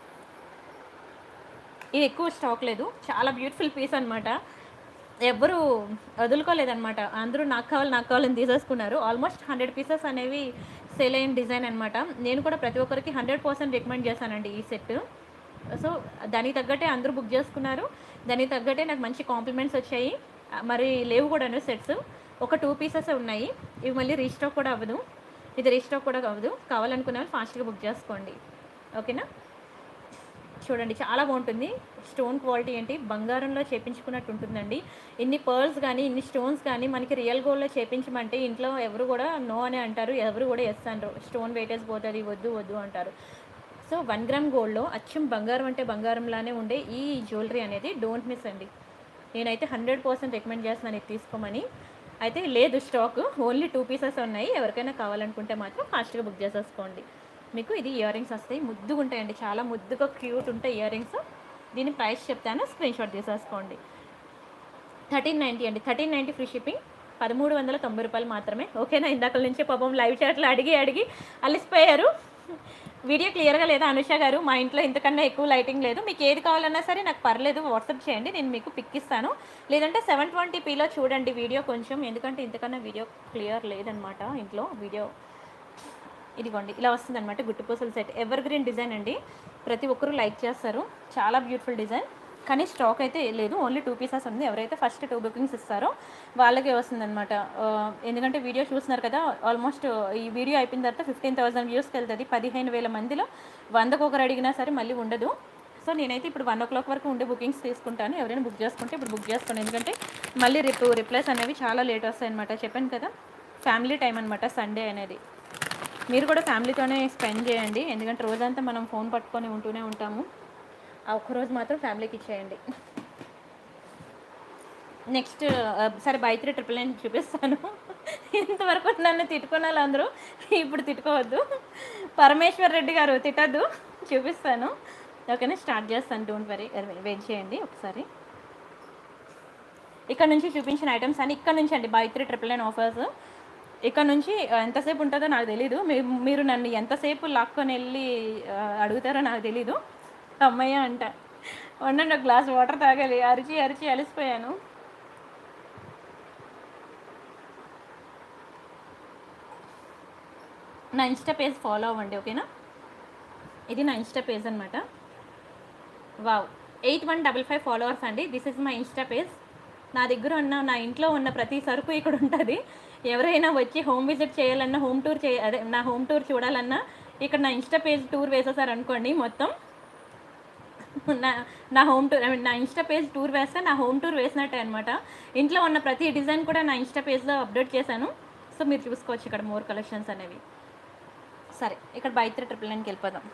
ఇది ఎక్కువ స్టాక్ లేదు చాలా బ్యూటిఫుల్ పీస్ అనమాట ఎవ్వరు వదులుకోలేదన్నమాట అందరూ నాకు కావాలి నాకు కావాలని తీసేసుకున్నారు ఆల్మోస్ట్ హండ్రెడ్ పీసెస్ అనేవి సేల్ అయిన డిజైన్ అనమాట నేను కూడా ప్రతి ఒక్కరికి హండ్రెడ్ పర్సెంట్ రికమెండ్ చేశానండి ఈ సెట్ సో దానికి తగ్గట్టే అందరూ బుక్ చేసుకున్నారు దానికి తగ్గట్టే నాకు మంచి కాంప్లిమెంట్స్ వచ్చాయి ఆ, మరి లేవు కూడాను సెట్స్ ఒక టూ పీసెస్ ఉన్నాయి ఇవి మళ్ళీ రీస్టాక్ కూడా అవ్వదు ఇది రీస్టాక్ కూడా అవ్వదు కావాలనుకునే వాళ్ళు ఫాస్ట్గా బుక్ చేసుకోండి ఓకేనా చూడండి చాలా బాగుంటుంది స్టోన్ క్వాలిటీ ఏంటి బంగారంలో చేపించుకున్నట్టు ఉంటుందండి ఇన్ని పర్ల్స్ కానీ ఇన్ని స్టోన్స్ కానీ మనకి రియల్ గోల్డ్లో చేపించమంటే ఇంట్లో ఎవరు కూడా నో అని అంటారు ఎవరు కూడా ఎస్ అంటారు స్టోన్ వెయిటేజ్ పోతుంది వద్దు వద్దు అంటారు సో వన్ గ్రామ్ గోల్డ్లో అచ్చం బంగారం అంటే బంగారంలానే ఉండే ఈ జ్యువెలరీ అనేది డోంట్ మిస్ అండి నేనైతే హండ్రెడ్ పర్సెంట్ రికమెండ్ చేస్తున్నాను ఇది తీసుకోమని అయితే లేదు స్టాక్ ఓన్లీ టూ పీసెస్ ఉన్నాయి ఎవరికైనా కావాలనుకుంటే మాత్రం ఫాస్ట్గా బుక్ చేసేసుకోండి మీకు ఇది ఇయర్ రింగ్స్ వస్తాయి ముద్దుగా ఉంటాయండి చాలా ముద్దుగా క్యూట్ ఉంటాయి ఇయర్ రింగ్స్ దీని ప్రైస్ చెప్తాను స్క్రీన్ షాట్ తీసేసుకోండి థర్టీన్ నైంటీ అండి థర్టీన్ నైంటీ ఫ్రీ షిప్పింగ్ పదమూడు వందల తొంభై రూపాయలు మాత్రమే ఓకేనా ఇందాక నుంచి పాపం లైవ్ చాట్లు అడిగి అడిగి అలిసిపోయారు వీడియో క్లియర్గా లేదా అనుష గారు మా ఇంట్లో ఇంతకన్నా ఎక్కువ లైటింగ్ లేదు మీకు ఏది కావాలన్నా సరే నాకు పర్లేదు వాట్సాప్ చేయండి నేను మీకు పిక్ ఇస్తాను లేదంటే సెవెన్ ట్వంటీ పీలో చూడండి వీడియో కొంచెం ఎందుకంటే ఇంతకన్నా వీడియో క్లియర్ లేదనమాట ఇంట్లో వీడియో ఇదిగోండి ఇలా వస్తుంది అనమాట గుట్టుపూసల సెట్ ఎవర్ గ్రీన్ డిజైన్ అండి ప్రతి ఒక్కరూ లైక్ చేస్తారు చాలా బ్యూటిఫుల్ డిజైన్ కానీ స్టాక్ అయితే లేదు ఓన్లీ టూ పీసెస్ ఉంది ఎవరైతే ఫస్ట్ టూ బుకింగ్స్ ఇస్తారో వాళ్ళకే వస్తుందన్నమాట ఆ, ఎందుకంటే వీడియో చూస్తున్నారు కదా ఆల్మోస్ట్ ఈ వీడియో అయిపోయిన తర్వాత ఫిఫ్టీన్ థౌసండ్ వ్యూస్కి వెళ్తుంది పదిహేను వేల మందిలో వందకు ఒకరు అడిగినా సరే మళ్ళీ ఉండదు సో నేనైతే ఇప్పుడు వన్ ఓ క్లాక్ వరకు ఉండే బుకింగ్స్ తీసుకుంటాను ఎవరైనా బుక్ చేసుకుంటే ఇప్పుడు బుక్ చేసుకోండి ఎందుకంటే మళ్ళీ రేపు రిప్లైస్ అనేవి చాలా లేట్ వస్తాయి అనమాట చెప్పాను కదా ఫ్యామిలీ టైం అనమాట సండే అనేది మీరు కూడా ఫ్యామిలీతోనే స్పెండ్ చేయండి ఎందుకంటే రోజంతా మనం ఫోన్ పట్టుకొని ఉంటూనే ఉంటాము ఆ ఒక్కరోజు మాత్రం ఫ్యామిలీకి ఇచ్చేయండి నెక్స్ట్ సరే బైత్రీ ట్రిపుల్ నైన్ చూపిస్తాను ఇంతవరకు నన్ను తిట్టుకున్నారు అందరూ ఇప్పుడు తిట్టుకోవద్దు పరమేశ్వర్ రెడ్డి గారు తిట్టద్దు చూపిస్తాను ఓకేనా స్టార్ట్ చేస్తాను డోంట్ వరీ వెయిట్ చేయండి ఒకసారి ఇక్కడ నుంచి చూపించిన ఐటమ్స్ అని ఇక్కడ నుంచి అండి బైత్రీ ట్రిపుల్ నైన్ ఆఫర్స్ ఇక్కడ నుంచి ఆ, ఎంతసేపు ఉంటుందో నాకు తెలీదు మీ- మీరు నన్ను ఎంతసేపు లాక్కొని వెళ్ళి ఆ, అడుగుతారో నాకు తెలీదు అమ్మయ్య అంట ఉండండి ఒక గ్లాస్ వాటర్ తాగాలి అరిచి అరిచి అలిసిపోయాను నా ఇన్స్టా పేజ్ ఫాలో అవ్వండి ఓకేనా ఇది నా ఇన్స్టా పేజ్ అనమాట wow eight one double five followers అండి this is my insta page నా దగ్గర ఉన్న నా ఇంట్లో ఉన్న ప్రతి సరుకు ఇక్కడ ఉంటుంది ఎవరైనా వచ్చి హోమ్ విజిట్ చేయాలన్నా హోమ్ టూర్ చేయ అదే నా హోమ్ టూర్ చూడాలన్నా ఇక్కడ నా ఇన్స్టా పేజ్ టూర్ వేసేసారు అనుకోండి మొత్తం నా నా హోమ్ టూర్ ఐ మీన్ నా ఇన్స్టా పేజ్ టూర్ వేస్తే నా హోమ్ టూర్ వేసినట్టే అనమాట ఇంట్లో ఉన్న ప్రతి డిజైన్ కూడా నా ఇన్స్టా పేజ్లో అప్డేట్ చేశాను సో మీరు చూసుకోవచ్చు ఇక్కడ మోర్ కలెక్షన్స్ అనేవి సరే ఇక్కడ బైత్రి ట్రిపుల్ నైన్కి వెళ్ళిపోదాం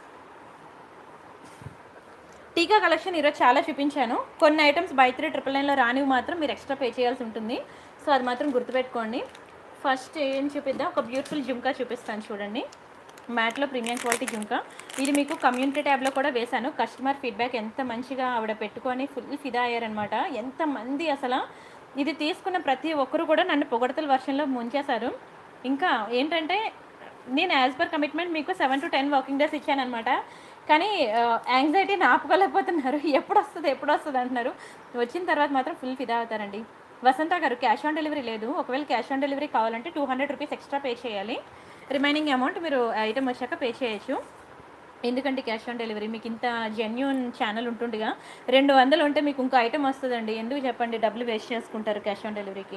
టీకా కలెక్షన్ ఈరోజు చాలా చూపించాను కొన్ని ఐటమ్స్ బై త్రీ ట్రిపుల్ నైన్లో రానివి మాత్రం మీరు ఎక్స్ట్రా పే చేయాల్సి ఉంటుంది సో అది మాత్రం గుర్తుపెట్టుకోండి ఫస్ట్ ఏం చూపిద్దాం ఒక బ్యూటిఫుల్ జుంకా చూపిస్తాను చూడండి మ్యాట్లో ప్రీమియం క్వాలిటీ జుంకా ఇది మీకు కమ్యూనిటీ ట్యాబ్లో కూడా వేశాను కస్టమర్ ఫీడ్బ్యాక్ ఎంత మంచిగా ఆవిడ పెట్టుకొని ఫుల్ ఫిదా అయ్యారనమాట ఎంతమంది అసలు ఇది తీసుకున్న ప్రతి ఒక్కరు కూడా నన్ను పొగడతల వర్షంలో ముంచేశారు ఇంకా ఏంటంటే నేను యాజ్ పర్ కమిట్మెంట్ మీకు seven to ten working days ఇచ్చానమాట కానీ యాంగ్జైటీని ఆపుకోలేకపోతున్నారు ఎప్పుడు వస్తుంది ఎప్పుడు వస్తుంది అంటున్నారు వచ్చిన తర్వాత మాత్రం ఫుల్ ఫిదా అవుతారండి వసంత గారు క్యాష్ ఆన్ డెలివరీ లేదు ఒకవేళ క్యాష్ ఆన్ డెలివరీ కావాలంటే two hundred rupees extra pay చేయాలి రిమైనింగ్ అమౌంట్ మీరు ఐటమ్ వచ్చాక పే చేయొచ్చు ఎందుకంటే క్యాష్ ఆన్ డెలివరీ మీకు ఇంత జెన్యున్ ఛానల్ ఉంటుండగా రెండు వందలు ఉంటే మీకు ఇంకో ఐటమ్ వస్తుందండి ఎందుకు చెప్పండి డబ్బులు వేస్ట్ చేసుకుంటారు క్యాష్ ఆన్ డెలివరీకి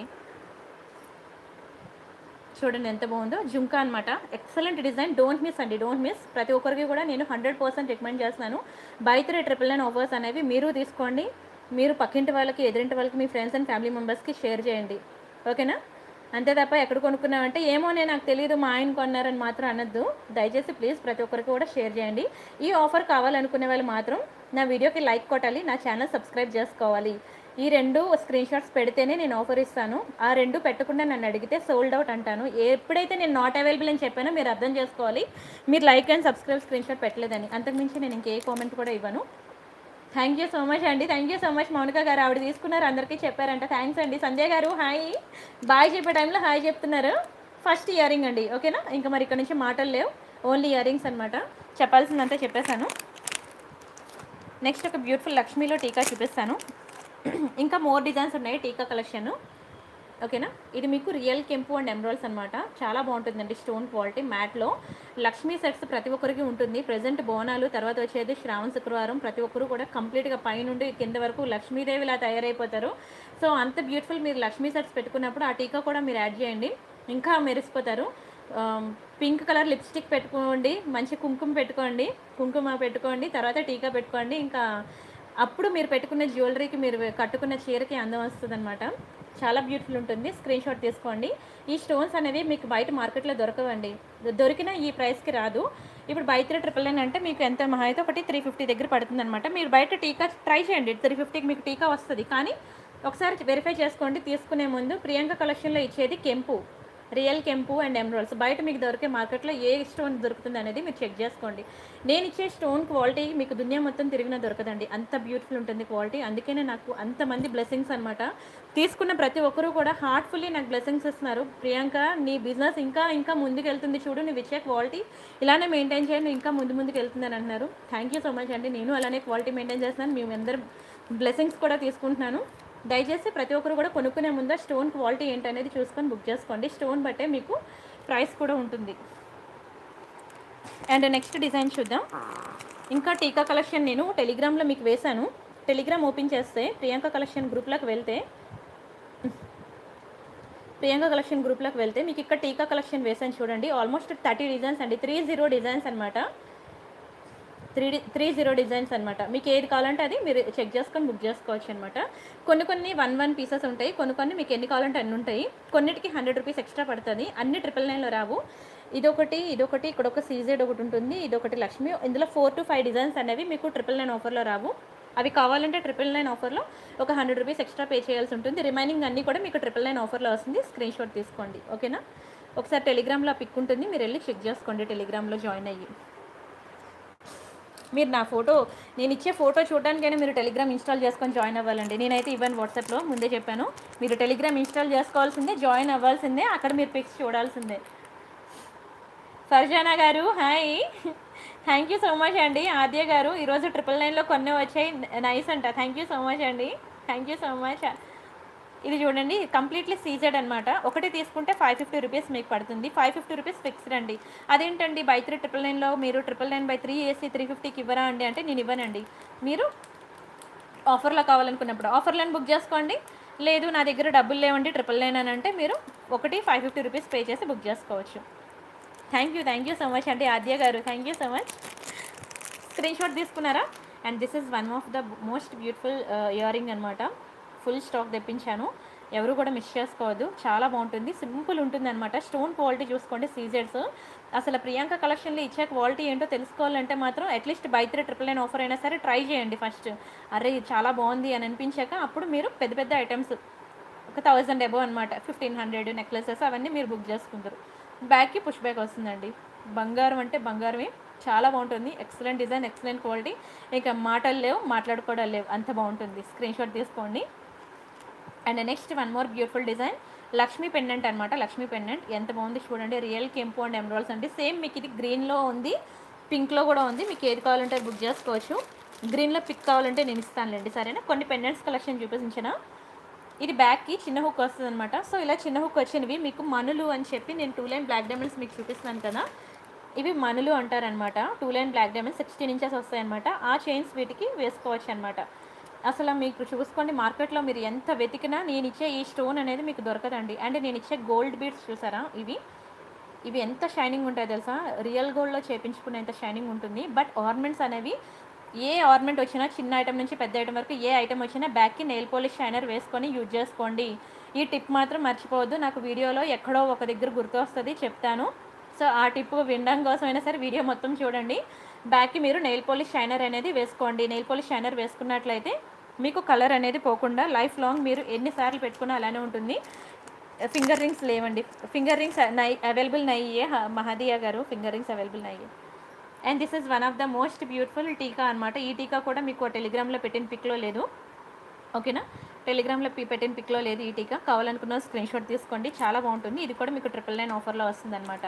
చూడండి ఎంత బాగుందో జుంకా అనమాట ఎక్సలెంట్ డిజైన్ డోంట్ మిస్ అండి డోంట్ మిస్ ప్రతి ఒక్కరికి కూడా నేను హండ్రెడ్ పర్సెంట్ రికమెండ్ చేస్తున్నాను buy three triple nine offers అనేవి మీరు తీసుకోండి మీరు పక్కింటి వాళ్ళకి ఎదురింటి వాళ్ళకి మీ ఫ్రెండ్స్ అండ్ ఫ్యామిలీ మెంబర్స్కి షేర్ చేయండి ఓకేనా అంతే తప్ప ఎక్కడ కొనుక్కున్నామంటే ఏమో నేను నాకు తెలియదు మా ఆయన కొన్నారని మాత్రం అనొద్దు దయచేసి ప్లీజ్ ప్రతి ఒక్కరికి కూడా షేర్ చేయండి ఈ ఆఫర్ కావాలనుకునే వాళ్ళు మాత్రం నా వీడియోకి లైక్ కొట్టాలి నా ఛానల్ సబ్స్క్రైబ్ చేసుకోవాలి ఈ రెండు స్క్రీన్ షాట్స్ పెడితేనే నేను ఆఫర్ ఇస్తాను ఆ రెండు పెట్టకుండా నన్ను అడిగితే సోల్డ్ అవుట్ అంటాను ఎప్పుడైతే నేను నాట్ అవైలబుల్ అని చెప్పానో మీరు అర్థం చేసుకోవాలి మీరు like and subscribe screen shot పెట్టలేదని అంతకుమించి నేను ఇంకే కామెంట్ కూడా ఇవ్వను థ్యాంక్ యూ సో మచ్ అండి thank you so much Mounika గారు ఆవిడ తీసుకున్నారు అందరికీ చెప్పారంట థ్యాంక్స్ అండి సంజయ్ గారు హాయ్ బాయ్ చెప్పే టైంలో హాయ్ చెప్తున్నారు ఫస్ట్ ఇయర్ రింగ్ అండి ఓకేనా ఇంకా మరి ఇక్కడ నుంచి మాటలు లేవు ఓన్లీ ఇయర్ రింగ్స్ అనమాట చెప్పాల్సిందంతా చెప్పేశాను నెక్స్ట్ ఒక బ్యూటిఫుల్ లక్ష్మీలో టీకా చూపిస్తాను ఇంకా మోర్ డిజైన్స్ ఉన్నాయి టీకా కలెక్షన్ ఓకేనా ఇది మీకు రియల్ కెంపు అండ్ ఎమరాల్స్ అనమాట చాలా బాగుంటుందండి స్టోన్ క్వాలిటీ మ్యాట్లో లక్ష్మీ సెట్స్ ప్రతి ఒక్కరికి ఉంటుంది ప్రజెంట్ బోనాలు తర్వాత వచ్చేది శ్రావణ శుక్రవారం ప్రతి ఒక్కరు కూడా కంప్లీట్గా పైనుండి కింద వరకు లక్ష్మీదేవి ఇలా తయారైపోతారు సో అంత బ్యూటిఫుల్ మీరు లక్ష్మీ సెట్స్ పెట్టుకున్నప్పుడు ఆ టీకా కూడా మీరు యాడ్ చేయండి ఇంకా మెరిసిపోతారు పింక్ కలర్ లిప్స్టిక్ పెట్టుకోండి మంచి కుంకుమ పెట్టుకోండి కుంకుమ పెట్టుకోండి తర్వాత టీకా పెట్టుకోండి ఇంకా అప్పుడు మీరు పెట్టుకున్న జ్యువెలరీకి మీరు కట్టుకున్న చీరకి అందం వస్తుంది చాలా బ్యూటిఫుల్ ఉంటుంది స్క్రీన్ షాట్ తీసుకోండి ఈ స్టోన్స్ అనేవి మీకు బయట మార్కెట్లో దొరకవండి దొరికిన ఈ ప్రైస్కి రాదు ఇప్పుడు బయట ట్రిపుల్ నైన్ అంటే మీకు ఎంత మహా అయితే ఒకటి త్రీ ఫిఫ్టీ దగ్గర పడుతుంది అనమాట మీరు బయట టీకా ట్రై చేయండి త్రీ ఫిఫ్టీకి మీకు టీకా వస్తుంది కానీ ఒకసారి వెరిఫై చేసుకోండి తీసుకునే ముందు ప్రియాంక కలెక్షన్లో ఇచ్చేది కెంపు రియల్ కెంపు అండ్ ఎమరాల్డ్స్ బయట మీకు దొరికే మార్కెట్లో ఏ స్టోన్ దొరుకుతుంది అనేది మీరు చెక్ చేసుకోండి నేను ఇచ్చే స్టోన్ క్వాలిటీ మీకు దునియా మొత్తం తిరిగినా దొరకదండి అంత బ్యూటిఫుల్ ఉంటుంది క్వాలిటీ అందుకనే నాకు అంతమంది బ్లెస్సింగ్స్ అనమాట తీసుకున్న ప్రతి ఒక్కరూ కూడా హార్ట్ఫుల్లీ నాకు బ్లెస్సింగ్స్ ఇస్తున్నారు ప్రియాంక నీ బిజినెస్ ఇంకా ఇంకా ముందుకు వెళ్తుంది చూడు నువ్వు ఇచ్చే క్వాలిటీ ఇలానే మెయింటైన్ చేయండి ఇంకా ముందు ముందుకు వెళ్తుందని అంటున్నారు థ్యాంక్ యూ సో మచ్ అండి నేను అలానే క్వాలిటీ మెయింటైన్ చేస్తున్నాను మేము అందరం బ్లెస్సింగ్స్ కూడా తీసుకుంటున్నాను దయచేసి ప్రతి ఒక్కరు కూడా కొనుక్కునే ముందు స్టోన్ క్వాలిటీ ఏంటనేది చూసుకొని బుక్ చేసుకోండి స్టోన్ బట్టే మీకు ప్రైస్ కూడా ఉంటుంది అండ్ నెక్స్ట్ డిజైన్ చూద్దాం ఇంకా టీకా కలెక్షన్ నేను టెలిగ్రామ్లో మీకు వేశాను టెలిగ్రామ్ ఓపెన్ చేస్తే ప్రియాంక కలెక్షన్ గ్రూప్లోకి వెళ్తే ప్రియాంక కలెక్షన్ గ్రూప్లోకి వెళ్తే మీకు ఇక్కడ టీకా కలెక్షన్ వేసాను చూడండి ఆల్మోస్ట్ థర్టీ డిజైన్స్ అండి త్రీ జీరో డిజైన్స్ అనమాట త్రీ త్రీ జీరో డిజైన్స్ అనమాట మీకు ఏది కావాలంటే అది మీరు చెక్ చేసుకొని బుక్ చేసుకోవచ్చు అనమాట కొన్ని కొన్ని వన్ వన్ పీసెస్ ఉంటాయి కొన్ని కొన్ని మీకు ఎన్ని కావాలంటే అన్ని ఉంటాయి కొన్నిటికి హండ్రెడ్ రూపీస్ ఎక్స్ట్రా పడుతుంది అన్ని ట్రిపుల్ నైన్లో రావు ఇదొకటి ఇదొకటి ఇక్కడ ఒక సీజెడ్ ఒకటి ఉంటుంది ఇదొకటి లక్ష్మి ఇందులో ఫోర్ టు ఫైవ్ డిజైన్స్ అనేవి మీకు ట్రిపుల్ నైన్ ఆఫర్లో రావు అవి కావాలంటే ట్రిపుల్ నైన్ ఆఫర్లో ఒక హండ్రెడ్ రూపీస్ ఎక్స్ట్రా పే చేయాల్సి ఉంటుంది రిమైనింగ్ అన్నీ కూడా మీకు ట్రిపుల్ నైన్ ఆఫర్లో వస్తుంది స్క్రీన్ షాట్ తీసుకోండి ఓకేనా ఒకసారి టెలిగ్రామ్లో పిక్ ఉంటుంది మీరు వెళ్ళి చెక్ చేసుకోండి టెలిగ్రామ్లో జాయిన్ అయ్యి మీరు నా ఫోటో నేను ఇచ్చే ఫోటో చూడడానికైనా మీరు టెలిగ్రామ్ ఇన్స్టాల్ చేసుకొని జాయిన్ అవ్వాలండి నేనైతే ఇవ్వను వాట్సాప్లో ముందే చెప్పాను మీరు టెలిగ్రామ్ ఇన్స్టాల్ చేసుకోవాల్సిందే జాయిన్ అవ్వాల్సిందే అక్కడ మీరు పిక్స్ చూడాల్సిందే ఫర్జానా గారు hi thank you so much అండి ఆద్య గారు ఈరోజు ట్రిపుల్ నైన్లో కొన్ని వచ్చాయి నైస్ అంట థ్యాంక్ యూ సో మచ్ అండి థ్యాంక్ యూ సో మచ్ ఇది చూడండి కంప్లీట్లీ సీజెడ్ అనమాట ఒకటి తీసుకుంటే ఫైవ్ ఫిఫ్టీ రూపీస్ మీకు పడుతుంది ఫైవ్ ఫిఫ్టీ రూపీస్ ఫిక్స్డ్ అండి అదేంటండి బై త్రీ ట్రిపుల్ నైన్లో మీరు ట్రిపుల్ నైన్ బై త్రీ ఏసీ త్రీ ఫిఫ్టీకి ఇవ్వరా అండి అంటే నేను ఇవ్వనండి మీరు ఆఫర్లో కావాలనుకున్నప్పుడు ఆఫర్లను బుక్ చేసుకోండి లేదు నా దగ్గర డబ్బులు లేవండి ట్రిపుల్ నైన్ అని అంటే మీరు ఒకటి ఫైవ్ ఫిఫ్టీ రూపీస్ పే చేసి బుక్ చేసుకోవచ్చు thank you thank you so much అండి ఆద్య గారు thank you so much screen shot తీసుకున్నారా and this is one of the most beautiful ear ring అనమాట ఫుల్ స్టాక్ తెప్పించాను ఎవరు కూడా మిస్ చేసుకోవద్దు చాలా బాగుంటుంది సింపుల్ ఉంటుంది అనమాట స్టోన్ క్వాలిటీ చూసుకోండి సీజెడ్స్ అసలు ప్రియాంక కలెక్షన్లో ఇచ్చే క్వాలిటీ ఏంటో తెలుసుకోవాలంటే మాత్రం at least buy three triple nine offer అయినా సరే ట్రై చేయండి ఫస్ట్ అరే ఇది చాలా బాగుంది అని అనిపించాక అప్పుడు మీరు పెద్ద పెద్ద ఐటమ్స్ ఒక థౌజండ్ ఎబో అనమాట ఫిఫ్టీన్ హండ్రెడ్ నెక్లెసెస్ అవన్నీ మీరు బుక్ చేసుకుంటారు బ్యాగ్కి పుష్ బ్యాక్ వస్తుందండి బంగారం అంటే బంగారమే చాలా బాగుంటుంది ఎక్సలెంట్ డిజైన్ ఎక్సలెంట్ క్వాలిటీ ఇక మాటలు లేవు మాట్లాడుకోవడాలు లేవు అంత బాగుంటుంది స్క్రీన్ షాట్ తీసుకోండి and next one more beautiful design Lakshmi pendant అనమాట లక్ష్మీ పెండెంట్ ఎంత బాగుంది చూడండి రియల్ కెంపు అండ్ ఎమరాల్స్ అండి సేమ్ మీకు ఇది గ్రీన్లో ఉంది పింక్లో కూడా ఉంది మీకు ఏది కావాలంటే బుక్ చేసుకోవచ్చు గ్రీన్లో పిక్ కావాలంటే నేను ఇస్తానులేండి సరేనా కొన్ని పెండెంట్స్ కలెక్షన్ చూపించిన ఇది బ్యాక్కి చిన్న హుక్ వస్తుంది అనమాట సో ఇలా చిన్న హుక్ వచ్చినవి మీకు మనులు అని చెప్పి నేను టూ లైన్ బ్లాక్ డైమండ్స్ మీకు చూపిస్తున్నాను కదా ఇవి మనులు అంటారనమాట two line black diamonds sixteen inches వస్తాయన్నమాట ఆ చైన్స్ వీటికి వేసుకోవచ్చు అనమాట అసలు మీకు చూసుకోండి మార్కెట్లో మీరు ఎంత వెతికినా నేను ఇచ్చే ఈ స్టోన్ అనేది మీకు దొరకదండి అండ్ నేను ఇచ్చే గోల్డ్ బీడ్స్ చూసారా ఇవి ఇవి ఎంత షైనింగ్ ఉంటాయి తెలుసా రియల్ గోల్డ్లో చేపించుకునేంత షైనింగ్ ఉంటుంది బట్ ఆర్నమెంట్స్ అనేవి ఏ ఆర్నమెంట్ వచ్చినా చిన్న ఐటమ్ నుంచి పెద్ద ఐటమ్ వరకు ఏ ఐటమ్ వచ్చినా బ్యాక్కి నెయిల్ పాలిష్ షైనర్ వేసుకొని యూజ్ చేసుకోండి ఈ టిప్ మాత్రం మర్చిపోవద్దు నాకు వీడియోలో ఎక్కడో ఒక దగ్గర గుర్తు వస్తుంది చెప్తాను సో ఆ టిప్ వినడం కోసమైనా సరే వీడియో మొత్తం చూడండి బ్యాక్కి మీరు నెయిల్ పాలిష్ షైనర్ అనేది వేసుకోండి నెయిల్ పాలిష్ షైనర్ వేసుకున్నట్లయితే మీకు కలర్ అనేది పోకుండా లైఫ్ లాంగ్ మీరు ఎన్నిసార్లు పెట్టుకున్నా అలానే ఉంటుంది ఫింగర్ రింగ్స్ లేవండి ఫింగర్ రింగ్స్ నై అవైలబుల్ నయ్యే మహదియా గారు ఫింగర్ రింగ్స్ అవైలబుల్ నయ్యే and this is one of the most beautiful tikka అనమాట ఈ టీకా కూడా మీకు టెలిగ్రామ్లో పెట్టిన పిక్లో లేదు ఓకేనా టెలిగ్రామ్లో పి పెట్టిన పిక్లో లేదు ఈ టీకా కావాలనుకున్న స్క్రీన్ షాట్ తీసుకోండి చాలా బాగుంటుంది ఇది కూడా మీకు ట్రిపుల్ నైన్ ఆఫర్లో వస్తుంది అనమాట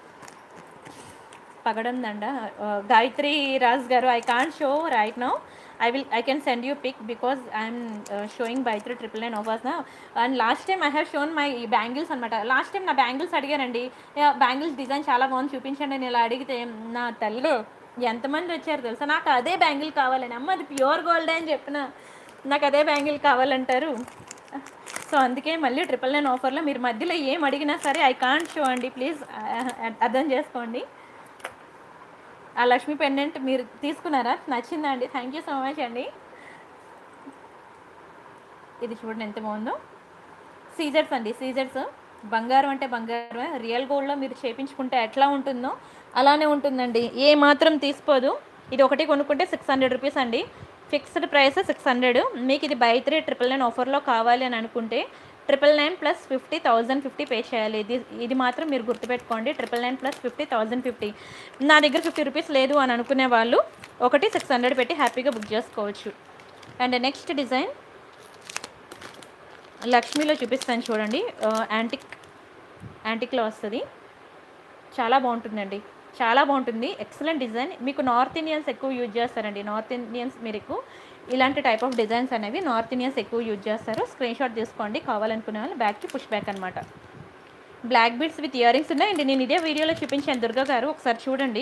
పగడందండ గాయత్రి రాజ్ గారు I can't show right now I will I can send you pic because I'm showing buy three triple nine offers నా and last time I have shown my bangles అనమాట లాస్ట్ టైం నా bangles అడిగారండి bangles design చాలా బాగుంది చూపించండి నేను ఇలా అడిగితే నా తల్లి ఎంతమంది వచ్చారు తెలుసా నాకు అదే బ్యాంగిల్ కావాలని అమ్మ అది ప్యూర్ గోల్డ్ అని చెప్పిన నాకు అదే బ్యాంగిల్ కావాలంటారు సో అందుకే మళ్ళీ ట్రిపుల్ నైన్ ఆఫర్లో మీరు మధ్యలో ఏం అడిగినా సరే ఐ కాంట్ షో అండి ప్లీజ్ అర్థం చేసుకోండి ఆ లక్ష్మీ పెండెంట్ మీరు తీసుకున్నారా నచ్చిందా అండి థ్యాంక్ యూ సో మచ్ అండి ఇది చూడండి ఎంత బాగుందో సీజర్స్ అండి సీజర్స్ బంగారం అంటే బంగారం రియల్ గోల్డ్లో మీరు చేపించుకుంటే ఎట్లా ఉంటుందో అలానే ఉంటుందండి ఏ మాత్రం తీసుకోదు ఇది ఒకటి కొనుక్కుంటే సిక్స్ హండ్రెడ్ రూపీస్ అండి ఫిక్స్డ్ ప్రైస్ సిక్స్ హండ్రెడ్ మీకు ఇది బై త్రీ ట్రిపుల్ నైన్ ఆఫర్లో కావాలి అని అనుకుంటే triple nine plus fifty thousand fifty pay చేయాలి ఇది ఇది మాత్రం మీరు గుర్తుపెట్టుకోండి triple nine plus fifty thousand fifty నా దగ్గర ఫిఫ్టీ రూపీస్ లేదు అని అనుకునే వాళ్ళు ఒకటి సిక్స్ హండ్రెడ్ పెట్టి హ్యాపీగా బుక్ చేసుకోవచ్చు అండ్ నెక్స్ట్ డిజైన్ లక్ష్మీలో చూపిస్తాను చూడండి యాంటిక్ యాంటిక్లో వస్తుంది చాలా బాగుంటుందండి చాలా బాగుంటుంది ఎక్సలెంట్ డిజైన్ మీకు నార్త్ ఇండియన్స్ ఎక్కువ యూజ్ చేస్తారండి నార్త్ ఇండియన్స్ మీరు ఎక్కువ ఇలాంటి టైప్ ఆఫ్ డిజైన్స్ అనేవి నార్త్ ఇండియన్స్ ఎక్కువ యూజ్ చేస్తారు స్క్రీన్ షాట్ తీసుకోండి కావాలనుకునే వాళ్ళు బ్యాక్కి పుష్ బ్యాక్ అనమాట black beads with ear rings ఉన్నాయండి నేను ఇదే వీడియోలో చూపించాను దుర్గా గారు ఒకసారి చూడండి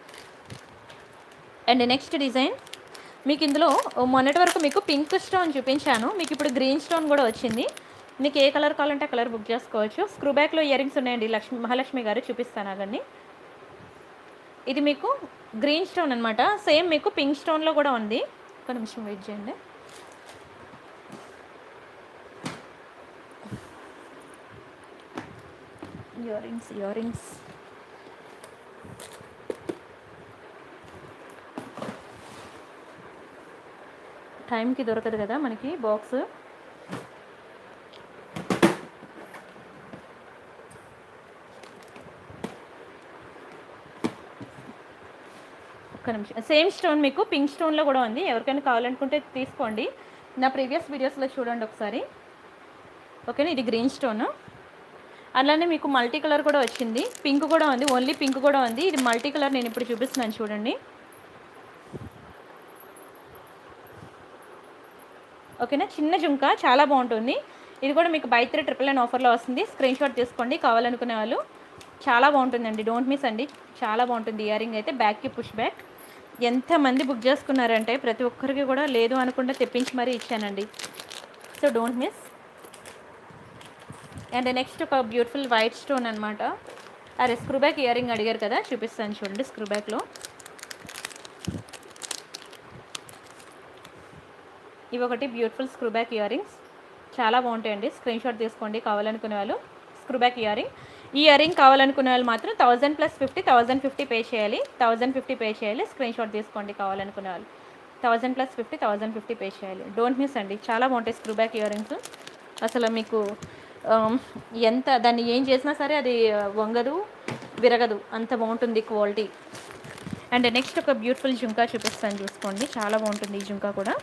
అండ్ నెక్స్ట్ డిజైన్ మీకు ఇందులో మొన్నటి వరకు మీకు పింక్ స్టోన్ చూపించాను మీకు ఇప్పుడు గ్రీన్ స్టోన్ కూడా వచ్చింది మీకు ఏ కలర్ కావాలంటే ఆ కలర్ బుక్ చేసుకోవచ్చు స్క్రూ బ్యాక్లో ఇయర్ రింగ్స్ ఉన్నాయండి లక్ష్మి మహాలక్ష్మి గారు చూపిస్తాను అగండి ఇది మీకు గ్రీన్ స్టోన్ అనమాట సేమ్ మీకు పింక్ స్టోన్లో కూడా ఉంది ఒక నిమిషం వెయిట్ చేయండి ఇయర్ రింగ్స్ ఇయర్ రింగ్స్ టైంకి దొరకదు కదా మనకి బాక్స్ ఒక్క నిమిషం సేమ్ స్టోన్ మీకు పింక్ స్టోన్లో కూడా ఉంది ఎవరికైనా కావాలనుకుంటే తీసుకోండి నా ప్రీవియస్ వీడియోస్లో చూడండి ఒకసారి ఓకేనా ఇది గ్రీన్ స్టోన్ అలానే మీకు మల్టీ కలర్ కూడా వచ్చింది పింక్ కూడా ఉంది ఓన్లీ పింక్ కూడా ఉంది ఇది మల్టీ కలర్ నేను ఇప్పుడు చూపిస్తున్నాను చూడండి ఓకేనా చిన్న జుంక చాలా బాగుంటుంది ఇది కూడా మీకు బై త్రీ ట్రిపుల్ నైన్ ఆఫర్లో వస్తుంది స్క్రీన్ షాట్ తీసుకోండి కావాలనుకునే వాళ్ళు చాలా బాగుంటుందండి డోంట్ మిస్ అండి చాలా బాగుంటుంది ఇయర్ రింగ్ అయితే బ్యాక్కి పుష్ బ్యాక్ ఎంతమంది బుక్ చేసుకున్నారంటే ప్రతి ఒక్కరికి కూడా లేదు అనుకుంటే తెప్పించి మరీ ఇచ్చానండి so don't miss and next ఒక బ్యూటిఫుల్ వైట్ స్టోన్ అనమాట అరే స్క్రూ బ్యాక్ ఇయర్ రింగ్ అడిగారు కదా చూపిస్తాను చూడండి స్క్రూ బ్యాక్లో ఇవి ఒకటి beautiful screw back year rings చాలా బాగుంటాయండి స్క్రీన్ షాట్ తీసుకోండి కావాలనుకునే వాళ్ళు స్క్రూ బ్యాక్ ఇయర్ రింగ్ ఈ ఇయర్ రింగ్ కావాలనుకునే వాళ్ళు మాత్రం thousand plus fifty thousand fifty pay చేయాలి థౌజండ్ ఫిఫ్టీ పే చేయాలి స్క్రీన్ షాట్ తీసుకోండి కావాలనుకునే వాళ్ళు thousand plus fifty thousand fifty pay చేయాలి డోంట్ మిస్ అండి చాలా బాగుంటాయి స్క్రూ బ్యాక్ ఇయర్ రింగ్స్ అసలు మీకు ఆమ్, ఎంత దాన్ని ఏం చేసినా సరే అది వంగదు విరగదు అంత బాగుంటుంది క్వాలిటీ అండ్ నెక్స్ట్ ఒక బ్యూటిఫుల్ జుంకా చూపిస్తాను చూసుకోండి చాలా బాగుంటుంది ఈ జుంకా కూడా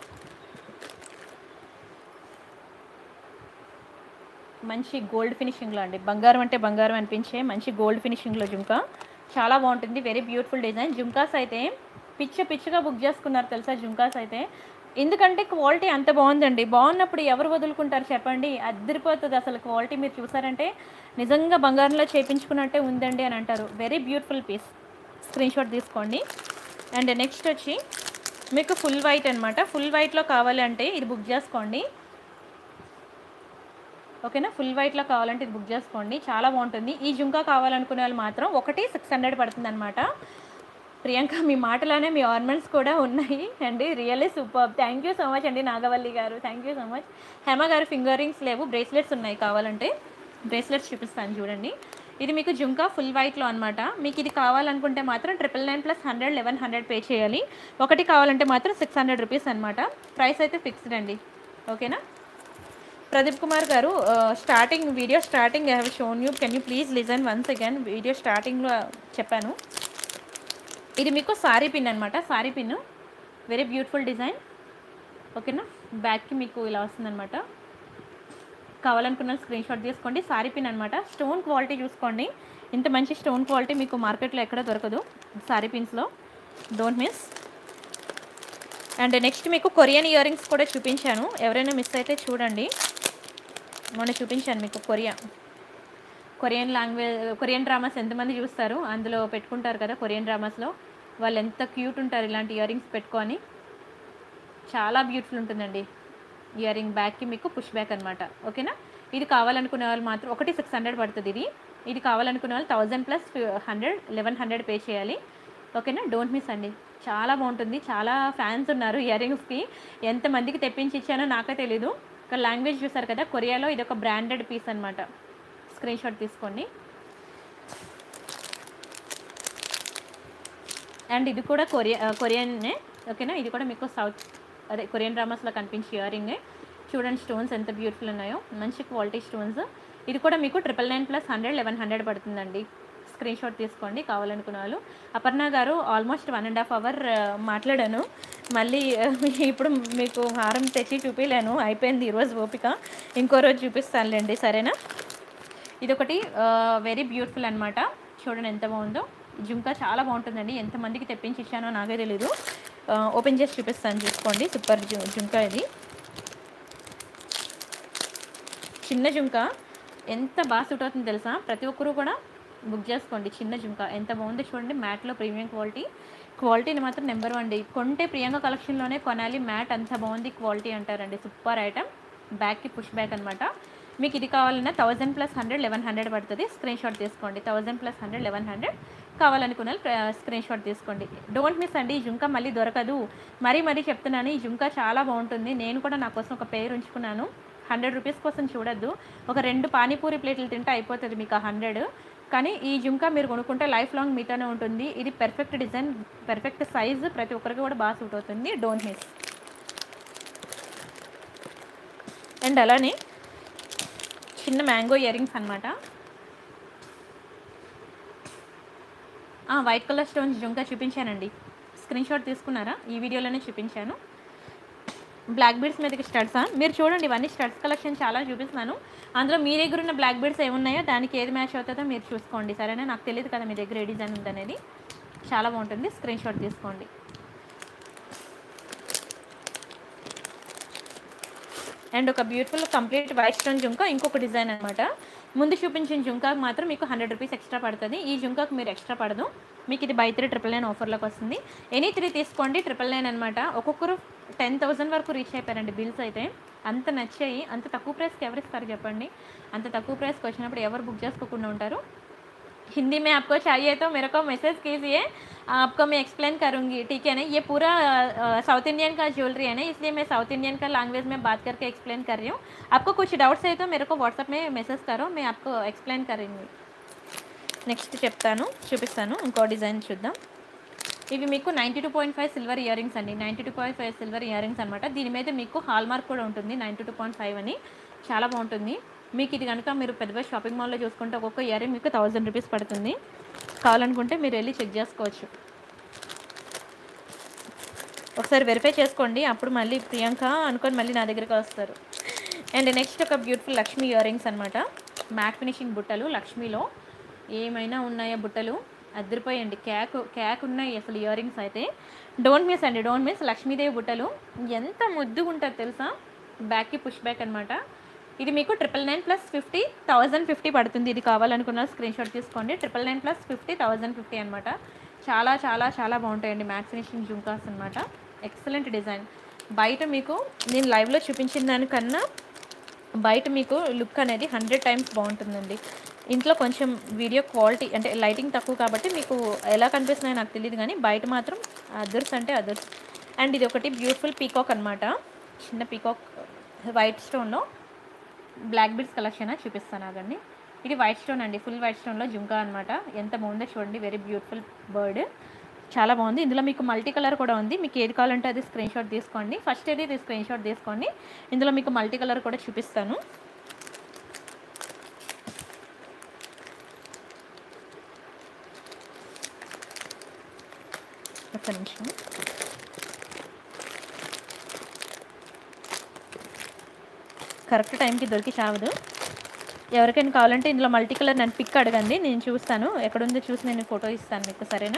మంచి గోల్డ్ ఫినిషింగ్లో అండి బంగారం అంటే బంగారం అనిపించే మంచి గోల్డ్ ఫినిషింగ్లో జుంకా చాలా బాగుంటుంది వెరీ బ్యూటిఫుల్ డిజైన్ జుంకాస్ అయితే పిచ్చ పిచ్చగా బుక్ చేసుకున్నారు తెలుసా జుంకాస్ అయితే ఎందుకంటే క్వాలిటీ అంత బాగుందండి బాగున్నప్పుడు ఎవరు వదులుకుంటారు చెప్పండి అద్దరిపోతుంది అసలు క్వాలిటీ మీరు చూసారంటే నిజంగా బంగారంలో చేపించుకున్నట్టే ఉందండి అని అంటారు very beautiful piece screen shot తీసుకోండి అండ్ నెక్స్ట్ వచ్చి మీకు ఫుల్ వైట్ అనమాట ఫుల్ వైట్లో కావాలి అంటే ఇది బుక్ చేసుకోండి ఓకేనా ఫుల్ వైట్లో కావాలంటే ఇది బుక్ చేసుకోండి చాలా బాగుంటుంది ఈ జుంకా కావాలనుకునే వాళ్ళు మాత్రం ఒకటి సిక్స్ హండ్రెడ్ పడుతుంది అనమాట ప్రియాంక మీ మాటలోనే మీ ఆర్నమెంట్స్ కూడా ఉన్నాయి అండి really super thank you so much అండి నాగవల్లి గారు thank you so much Hema గారు ఫింగర్ రింగ్స్ లేవు బ్రేస్లెట్స్ ఉన్నాయి కావాలంటే బ్రేస్లెట్స్ చూపిస్తాను చూడండి ఇది మీకు జుంకా ఫుల్ వైట్లో అనమాట మీకు ఇది కావాలనుకుంటే మాత్రం triple nine plus hundred eleven hundred pay చేయాలి ఒకటి కావాలంటే మాత్రం సిక్స్ హండ్రెడ్ రూపీస్ అనమాట ప్రైస్ అయితే ఫిక్స్డ్ అండి ఓకేనా ప్రదీప్ కుమార్ గారు starting video starting I have shown you can you please listen once again video స్టార్టింగ్లో చెప్పాను ఇది మీకు సారీ పిన్ అనమాట sari pin very beautiful design ఓకేనా బ్యాక్కి మీకు ఇలా వస్తుందన్నమాట కావాలనుకున్న స్క్రీన్ షాట్ తీసుకోండి సారీ పిన్ అనమాట స్టోన్ క్వాలిటీ చూసుకోండి ఇంత మంచి స్టోన్ క్వాలిటీ మీకు మార్కెట్లో ఎక్కడ దొరకదు సారీ పిన్స్లో డోంట్ మిస్ అండ్ నెక్స్ట్ మీకు కొరియన్ ఇయర్ రింగ్స్ కూడా చూపించాను ఎవరైనా మిస్ అయితే చూడండి మొన్న చూపించాను మీకు Korea Korean language Korean dramas ఎంతమంది చూస్తారు అందులో పెట్టుకుంటారు కదా కొరియన్ డ్రామాస్లో వాళ్ళు ఎంత క్యూట్ ఉంటారు ఇలాంటి ఇయర్ రింగ్స్ పెట్టుకొని చాలా బ్యూటిఫుల్ ఉంటుందండి ఇయర్ రింగ్ బ్యాక్కి మీకు పుష్ బ్యాక్ అనమాట ఓకేనా ఇది కావాలనుకునే వాళ్ళు మాత్రం ఒకటి సిక్స్ హండ్రెడ్ పడుతుంది ఇది ఇది కావాలనుకునే వాళ్ళు thousand plus hundred eleven hundred pay చేయాలి ఓకేనా డోంట్ మిస్ అండి చాలా బాగుంటుంది చాలా ఫ్యాన్స్ ఉన్నారు ఇయర్ రింగ్స్కి ఎంతమందికి తెప్పించి ఇచ్చానో నాకే తెలీదు ఇక్కడ లాంగ్వేజ్ చూసారు కదా కొరియాలో ఇది ఒక బ్రాండెడ్ పీస్ అనమాట స్క్రీన్ షాట్ తీసుకోండి అండ్ ఇది కూడా కొరియా కొరియన్నే ఓకేనా ఇది కూడా మీకు సౌత్ అదే కొరియన్ డ్రామాస్లో కనిపించే ఇయర్ రింగే చూడండి స్టోన్స్ ఎంత బ్యూటిఫుల్ ఉన్నాయో మంచి క్వాలిటీ స్టోన్స్ ఇది కూడా మీకు triple nine plus hundred eleven hundred పడుతుందండి స్క్రీన్ షాట్ తీసుకోండి కావాలనుకున్న వాళ్ళు అపర్ణ గారు almost one and half hour మాట్లాడాను మళ్ళీ ఆ, ఇప్పుడు మీకు హారం తెచ్చి చూపించలేను అయిపోయింది ఈరోజు ఓపిక ఇంకో రోజు చూపిస్తానులేండి సరేనా ఇది ఒకటి వెరీ బ్యూటిఫుల్ అనమాట చూడండి ఎంత బాగుందో జుంకా చాలా బాగుంటుందండి ఎంతమందికి తెప్పించి ఇచ్చానో నాకే తెలీదు ఆ, ఓపెన్ చేసి చూపిస్తాను చూసుకోండి సూపర్ జు జుంకా ఇది చిన్న జుంకా ఎంత బాగా సూట్ అవుతుందో తెలుసా ప్రతి ఒక్కరూ కూడా బుక్ చేసుకోండి చిన్న జుంకా ఎంత బాగుందో చూడండి మ్యాట్లో ప్రీమియం క్వాలిటీ క్వాలిటీని మాత్రం నెంబర్ వన్ కొంటే ప్రియాంక కలెక్షన్లోనే కొనాలి మ్యాట్ అంత బాగుంది క్వాలిటీ అంటారండి సూపర్ ఐటమ్ బ్యాక్కి పుష్ బ్యాక్ అనమాట మీకు ఇది కావాలన్నా thousand plus hundred eleven hundred పడుతుంది స్క్రీన్ షాట్ తీసుకోండి thousand plus hundred eleven hundred కావాలనుకున్న స్క్రీన్ షాట్ తీసుకోండి డోంట్ మిస్ అండి ఈ జుంకా మళ్ళీ దొరకదు మరీ మరీ చెప్తున్నాను ఈ జుంకా చాలా బాగుంటుంది నేను కూడా నా కోసం ఒక పేరు ఉంచుకున్నాను హండ్రెడ్ రూపీస్ కోసం చూడొద్దు ఒక రెండు పానీపూరి ప్లేట్లు తింటే అయిపోతుంది మీకు ఆ హండ్రెడ్ కానీ ఈ జుంకా మీరు కొనుక్కుంటే లైఫ్ లాంగ్ మీతోనే ఉంటుంది ఇది పెర్ఫెక్ట్ డిజైన్ పెర్ఫెక్ట్ సైజ్ ప్రతి ఒక్కరికి కూడా బాగా సూట్ అవుతుంది డోంట్ మిస్ అండ్ అలానే చిన్న మ్యాంగో ఇయర్ రింగ్స్ అనమాట వైట్ కలర్ స్టోన్స్ జుంకా చూపించానండి స్క్రీన్ షాట్ తీసుకున్నారా ఈ వీడియోలోనే చూపించాను బ్లాక్ బీడ్స్ మీదకి స్టడ్సా మీరు చూడండి ఇవన్నీ స్టడ్స్ కలెక్షన్ చాలా చూపిస్తున్నాను అందులో మీ దగ్గర ఉన్న బ్లాక్ బీడ్స్ ఏమున్నాయో దానికి ఏది మ్యాచ్ అవుతుందో మీరు చూసుకోండి సరేనా నాకు తెలియదు కదా మీ దగ్గర ఏ డిజైన్ ఉందనేది చాలా బాగుంటుంది స్క్రీన్ షాట్ తీసుకోండి అండ్ ఒక beautiful complete white stone jhumka ఇంకొక డిజైన్ అనమాట ముందు చూపించిన జుంకాకు మాత్రం మీకు హండ్రెడ్ రూపీస్ ఎక్స్ట్రా పడుతుంది ఈ జుంకాకు మీరు ఎక్స్ట్రా పడదు మీకు ఇది బై త్రీ ట్రిపుల్ నైన్ ఆఫర్లోకి వస్తుంది ఎనీ త్రీ తీసుకోండి ట్రిపుల్ నైన్ అనమాట ఒక్కొక్కరు టెన్ థౌసండ్ వరకు రీచ్ అయిపోయారండి బిల్స్ అయితే అంత నచ్చాయి అంత తక్కువ ప్రైస్కి ఎవరు ఇస్తారు చెప్పండి అంత తక్కువ ప్రైస్కి వచ్చినప్పుడు ఎవరు బుక్ చేసుకోకుండా ఉంటారు हिंदी में आपको चाहिए तो मेरे को मैसेज कीजिए आपको मैं एक्सप्लेन करूँगी ठीक है ना ये पूरा साउथ इंडियन का ज्वेलरी है ना इसलिए मैं साउथ इंडियन का लैंग्वेज में बात करके एक्सप्लेन कर रही हूँ आपको कुछ डाउट्स है तो मेरे को व्हाट्सअप में मैसेज करो मैं आपको एक्सप्लेन करूँगी నెక్స్ట్ చెప్తాను చూపిస్తాను ఇంకో డిజైన్ చూద్దాం ఇవి మీకు ninety two point five silver ear rings అండి ninety two point five silver ear rings అనమాట దీని మీద మీకు హాల్ మార్క్ కూడా ఉంటుంది నైంటీ టూ పాయింట్ ఫైవ్ అని చాలా బాగుంటుంది మీకు ఇది కనుక మీరు పెద్ద పెద్ద షాపింగ్ మాల్లో చూసుకుంటే ఒక్కొక్క ఇయర్ రింగ్ మీకు థౌజండ్ రూపీస్ పడుతుంది కావాలనుకుంటే మీరు వెళ్ళి చెక్ చేసుకోవచ్చు ఒకసారి వెరిఫై చేసుకోండి అప్పుడు మళ్ళీ ప్రియాంక అనుకొని మళ్ళీ నా దగ్గరికి వస్తారు అండ్ నెక్స్ట్ ఒక బ్యూటిఫుల్ లక్ష్మీ ఇయర్ రింగ్స్ అనమాట మ్యాట్ ఫినిషింగ్ బుట్టలు లక్ష్మీలో ఏమైనా ఉన్నాయా బుట్టలు అద్దరిపోయండి క్యాక్ క్యాక్ ఉన్నాయి అసలు ఇయర్ రింగ్స్ అయితే డోంట్ మిస్ అండి డోంట్ మిస్ లక్ష్మీదేవి బుట్టలు ఎంత ముద్దుగా ఉంటుంది తెలుసా బ్యాక్కి పుష్ బ్యాక్ అనమాట ఇది మీకు triple nine plus fifty thousand fifty పడుతుంది ఇది కావాలనుకున్న స్క్రీన్ షాట్ తీసుకోండి triple nine plus fifty thousand fifty అనమాట చాలా చాలా చాలా బాగుంటాయండి మ్యాట్ ఫినిషింగ్ జుంకాస్ అనమాట ఎక్సలెంట్ డిజైన్ బయట మీకు నేను లైవ్లో చూపించిన దానికన్నా బయట మీకు లుక్ అనేది హండ్రెడ్ టైమ్స్ బాగుంటుందండి ఇంట్లో కొంచెం వీడియో క్వాలిటీ అంటే లైటింగ్ తక్కువ కాబట్టి మీకు ఎలా కనిపిస్తున్నాయో నాకు తెలియదు కానీ బయట మాత్రం అదర్స్ అంటే అదర్స్ అండ్ ఇది ఒకటి బ్యూటిఫుల్ పీకాక్ అనమాట చిన్న పీకాక్ వైట్ స్టోన్లో బ్లాక్ బీడ్స్ కలెక్షన్ చూపిస్తాను ఆగండి ఇది వైట్ స్టోన్ అండి ఫుల్ వైట్ స్టోన్లో జుంకా అనమాట ఎంత బాగుందో చూడండి వెరీ బ్యూటిఫుల్ బర్డ్ చాలా బాగుంది ఇందులో మీకు మల్టీ కలర్ కూడా ఉంది మీకు ఏది కావాలంటే అది స్క్రీన్ షాట్ తీసుకోండి ఫస్ట్ ఏది ఇది స్క్రీన్ షాట్ తీసుకోండి ఇందులో మీకు మల్టీ కలర్ కూడా చూపిస్తాను ఒక్క నిమిషం కరెక్ట్ టైంకి దొరికి చావదు ఎవరికైనా కావాలంటే ఇందులో మల్టీ కలర్ నన్ను పిక్ అడగండి నేను చూస్తాను ఎక్కడుందో చూసి నేను ఫోటో ఇస్తాను మీకు సరేనా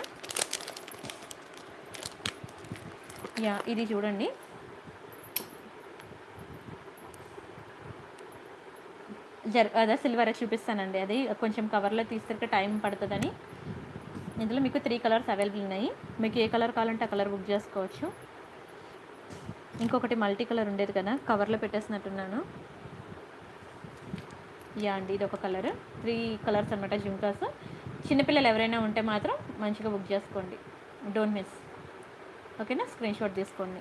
యా ఇది చూడండి జర్ అదే సిల్వర్ చూపిస్తానండి అది కొంచెం కవర్లో తీసుకెళ్ళి టైం పడుతుందని ఇందులో మీకు త్రీ కలర్స్ అవైలబుల్ ఉన్నాయి మీకు ఏ కలర్ కావాలంటే ఆ కలర్ బుక్ చేసుకోవచ్చు ఇంకొకటి మల్టీ కలర్ ఉండేది కదా కవర్లో పెట్టేసినట్టున్నాను యా అండి ఇది ఒక కలర్ త్రీ కలర్స్ అనమాట జుంకాస్ చిన్నపిల్లలు ఎవరైనా ఉంటే మాత్రం మంచిగా బుక్ చేసుకోండి డోంట్ మిస్ ఓకేనా స్క్రీన్ షాట్ తీసుకోండి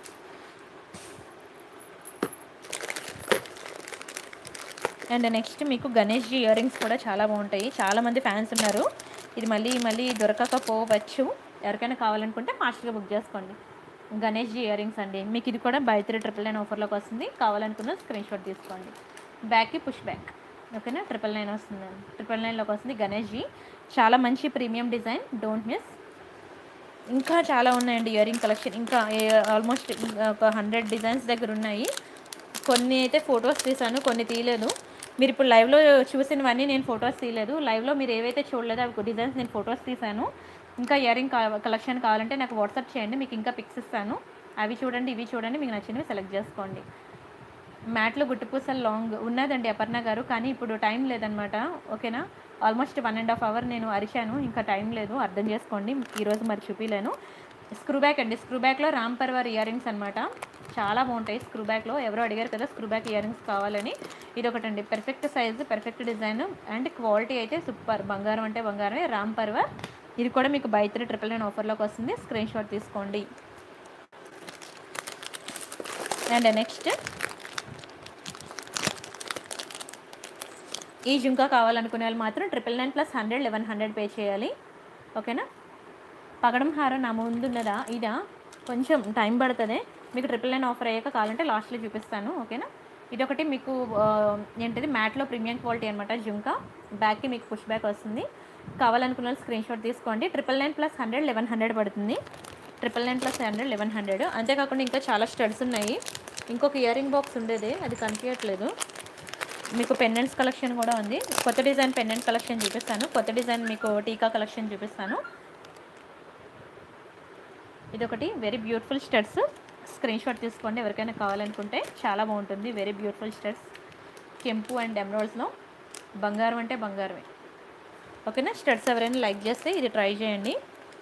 అండ్ నెక్స్ట్ మీకు గణేష్ జీ ఇయర్ రింగ్స్ కూడా చాలా బాగుంటాయి చాలామంది ఫ్యాన్స్ ఉన్నారు ఇది మళ్ళీ మళ్ళీ దొరకకపోవచ్చు ఎవరికైనా కావాలనుకుంటే ఫాస్ట్గా బుక్ చేసుకోండి గణేష్ జీ ఇయర్ రింగ్స్ అండి మీకు ఇది కూడా బై త్రీ ట్రిపుల్ నైన్ ఆఫర్లోకి వస్తుంది కావాలనుకున్న స్క్రీన్ షాట్ తీసుకోండి బ్యాక్కి పుష్ బ్యాక్ ఓకేనా ట్రిపుల్ నైన్ వస్తుంది ట్రిపుల్ నైన్లోకి వస్తుంది గణేష్ జీ చాలా మంచి ప్రీమియం డిజైన్ డోంట్ మిస్ ఇంకా చాలా ఉన్నాయండి ఇయర్ రింగ్ కలెక్షన్ ఇంకా ఆల్మోస్ట్ ఒక హండ్రెడ్ డిజైన్స్ దగ్గర ఉన్నాయి కొన్ని అయితే ఫొటోస్ తీసాను కొన్ని తీయలేదు మీరు ఇప్పుడు లైవ్లో చూసినవన్నీ నేను ఫొటోస్ తీయలేదు లైవ్లో మీరు ఏవైతే చూడలేదో అవి డిజైన్స్ నేను ఫొటోస్ తీసాను ఇంకా ఇయర్ రింగ్ కలెక్షన్ కావాలంటే నాకు వాట్సాప్ చేయండి మీకు ఇంకా పిక్స్ ఇస్తాను అవి చూడండి ఇవి చూడండి మీకు నచ్చినవి సెలెక్ట్ చేసుకోండి మ్యాట్లో గుట్టుపూసలు లాంగ్ ఉన్నదండి అపర్ణ గారు కానీ ఇప్పుడు టైం లేదనమాట ఓకేనా almost one and half hour నేను అరిచాను ఇంకా టైం లేదు అర్థం చేసుకోండి ఈరోజు మరి చూపిలేను స్క్రూ బ్యాక్ అండి స్క్రూ బ్యాక్లో రామ్ పర్వర్ ఇయర్ రింగ్స్ అనమాట చాలా బాగుంటాయి స్క్రూ బ్యాక్లో ఎవరో అడిగారు కదా స్క్రూ బ్యాక్ ఇయర్ రింగ్స్ కావాలని ఇది ఒకటండి perfect size perfect design and quality అయితే సూపర్ బంగారం అంటే బంగారమే రామ్ పర్వర్ ఇది కూడా మీకు బై త్రీ ట్రిపుల్ నైన్ ఆఫర్లోకి వస్తుంది స్క్రీన్ షాట్ తీసుకోండి అండ్ నెక్స్ట్ ఈ జుంకా కావాలనుకునే వాళ్ళు మాత్రం triple nine plus hundred eleven hundred pay చేయాలి ఓకేనా పగడం హారం నా ముందు ఉన్నదా ఇదా కొంచెం టైం పడుతుంది మీకు ట్రిపుల్ నైన్ ఆఫర్ అయ్యాక కావాలంటే లాస్ట్లో చూపిస్తాను ఓకేనా ఇదొకటి మీకు ఆ, ఏంటిది మ్యాట్లో ప్రీమియం క్వాలిటీ అనమాట జుంకా బ్యాక్కి మీకు పుష్ బ్యాక్ వస్తుంది కావాలనుకున్న వాళ్ళు స్క్రీన్ షాట్ తీసుకోండి triple nine plus hundred eleven hundred పడుతుంది triple nine plus hundred eleven hundred అంతేకాకుండా ఇంకా చాలా స్టడ్స్ ఉన్నాయి ఇంకొక ఇయర్ రింగ్ బాక్స్ ఉండేది అది కనిపించట్లేదు మీకు పెండెంట్స్ కలెక్షన్ కూడా ఉంది కొత్త డిజైన్ పెండెంట్ కలెక్షన్ చూపిస్తాను కొత్త డిజైన్ మీకు టీకా కలెక్షన్ చూపిస్తాను ఇదొకటి very beautiful studs screen shot తీసుకోండి ఎవరికైనా కావాలనుకుంటే చాలా బాగుంటుంది వెరీ బ్యూటిఫుల్ స్టడ్స్ కెంపు అండ్ ఎమరాల్డ్స్లో బంగారం అంటే బంగారమే ఓకేనా స్టడ్స్ ఎవరైనా లైక్ చేస్తే ఇది ట్రై చేయండి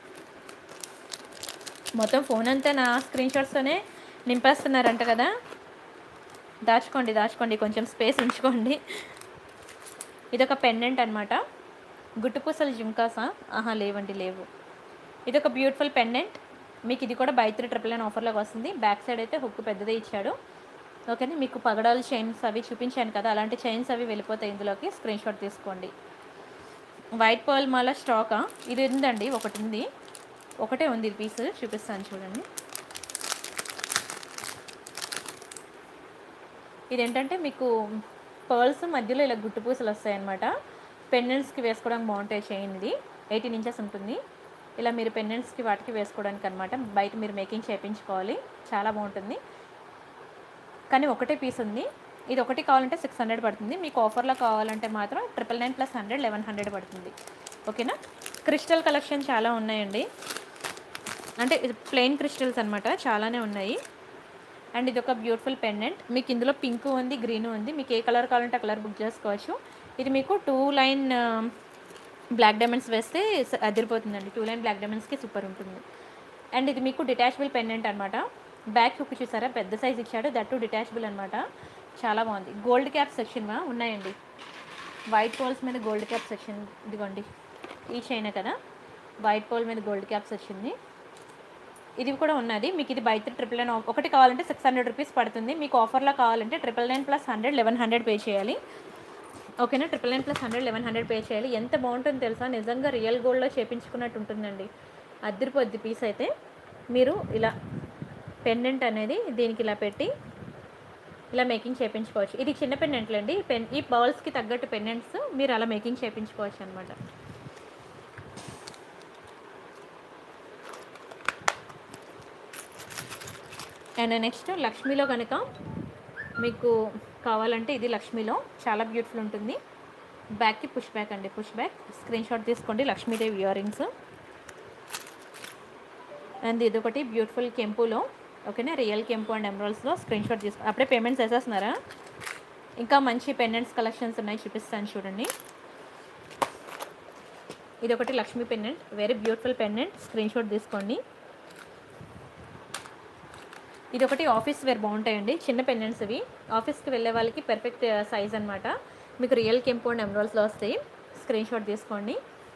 మొత్తం ఫోన్ అంతా నా స్క్రీన్ షాట్స్తోనే నింపేస్తున్నారంట కదా దాచుకోండి దాచుకోండి కొంచెం స్పేస్ ఉంచుకోండి ఇదొక పెండెంట్ అనమాట గుట్టుపూసలు జింకాసా ఆహా లేవండి లేవు ఇదొక బ్యూటిఫుల్ పెండెంట్ మీకు ఇది కూడా బై త్రీ ట్రిపుల్ నైన్ ఆఫర్లోకి వస్తుంది బ్యాక్ సైడ్ అయితే హుక్ పెద్దదే ఇచ్చాడు ఓకేనా మీకు పగడాలు చైన్స్ అవి చూపించాను కదా అలాంటి చైన్స్ అవి వెళ్ళిపోతాయి ఇందులోకి స్క్రీన్ షాట్ తీసుకోండి వైట్ పర్ల్ మాల స్టాకా ఇది ఉందండి ఒకటి ఉంది ఒకటే ఉంది ఇది పీస్ చూపిస్తాను చూడండి ఇదేంటంటే మీకు పర్ల్స్ మధ్యలో ఇలా గుట్టు పూసలు వస్తాయన్నమాట పెండెంట్స్కి వేసుకోవడానికి బాగుంటాయి చైన్ ఇది ఎయిటీన్ ఇంచెస్ ఉంటుంది ఇలా మీరు పెండెంట్స్కి వాటికి వేసుకోవడానికి అనమాట బయట మీరు మేకింగ్ చేయించుకోవాలి చాలా బాగుంటుంది కానీ ఒకటే పీస్ ఉంది ఇది ఒకటి కావాలంటే సిక్స్ హండ్రెడ్ పడుతుంది మీకు ఆఫర్లో కావాలంటే మాత్రం triple nine plus hundred eleven hundred పడుతుంది ఓకేనా క్రిస్టల్ కలెక్షన్ చాలా ఉన్నాయండి అంటే ఇది ప్లెయిన్ క్రిస్టల్స్ అనమాట చాలానే ఉన్నాయి అండ్ ఇది ఒక బ్యూటిఫుల్ పెండెంట్ మీకు ఇందులో పింక్ ఉంది గ్రీన్ ఉంది మీకు ఏ కలర్ కావాలంటే ఆ కలర్ బుక్ చేసుకోవచ్చు ఇది మీకు టూ లైన్ బ్లాక్ డైమండ్స్ వేస్తే స- అదిరిపోతుందండి టూ లైన్ బ్లాక్ డైమండ్స్కి సూపర్ ఉంటుంది అండ్ ఇది మీకు డిటాచబుల్ పెండెంట్ అనమాట బ్యాక్ హుక్ చూసారా పెద్ద సైజ్ ఇచ్చాడు దట్ టు డిటాచబుల్ అనమాట చాలా బాగుంది గోల్డ్ క్యాప్ సెక్షన్ ఉన్నాయండి వైట్ పోల్స్ మీద గోల్డ్ క్యాప్స్ వచ్చింది ఇదిగోండి ఈ చైనా కదా వైట్ పోల్ మీద గోల్డ్ క్యాప్స్ వచ్చింది ఇది కూడా ఉన్నది మీకు ఇది బై త్రీ ట్రిపుల్ నైన్ ఒకటి కావాలంటే సిక్స్ హండ్రెడ్ రూపీస్ పడుతుంది మీకు ఆఫర్లో కావాలంటే triple nine plus hundred eleven hundred pay చేయాలి ఓకేనా triple nine plus hundred eleven hundred pay చేయాలి ఎంత బాగుంటుందో తెలుసా నిజంగా రియల్ గోల్డ్లో చేపించుకున్నట్టు ఉంటుందండి అద్దరిపోద్ది పీస్ అయితే మీరు ఇలా పెండెంట్ అనేది దీనికి ఇలా పెట్టి ఇలా మేకింగ్ చేయించుకోవచ్చు ఇది చిన్న పెండెంట్లు అండి పెన్ ఈ బౌల్స్కి తగ్గట్టు పెండెంట్స్ మీరు అలా మేకింగ్ చేయించుకోవచ్చు అనమాట అండ్ నెక్స్ట్ లక్ష్మీలో కనుక మీకు కావాలంటే ఇది లక్ష్మీలో చాలా బ్యూటిఫుల్ ఉంటుంది బ్యాక్కి పుష్ బ్యాక్ అండి పుష్ బ్యాక్ స్క్రీన్ షాట్ తీసుకోండి లక్ష్మీదేవి ఇయర్ రింగ్స్ అండ్ ఇది ఒకటి బ్యూటిఫుల్ కెంపులో ఓకేనా రియల్ కెంపు అండ్ ఎమరాల్స్లో స్క్రీన్ షాట్ తీసుకో అప్పుడే పేమెంట్స్ వేసేస్తున్నారా ఇంకా మంచి పెండెంట్స్ కలెక్షన్స్ ఉన్నాయి చూపిస్తాను చూడండి ఇది ఒకటి Lakshmi pendant very beautiful pendant screen shot తీసుకోండి ఇది ఒకటి ఆఫీస్ వేర్ బాగుంటాయండి చిన్న పెండెంట్స్ ఇవి ఆఫీస్కి వెళ్ళే వాళ్ళకి పెర్ఫెక్ట్ సైజ్ అనమాట మీకు రియల్ కెంపు అండ్ ఎమరాల్స్లో వస్తాయి స్క్రీన్ షాట్ తీసుకోండి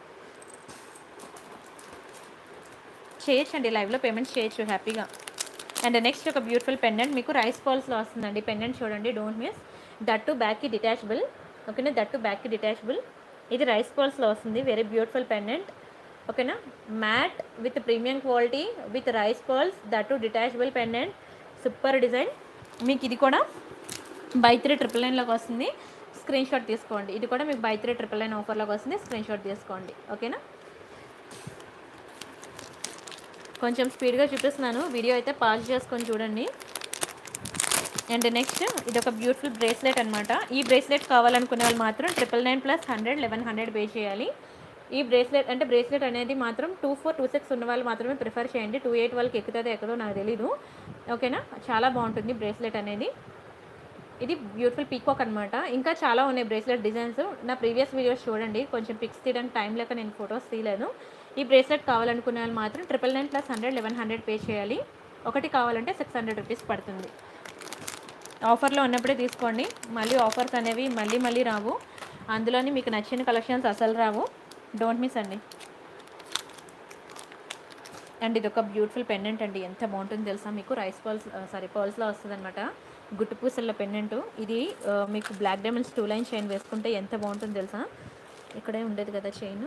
చేయొచ్చండి లైవ్లో పేమెంట్స్ చేయొచ్చు హ్యాపీగా అండ్ నెక్స్ట్ ఒక బ్యూటిఫుల్ పెండెంట్ మీకు రైస్ పాల్స్లో వస్తుందండి పెండెంట్ చూడండి డోంట్ మిస్ దట్టు బ్యాక్కి డిటాచబుల్ ఓకేనా దట్టు బ్యాక్కి డిటాచబుల్ ఇది రైస్ పాల్స్లో వస్తుంది వెరీ బ్యూటిఫుల్ పెండెంట్ ఓకేనా matte with premium quality with rice pearls that too detachable pendant super design మీకు ఇది కూడా బై త్రీ ట్రిపుల్ నైన్లోకి వస్తుంది స్క్రీన్ షాట్ తీసుకోండి ఇది కూడా మీకు బై త్రీ ట్రిపుల్ నైన్ ఆఫర్లోకి వస్తుంది స్క్రీన్ షాట్ తీసుకోండి ఓకేనా కొంచెం స్పీడ్గా చూపిస్తున్నాను వీడియో అయితే పాజ్ చేసుకొని చూడండి అండ్ నెక్స్ట్ ఇది ఒక బ్యూటిఫుల్ బ్రేస్లెట్ అనమాట ఈ బ్రేస్లెట్ కావాలనుకునే వాళ్ళు మాత్రం triple nine plus hundred eleven hundred pay చేయాలి ఈ బ్రేస్లెట్ అంటే బ్రేస్లెట్ అనేది మాత్రం టూ ఫోర్ టూ సిక్స్ ఉన్న వాళ్ళు మాత్రమే ప్రిఫర్ చేయండి టూ ఎయిట్ వాళ్ళకి ఎక్కుతుందో ఎక్కడో నాకు తెలీదు ఓకేనా చాలా బాగుంటుంది బ్రేస్లెట్ అనేది ఇది బ్యూటిఫుల్ పీకాక్ అనమాట ఇంకా చాలా ఉన్నాయి బ్రేస్లెట్ డిజైన్స్ నా ప్రీవియస్ వీడియోస్ చూడండి కొంచెం పిక్స్ తీయడానికి టైం లేక నేను ఫొటోస్ తీయలేదు ఈ బ్రేస్లెట్ కావాలనుకునే వాళ్ళు మాత్రం triple nine plus hundred eleven hundred pay చేయాలి ఒకటి కావాలంటే సిక్స్ హండ్రెడ్ రూపీస్ పడుతుంది ఆఫర్లో ఉన్నప్పుడే తీసుకోండి మళ్ళీ ఆఫర్స్ అనేవి మళ్ళీ మళ్ళీ రావు అందులోని మీకు నచ్చిన కలెక్షన్స్ అసలు రావు డోంట్ మిస్ అండి అండ్ ఇది ఒక బ్యూటిఫుల్ పెండెంట్ అండి ఎంత బాగుంటుందో తెలుసా మీకు రైస్ పర్ల్స్ సారీ పర్ల్స్లో వస్తుంది అనమాట గుట్టు పూసల పెండెంట్ ఇది ఆ, మీకు black diamonds two line chain వేసుకుంటే ఎంత బాగుంటుందో తెలుసా ఇక్కడే ఉండేది కదా చైన్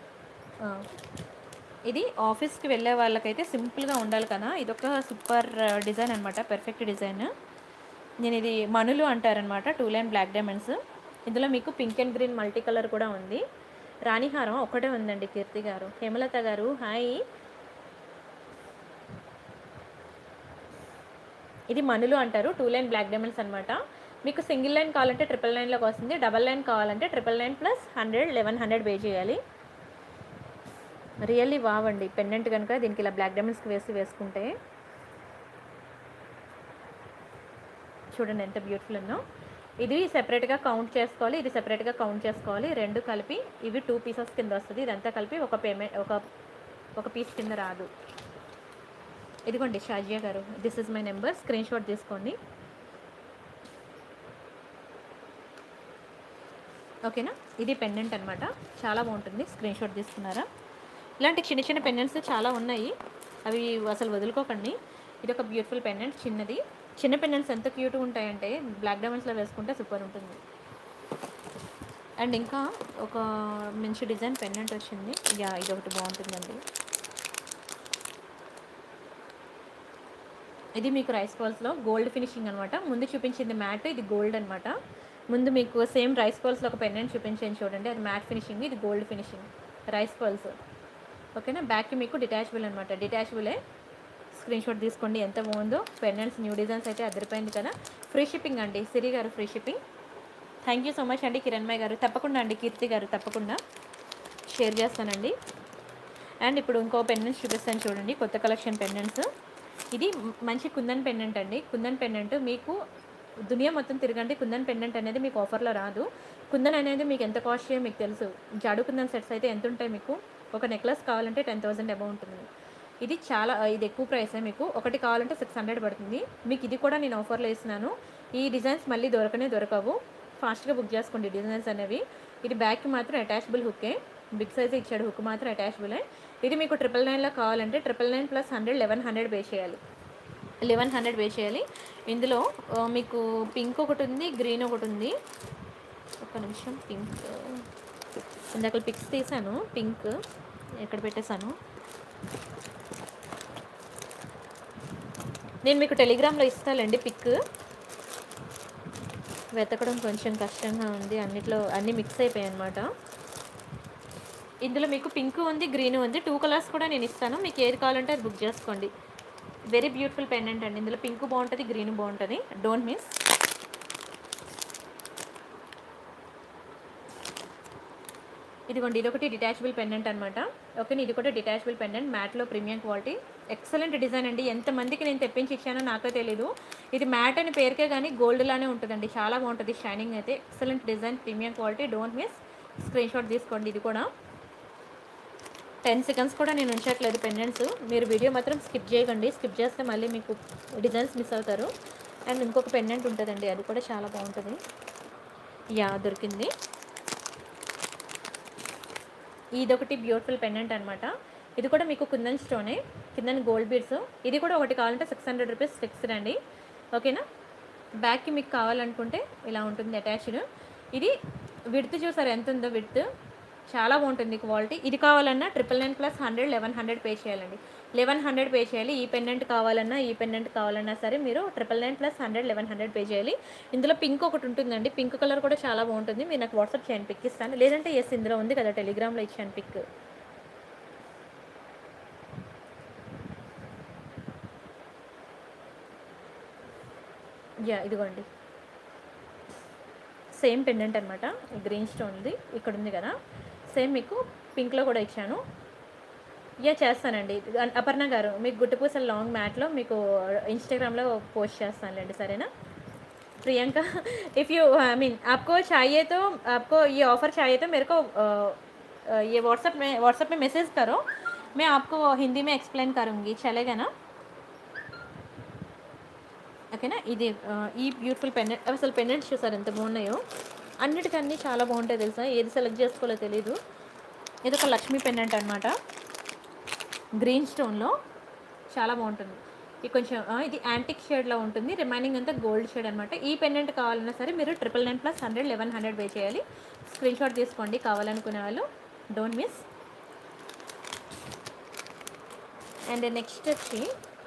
ఇది ఆఫీస్కి వెళ్ళే వాళ్ళకైతే సింపుల్గా ఉండాలి కదా ఇది ఒక సూపర్ డిజైన్ అనమాట పెర్ఫెక్ట్ డిజైన్ నేను ఇది మనులు అంటారనమాట టూ లైన్ బ్లాక్ డైమండ్స్ ఇందులో మీకు pink and green multi colour కూడా ఉంది రాణిహారం ఒకటే ఉందండి కీర్తి గారు హేమలత గారు హాయ్ ఇది మనులు అంటారు టూ లైన్ బ్లాక్ డైమండ్స్ అనమాట మీకు సింగిల్ లైన్ కావాలంటే ట్రిపుల్ నైన్లోకి వస్తుంది డబల్ లైన్ కావాలంటే triple nine plus hundred eleven hundred pay చేయాలి రియల్లీ వావండి పెండెంట్ కనుక దీనికి ఇలా బ్లాక్ డైమండ్స్కి వేసి వేసుకుంటే చూడండి ఎంత బ్యూటిఫుల్ ఉందో ఇది సెపరేట్గా కౌంట్ చేసుకోవాలి ఇది సెపరేట్గా కౌంట్ చేసుకోవాలి రెండు కలిపి ఇవి టూ పీసెస్ కింద వస్తుంది ఇదంతా కలిపి ఒక పేమెంట్ ఒక ఒక పీస్ కింద రాదు ఇదిగోండి షాజియా గారు this is my number screen shot తీసుకోండి ఓకేనా ఇది పెండెంట్ అనమాట చాలా బాగుంటుంది స్క్రీన్ షాట్ తీసుకున్నారా ఇలాంటి చిన్న చిన్న పెండెంట్స్ చాలా ఉన్నాయి అవి అసలు వదులుకోకండి ఇది ఒక బ్యూటిఫుల్ పెండెంట్ చిన్నది చిన్న పెండెంట్స్ ఎంత క్యూట్గా ఉంటాయంటే బ్లాక్ డైమండ్స్లో వేసుకుంటే సూపర్ ఉంటుంది అండ్ ఇంకా ఒక మంచి డిజైన్ పెండెంట్ వచ్చింది యా ఇది ఒకటి బాగుంటుందండి ఇది మీకు రైస్ బాల్స్లో గోల్డ్ ఫినిషింగ్ అనమాట ముందు చూపించింది మ్యాట్ ఇది గోల్డ్ అనమాట ముందు మీకు సేమ్ రైస్ బాల్స్లో ఒక పెండెంట్ చూపించాను చూడండి అది మ్యాట్ ఫినిషింగ్ ఇది గోల్డ్ ఫినిషింగ్ రైస్ బాల్స్ ఓకేనా బ్యాక్కి మీకు డిటాచబుల్ అనమాట డిటాచబులే స్క్రీన్ షాట్ తీసుకోండి ఎంత బాగుందో పెండెంట్స్ న్యూ డిజైన్స్ అయితే అదిరిపోయింది కదా ఫ్రీ షిప్పింగ్ అండి సిరి గారు free shipping thank you so much అండి కిరణ్మయ్య గారు తప్పకుండా అండి కీర్తి గారు తప్పకుండా షేర్ చేస్తానండి అండ్ ఇప్పుడు ఇంకో పెండెంట్స్ చూపిస్తాను చూడండి కొత్త కలెక్షన్ పెండెంట్స్ ఇది మ- మంచి కుందన్ పెండెంట్ అండి కుందన్ పెండెంట్ మీకు దునియా మొత్తం తిరగండి కుందన్ పెండెంట్ అనేది మీకు ఆఫర్లో రాదు కుందన్ అనేది మీకు ఎంత కాస్ట్ మీకు తెలుసు జాడు కుందన్ సెట్స్ అయితే ఎంత ఉంటాయి మీకు ఒక నెక్లెస్ కావాలంటే టెన్ థౌసండ్ అబౌ ఉంటుంది ఇది చాలా ఇది ఎక్కువ ప్రైసే మీకు ఒకటి కావాలంటే సిక్స్ హండ్రెడ్ పడుతుంది మీకు ఇది కూడా నేను ఆఫర్లో ఇస్తున్నాను ఈ డిజైన్స్ మళ్ళీ దొరకనే దొరకవు ఫాస్ట్గా బుక్ చేసుకోండి డిజైన్స్ అనేవి ఇది బ్యాక్కి మాత్రం అటాచబుల్ హుక్కే బిగ్ సైజ్ ఇచ్చాడు హుక్ మాత్రం అటాచబులే ఇది మీకు ట్రిపుల్ నైన్లో కావాలంటే triple nine plus hundred eleven hundred pay చేయాలి లెవెన్ హండ్రెడ్ పే చేయాలి ఇందులో ఆ, మీకు పింక్ ఒకటి ఉంది గ్రీన్ ఒకటి ఉంది ఒక నిమిషం పింక్ ఇందాక పిక్స్ తీసాను పింక్ ఎక్కడ పెట్టేశాను నేను మీకు టెలిగ్రామ్లో ఇస్తానండి పిక్ వెతకడం కొంచెం కష్టంగా ఉంది అన్నిట్లో అన్నీ మిక్స్ అయిపోయాయి అనమాట ఇందులో మీకు పింక్ ఉంది గ్రీన్ ఉంది టూ కలర్స్ కూడా నేను ఇస్తాను మీకు ఏది కావాలంటే అది బుక్ చేసుకోండి వెరీ బ్యూటిఫుల్ పెండెంట్ అండి ఇందులో పింక్ బాగుంటుంది గ్రీన్ బాగుంటుంది డోంట్ మిస్ ఇదిగోండి ఇది ఒకటి డిటాచబుల్ పెండెంట్ అనమాట ఓకే ఇది కూడా డిటాచబుల్ పెండెంట్ మ్యాట్లో ప్రీమియం క్వాలిటీ ఎక్సలెంట్ డిజైన్ అండి ఎంతమందికి నేను తెప్పించి ఇచ్చానో నాకే తెలీదు ఇది మ్యాట్ అని పేరుకే కానీ గోల్డ్ లానే ఉంటుందండి చాలా బాగుంటుంది షైనింగ్ అయితే excellent design premium quality don't miss screen shot తీసుకోండి ఇది కూడా టెన్ సెకండ్స్ కూడా నేను ఉంచట్లేదు పెండెంట్స్ మీరు వీడియో మాత్రం స్కిప్ చేయకండి స్కిప్ చేస్తే మళ్ళీ మీకు డిజైన్స్ మిస్ అవుతారు అండ్ ఇంకొక పెండెంట్ ఉంటుందండి అది కూడా చాలా బాగుంటుంది యా దొరికింది ఇదొకటి బ్యూటిఫుల్ పెండెంట్ అనమాట ఇది కూడా మీకు కుందన్ స్టోనే కిందన గోల్డ్ బీడ్స్ ఇది కూడా ఒకటి కావాలంటే సిక్స్ హండ్రెడ్ రూపీస్ ఫిక్స్డ్ అండి ఓకేనా బ్యాక్కి మీకు కావాలనుకుంటే ఇలా ఉంటుంది అటాచ్డ్ ఇది విడ్త్ చూసారు ఎంత ఉందో విడ్త్ చాలా బాగుంటుంది క్వాలిటీ ఇది కావాలన్నా triple nine plus hundred eleven hundred pay చేయాలండి లెవెన్ హండ్రెడ్ పే చేయాలి ఈ పెండెంట్ కావాలన్నా ఈ పెండెంట్ కావాలన్నా సరే మీరు triple nine plus hundred eleven hundred pay చేయాలి ఇందులో పింక్ ఒకటి ఉంటుందండి పింక్ కలర్ కూడా చాలా బాగుంటుంది మీరు నాకు వాట్సాప్ చేయండి పిక్ ఇస్తాను లేదంటే ఎస్ ఇందులో ఉంది కదా టెలిగ్రామ్లో ఇచ్చాను పిక్ యా ఇదిగోండి సేమ్ పెండెంట్ అనమాట గ్రీన్ స్టోన్ది ఇక్కడ ఉంది కదా సేమ్ మీకు పింక్లో కూడా ఇచ్చాను యా చేస్తానండి అన్- అపర్ణ గారు మీకు గుట్టుపూసల లాంగ్ మ్యాట్లో మీకు ఇన్స్టాగ్రామ్లో పోస్ట్ చేస్తానులేండి సరేనా Priyanka if you I mean आपको चाहिए तो आपको ये ऑफ़र चाहिए तो मेरे को अ, अ, ये व्हाट्सएप में व्हाट्सएप में मैसेज करो मैं आपको हिंदी में एक्सप्लेन करूँगी चलेगा ना ఓకేనా ఇది ఆ, ఈ బ్యూటిఫుల్ పెండెంట్ అసలు పెండెంట్స్ చూసారు ఎంత బాగున్నాయో అన్నిటికన్నీ చాలా బాగుంటాయి తెలుసా ఏది సెలెక్ట్ చేసుకోవాలో తెలీదు ఇది ఒక లక్ష్మీ పెండెంట్ అనమాట గ్రీన్ స్టోన్లో చాలా బాగుంటుంది ఇది కొంచెం ఆ, ఇది యాంటిక్ షేడ్లో ఉంటుంది రిమైనింగ్ అంతా గోల్డ్ షేడ్ అనమాట ఈ పెండెంట్ కావాలన్నా సరే మీరు triple nine plus hundred eleven hundred pay చేయాలి స్క్రీన్ షాట్ తీసుకోండి కావాలనుకునే వాళ్ళు డోంట్ మిస్ అండ్ నెక్స్ట్ వచ్చి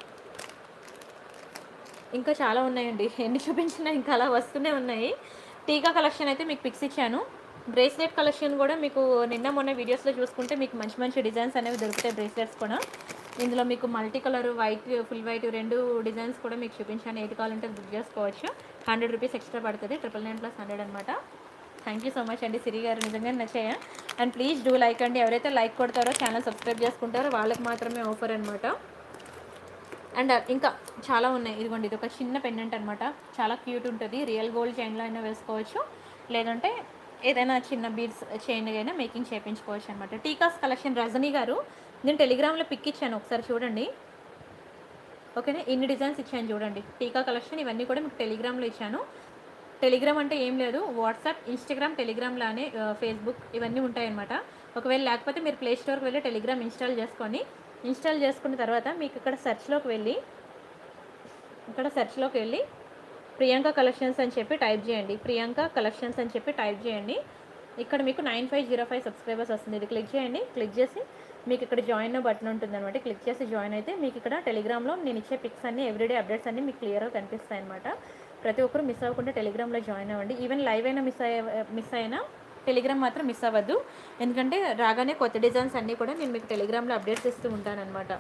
ఇంకా చాలా ఉన్నాయండి ఎన్ని చూపించినా ఇంకా అలా వస్తూనే ఉన్నాయి టీకా కలెక్షన్ అయితే మీకు పిక్స్ ఇచ్చాను బ్రేస్లెట్ కలెక్షన్ కూడా మీకు నిన్న మొన్న వీడియోస్లో చూసుకుంటే మీకు మంచి మంచి డిజైన్స్ అనేవి దొరుకుతాయి బ్రేస్లెట్స్ కూడా ఇందులో మీకు multi colour white full white రెండు డిజైన్స్ కూడా మీకు చూపించాను ఏది కావాలంటే బుక్ చేసుకోవచ్చు హండ్రెడ్ రూపీస్ ఎక్స్ట్రా పడుతుంది ట్రిపుల్ నైన్ ప్లస్ హండ్రెడ్ అనమాట థ్యాంక్ యూ సో మచ్ అండి సిరి గారు నిజంగా నచ్చాయా అండ్ ప్లీజ్ డూ లైక్ అండి ఎవరైతే లైక్ కొడతారో ఛానల్ సబ్స్క్రైబ్ చేసుకుంటారో వాళ్ళకి మాత్రమే ఆఫర్ అనమాట అండ్ ఇంకా చాలా ఉన్నాయి ఇదిగోండి ఇది ఒక చిన్న పెండెంట్ అనమాట చాలా క్యూట్ ఉంటుంది రియల్ గోల్డ్ చైన్లో అయినా వేసుకోవచ్చు లేదంటే ఏదైనా చిన్న బీడ్స్ చైన్ అయినా మేకింగ్ చేయించుకోవచ్చు అనమాట టీకాస్ కలెక్షన్ రజనీ గారు నేను టెలిగ్రామ్లో పిక్ ఇచ్చాను ఒకసారి చూడండి ఓకేనా ఇన్ని డిజైన్స్ ఇచ్చాను చూడండి టీకా కలెక్షన్ ఇవన్నీ కూడా మీకు టెలిగ్రామ్లో ఇచ్చాను టెలిగ్రామ్ అంటే ఏం లేదు వాట్సాప్ ఇన్స్టాగ్రామ్ టెలిగ్రామ్లానే ఆ, ఫేస్బుక్ ఇవన్నీ ఉంటాయన్నమాట ఒకవేళ లేకపోతే మీరు ప్లే స్టోర్కి వెళ్ళి టెలిగ్రామ్ ఇన్స్టాల్ చేసుకొని ఇన్స్టాల్ చేసుకున్న తర్వాత మీకు ఇక్కడ సెర్చ్లోకి వెళ్ళి ఇక్కడ సెర్చ్లోకి వెళ్ళి ప్రియాంక కలెక్షన్స్ అని చెప్పి టైప్ చేయండి ప్రియాంక కలెక్షన్స్ అని చెప్పి టైప్ చేయండి ఇక్కడ మీకు nine five zero five subscribers వస్తుంది ఇది క్లిక్ చేయండి క్లిక్ చేసి మీకు ఇక్కడ జాయిన్ బటన్ ఉంటుంది అనమాట క్లిక్ చేసి జాయిన్ అయితే మీకు ఇక్కడ టెలిగ్రామ్లో నేను ఇచ్చే పిక్స్ అన్ని ఎవ్రీడే అప్డేట్స్ అన్ని మీకు క్లియర్గా కనిపిస్తాయి అనమాట ప్రతి ఒక్కరు మిస్ అవ్వకుండా టెలిగ్రామ్లో జాయిన్ అవ్వండి ఈవెన్ లైవ్ అయినా మిస్ అయ్యే మిస్ అయినా టెలిగ్రామ్ మాత్రం మిస్ అవ్వద్దు ఎందుకంటే రాగానే కొత్త డిజైన్స్ అన్నీ కూడా నేను మీకు టెలిగ్రామ్లో అప్డేట్స్ ఇస్తూ ఉంటాను అనమాట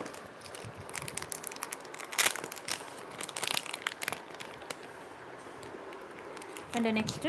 అండ్ నెక్స్ట్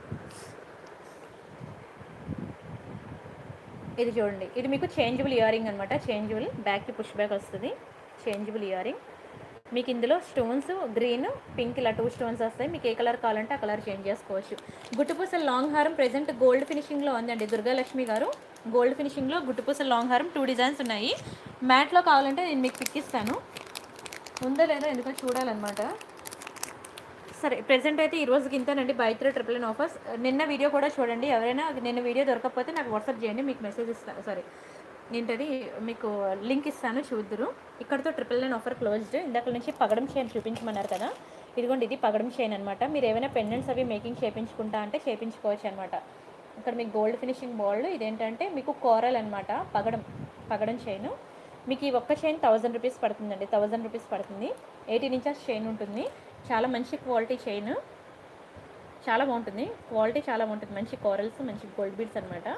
ఇది చూడండి ఇది మీకు చేంజబుల్ ఇయరింగ్ అనమాట చేంజబుల్ బ్యాక్కి పుష్ బ్యాక్ వస్తుంది చేంజబుల్ ఇయరింగ్ మీకు ఇందులో స్టోన్స్ గ్రీన్ పింక్ ఇలా టూ స్టోన్స్ వస్తాయి మీకు ఏ కలర్ కావాలంటే ఆ కలర్ చేంజ్ చేసుకోవచ్చు గుట్టుపూసల లాంగ్ హారం ప్రెజెంట్ గోల్డ్ ఫినిషింగ్లో ఉందండి దుర్గాలక్ష్మి గారు గోల్డ్ ఫినిషింగ్లో గుట్టుపూసల లాంగ్ హారం టూ డిజైన్స్ ఉన్నాయి మ్యాట్లో కావాలంటే నేను మీకు పిక్ ఇస్తాను ఉందో లేదో ఎందుకో చూడాలన్నమాట సరే ప్రెసెంట్ అయితే ఈ రోజుకి ఇంతేనండి by three triple nine offers నిన్న వీడియో కూడా చూడండి ఎవరైనా నిన్న వీడియో దొరకకపోతే నాకు వాట్సాప్ చేయండి మీకు మెసేజ్ ఇస్తాను సారీ ఏంటది మీకు లింక్ ఇస్తాను చూద్దరు ఇక్కడతో ట్రిపుల్ నైన్ ఆఫర్ క్లోజ్డ్ ఇందాక నుంచి పగడం చైన్ చూపించమన్నారు కదా ఇదిగోండి ఇది పగడం చైన్ అనమాట మీరు ఏమైనా పెండెంట్స్ అవి మేకింగ్ చేయించుకుంటా అంటే చేయించుకోవచ్చు అనమాట ఇక్కడ మీకు గోల్డ్ ఫినిషింగ్ బాల్ ఇదేంటంటే మీకు కోరల్ అనమాట పగడం పగడం చైన్ మీకు ఈ ఒక్క చైన్ థౌజండ్ రూపీస్ పడుతుందండి థౌజండ్ రూపీస్ పడుతుంది ఎయిటీన్ ఇంచెస్ చైన్ ఉంటుంది చాలా మంచి క్వాలిటీ చైన్ చాలా బాగుంటుంది క్వాలిటీ చాలా బాగుంటుంది మంచి కోరల్స్ మంచి గోల్డ్ బీడ్స్ అనమాట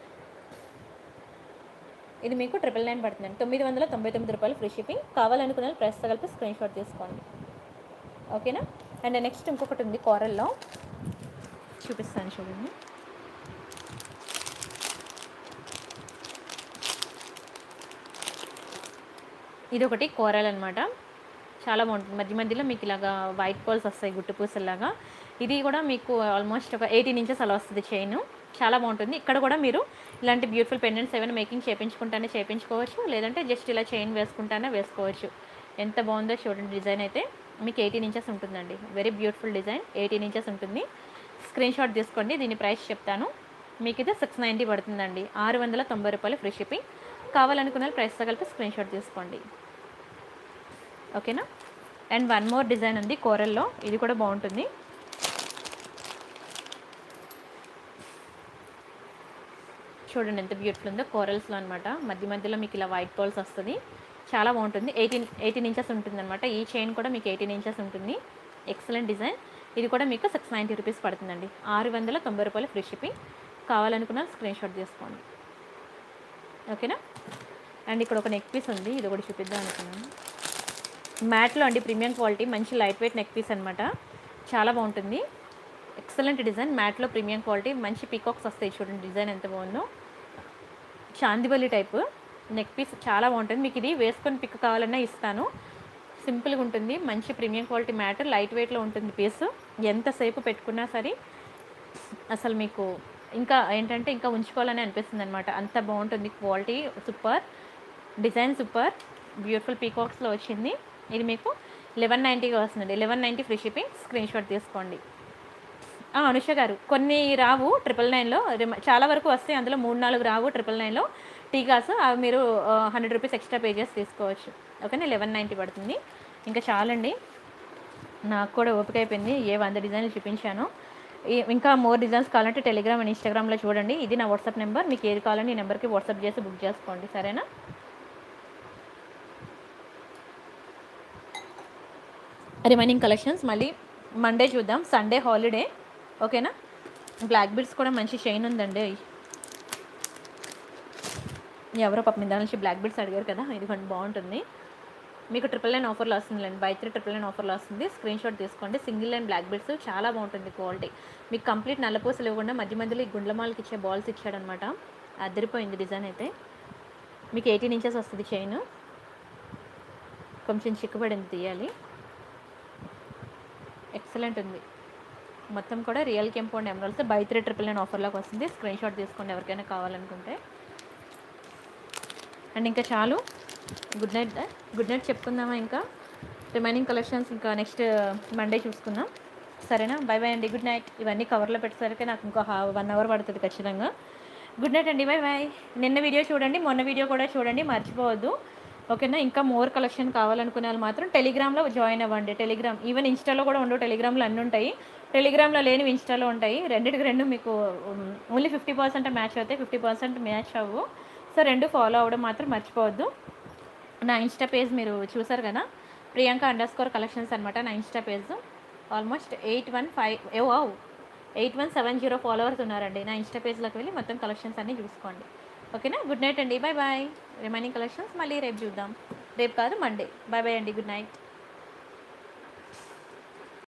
ఇది మీకు ట్రిపుల్ నైన్ పడుతుందండి తొమ్మిది వందల తొంభై తొమ్మిది రూపాయలు ఫ్రీ షిప్పింగ్ కావాలనుకున్న వాళ్ళు ప్రెస్ కలిపి స్క్రీన్ షాట్ తీసుకోండి ఓకేనా అండ్ నెక్స్ట్ ఇంకొకటి ఉంది కోరల్లో చూపిస్తాను చూడండి ఇది ఒకటి కోరల్ అనమాట చాలా బాగుంటుంది మధ్య మధ్యలో మీకు ఇలాగా వైట్ పోల్స్ వస్తాయి గుట్టు పూసల్లాగా ఇది కూడా మీకు ఆల్మోస్ట్ ఒక ఎయిటీన్ ఇంచెస్ అలా వస్తుంది చైన్ చాలా బాగుంటుంది ఇక్కడ కూడా మీరు ఇలాంటి బ్యూటిఫుల్ పెండెంట్స్ ఏమైనా మేకింగ్ చేయించుకుంటానే చేయించుకోవచ్చు లేదంటే జస్ట్ ఇలా చైన్ వేసుకుంటానే వేసుకోవచ్చు ఎంత బాగుందో చూడండి డిజైన్ అయితే మీకు ఎయిటీన్ ఇంచెస్ ఉంటుందండి very beautiful design eighteen inches ఉంటుంది స్క్రీన్ షాట్ తీసుకోండి దీని ప్రైస్ చెప్తాను మీకు ఇది సిక్స్ నైంటీ పడుతుందండి ఆరు వందల తొంభై రూపాయలు ఫ్రీ షిప్పింగ్ కావాలనుకున్న వాళ్ళు ప్రైస్తో కలిపి స్క్రీన్ షాట్ తీసుకోండి ఓకేనా అండ్ వన్ మోర్ డిజైన్ ఉంది కోరల్లో ఇది కూడా బాగుంటుంది చూడండి ఎంత బ్యూటిఫుల్ ఉందో కోరల్స్లో అనమాట మధ్య మధ్యలో మీకు ఇలా వైట్ పోల్స్ వస్తుంది చాలా బాగుంటుంది ఎయిటీన్ ఎయిటీన్ ఇంచెస్ ఉంటుంది అనమాట ఈ చైన్ కూడా మీకు ఎయిటీన్ ఇంచెస్ ఉంటుంది ఎక్సలెంట్ డిజైన్ ఇది కూడా మీకు సిక్స్ నైంటీ రూపీస్ పడుతుందండి ఆరు వందల తొంభై రూపాయలు ఫ్రీ షిప్పింగ్ కావాలనుకున్న స్క్రీన్ షాట్ తీసుకోండి ఓకేనా అండ్ ఇక్కడ ఒక నెక్ పీస్ ఉంది ఇది కూడా చూపిద్దాం అనుకున్నాను మ్యాట్లో అండి ప్రీమియం క్వాలిటీ మంచి లైట్ వెయిట్ నెక్ పీస్ అనమాట చాలా బాగుంటుంది ఎక్సలెంట్ డిజైన్ మ్యాట్లో ప్రీమియం క్వాలిటీ మంచి పీకాక్స్ వస్తాయి చూడండి డిజైన్ ఎంత బాగుందో చాందివల్లి టైప్ నెక్ పీస్ చాలా బాగుంటుంది మీకు ఇది వేసుకొని పిక్ కావాలన్నా ఇస్తాను సింపుల్గా ఉంటుంది మంచి ప్రీమియం క్వాలిటీ మ్యాట్ లైట్ వెయిట్లో ఉంటుంది పీస్ ఎంతసేపు పెట్టుకున్నా సరే అసలు మీకు ఇంకా ఏంటంటే ఇంకా ఉంచుకోవాలని అనిపిస్తుంది అనమాట అంత బాగుంటుంది quality super design super beautiful పీకాక్స్లో వచ్చింది ఇది మీకు లెవెన్ నైంటీగా వస్తుంది eleven ninety free shipping screen shot తీసుకోండి ఆ, అనుష గారు కొన్ని రావు ట్రిపుల్ నైన్లో చాలా వరకు వస్తాయి అందులో మూడు నాలుగు రావు ట్రిపుల్ నైన్లో టీకాస్ అవి మీరు హండ్రెడ్ రూపీస్ ఎక్స్ట్రా పే చేసి తీసుకోవచ్చు ఓకేనా లెవెన్ నైంటీ పడుతుంది ఇంకా చాలండి నాకు కూడా ఓపిక అయిపోయింది ఏ వంద డిజైన్లు చూపించాను ఈ- ఇంకా మోర్ డిజైన్స్ కావాలంటే టెలిగ్రామ్ అండ్ ఇన్స్టాగ్రామ్లో చూడండి ఇది నా వాట్సాప్ నెంబర్ మీకు ఏది కావాలంటే ఈ నెంబర్కి వాట్సాప్ చేసి బుక్ చేసుకోండి సరేనా రిమైనింగ్ కలెక్షన్స్ మళ్ళీ మండే చూద్దాం సండే హాలిడే ఓకేనా బ్లాక్ బీడ్స్ కూడా మంచి చైన్ ఉందండి ఎవరో పాప మీద నుంచి బ్లాక్ బీడ్స్ అడిగారు కదా ఇది కొంచెం బాగుంటుంది మీకు ట్రిపుల్ లైన్ ఆఫర్లో వస్తుందిలేండి బై త్రీ ట్రిపుల్ లైన్ ఆఫర్లో వస్తుంది స్క్రీన్ షాట్ తీసుకోండి సింగిల్ లైన్ బ్లాక్ బీడ్స్ చాలా బాగుంటుంది క్వాలిటీ మీకు కంప్లీట్ నల్లపూసలు ఇవ్వకుండా మధ్య మధ్యలో ఈ గుండ్లమాలకి ఇచ్చే బాల్స్ ఇచ్చాడనమాట అదిరిపోయింది డిజైన్ అయితే మీకు ఎయిటీన్ ఇంచెస్ వస్తుంది చైన్ కొంచెం చిక్కుపడింది తీయాలి ఎక్సలెంట్ ఉంది మొత్తం కూడా రియల్ కెంపౌండ్ emeralds by three triple nine ఆఫర్లోకి వస్తుంది స్క్రీన్ షాట్ తీసుకోండి ఎవరికైనా కావాలనుకుంటే అండ్ ఇంకా చాలు గుడ్ నైట్ గుడ్ నైట్ చెప్పుకుందామా ఇంకా రిమైనింగ్ కలెక్షన్స్ ఇంకా నెక్స్ట్ మండే చూసుకుందాం సరేనా బై బై అండి గుడ్ నైట్ ఇవన్నీ కవర్లో పెట్టేసరికి నాకు ఇంకో వన్ అవర్ పడుతుంది ఖచ్చితంగా గుడ్ నైట్ అండి బై బాయ్ నిన్న వీడియో చూడండి మొన్న వీడియో కూడా చూడండి మర్చిపోవద్దు ఓకేనా ఇంకా మోర్ కలెక్షన్ కావాలనుకునే వాళ్ళు మాత్రం టెలిగ్రామ్లో జాయిన్ అవ్వండి టెలిగ్రామ్ ఈవెన్ ఇన్స్టాలో కూడా ఉండవు టెలిగ్రామ్లో అన్నీ ఉంటాయి టెలిగ్రామ్లో లేనివి ఇన్స్టాలో ఉంటాయి రెండింటికి రెండు మీకు ఓన్లీ ఫిఫ్టీ పర్సెంట్ మ్యాచ్ అవుతాయి ఫిఫ్టీ పర్సెంట్ మ్యాచ్ అవ్వు సో రెండు ఫాలో అవ్వడం మాత్రం మర్చిపోవద్దు నా ఇన్స్టా పేజ్ మీరు చూసారు కదా ప్రియాంక అండర్ స్కోర్ కలెక్షన్స్ అనమాట నా insta page almost eight one five ఏ wow eight one seven zero followers ఉన్నారండి నా ఇన్స్టా పేజ్లోకి వెళ్ళి మొత్తం కలెక్షన్స్ అన్నీ చూసుకోండి ఓకేనా గుడ్ నైట్ అండి బాయ్ బాయ్ రిమైనింగ్ కలెక్షన్స్ మళ్ళీ రేపు చూద్దాం రేపు కాదు మండే బాయ్ బాయ్ అండి గుడ్ నైట్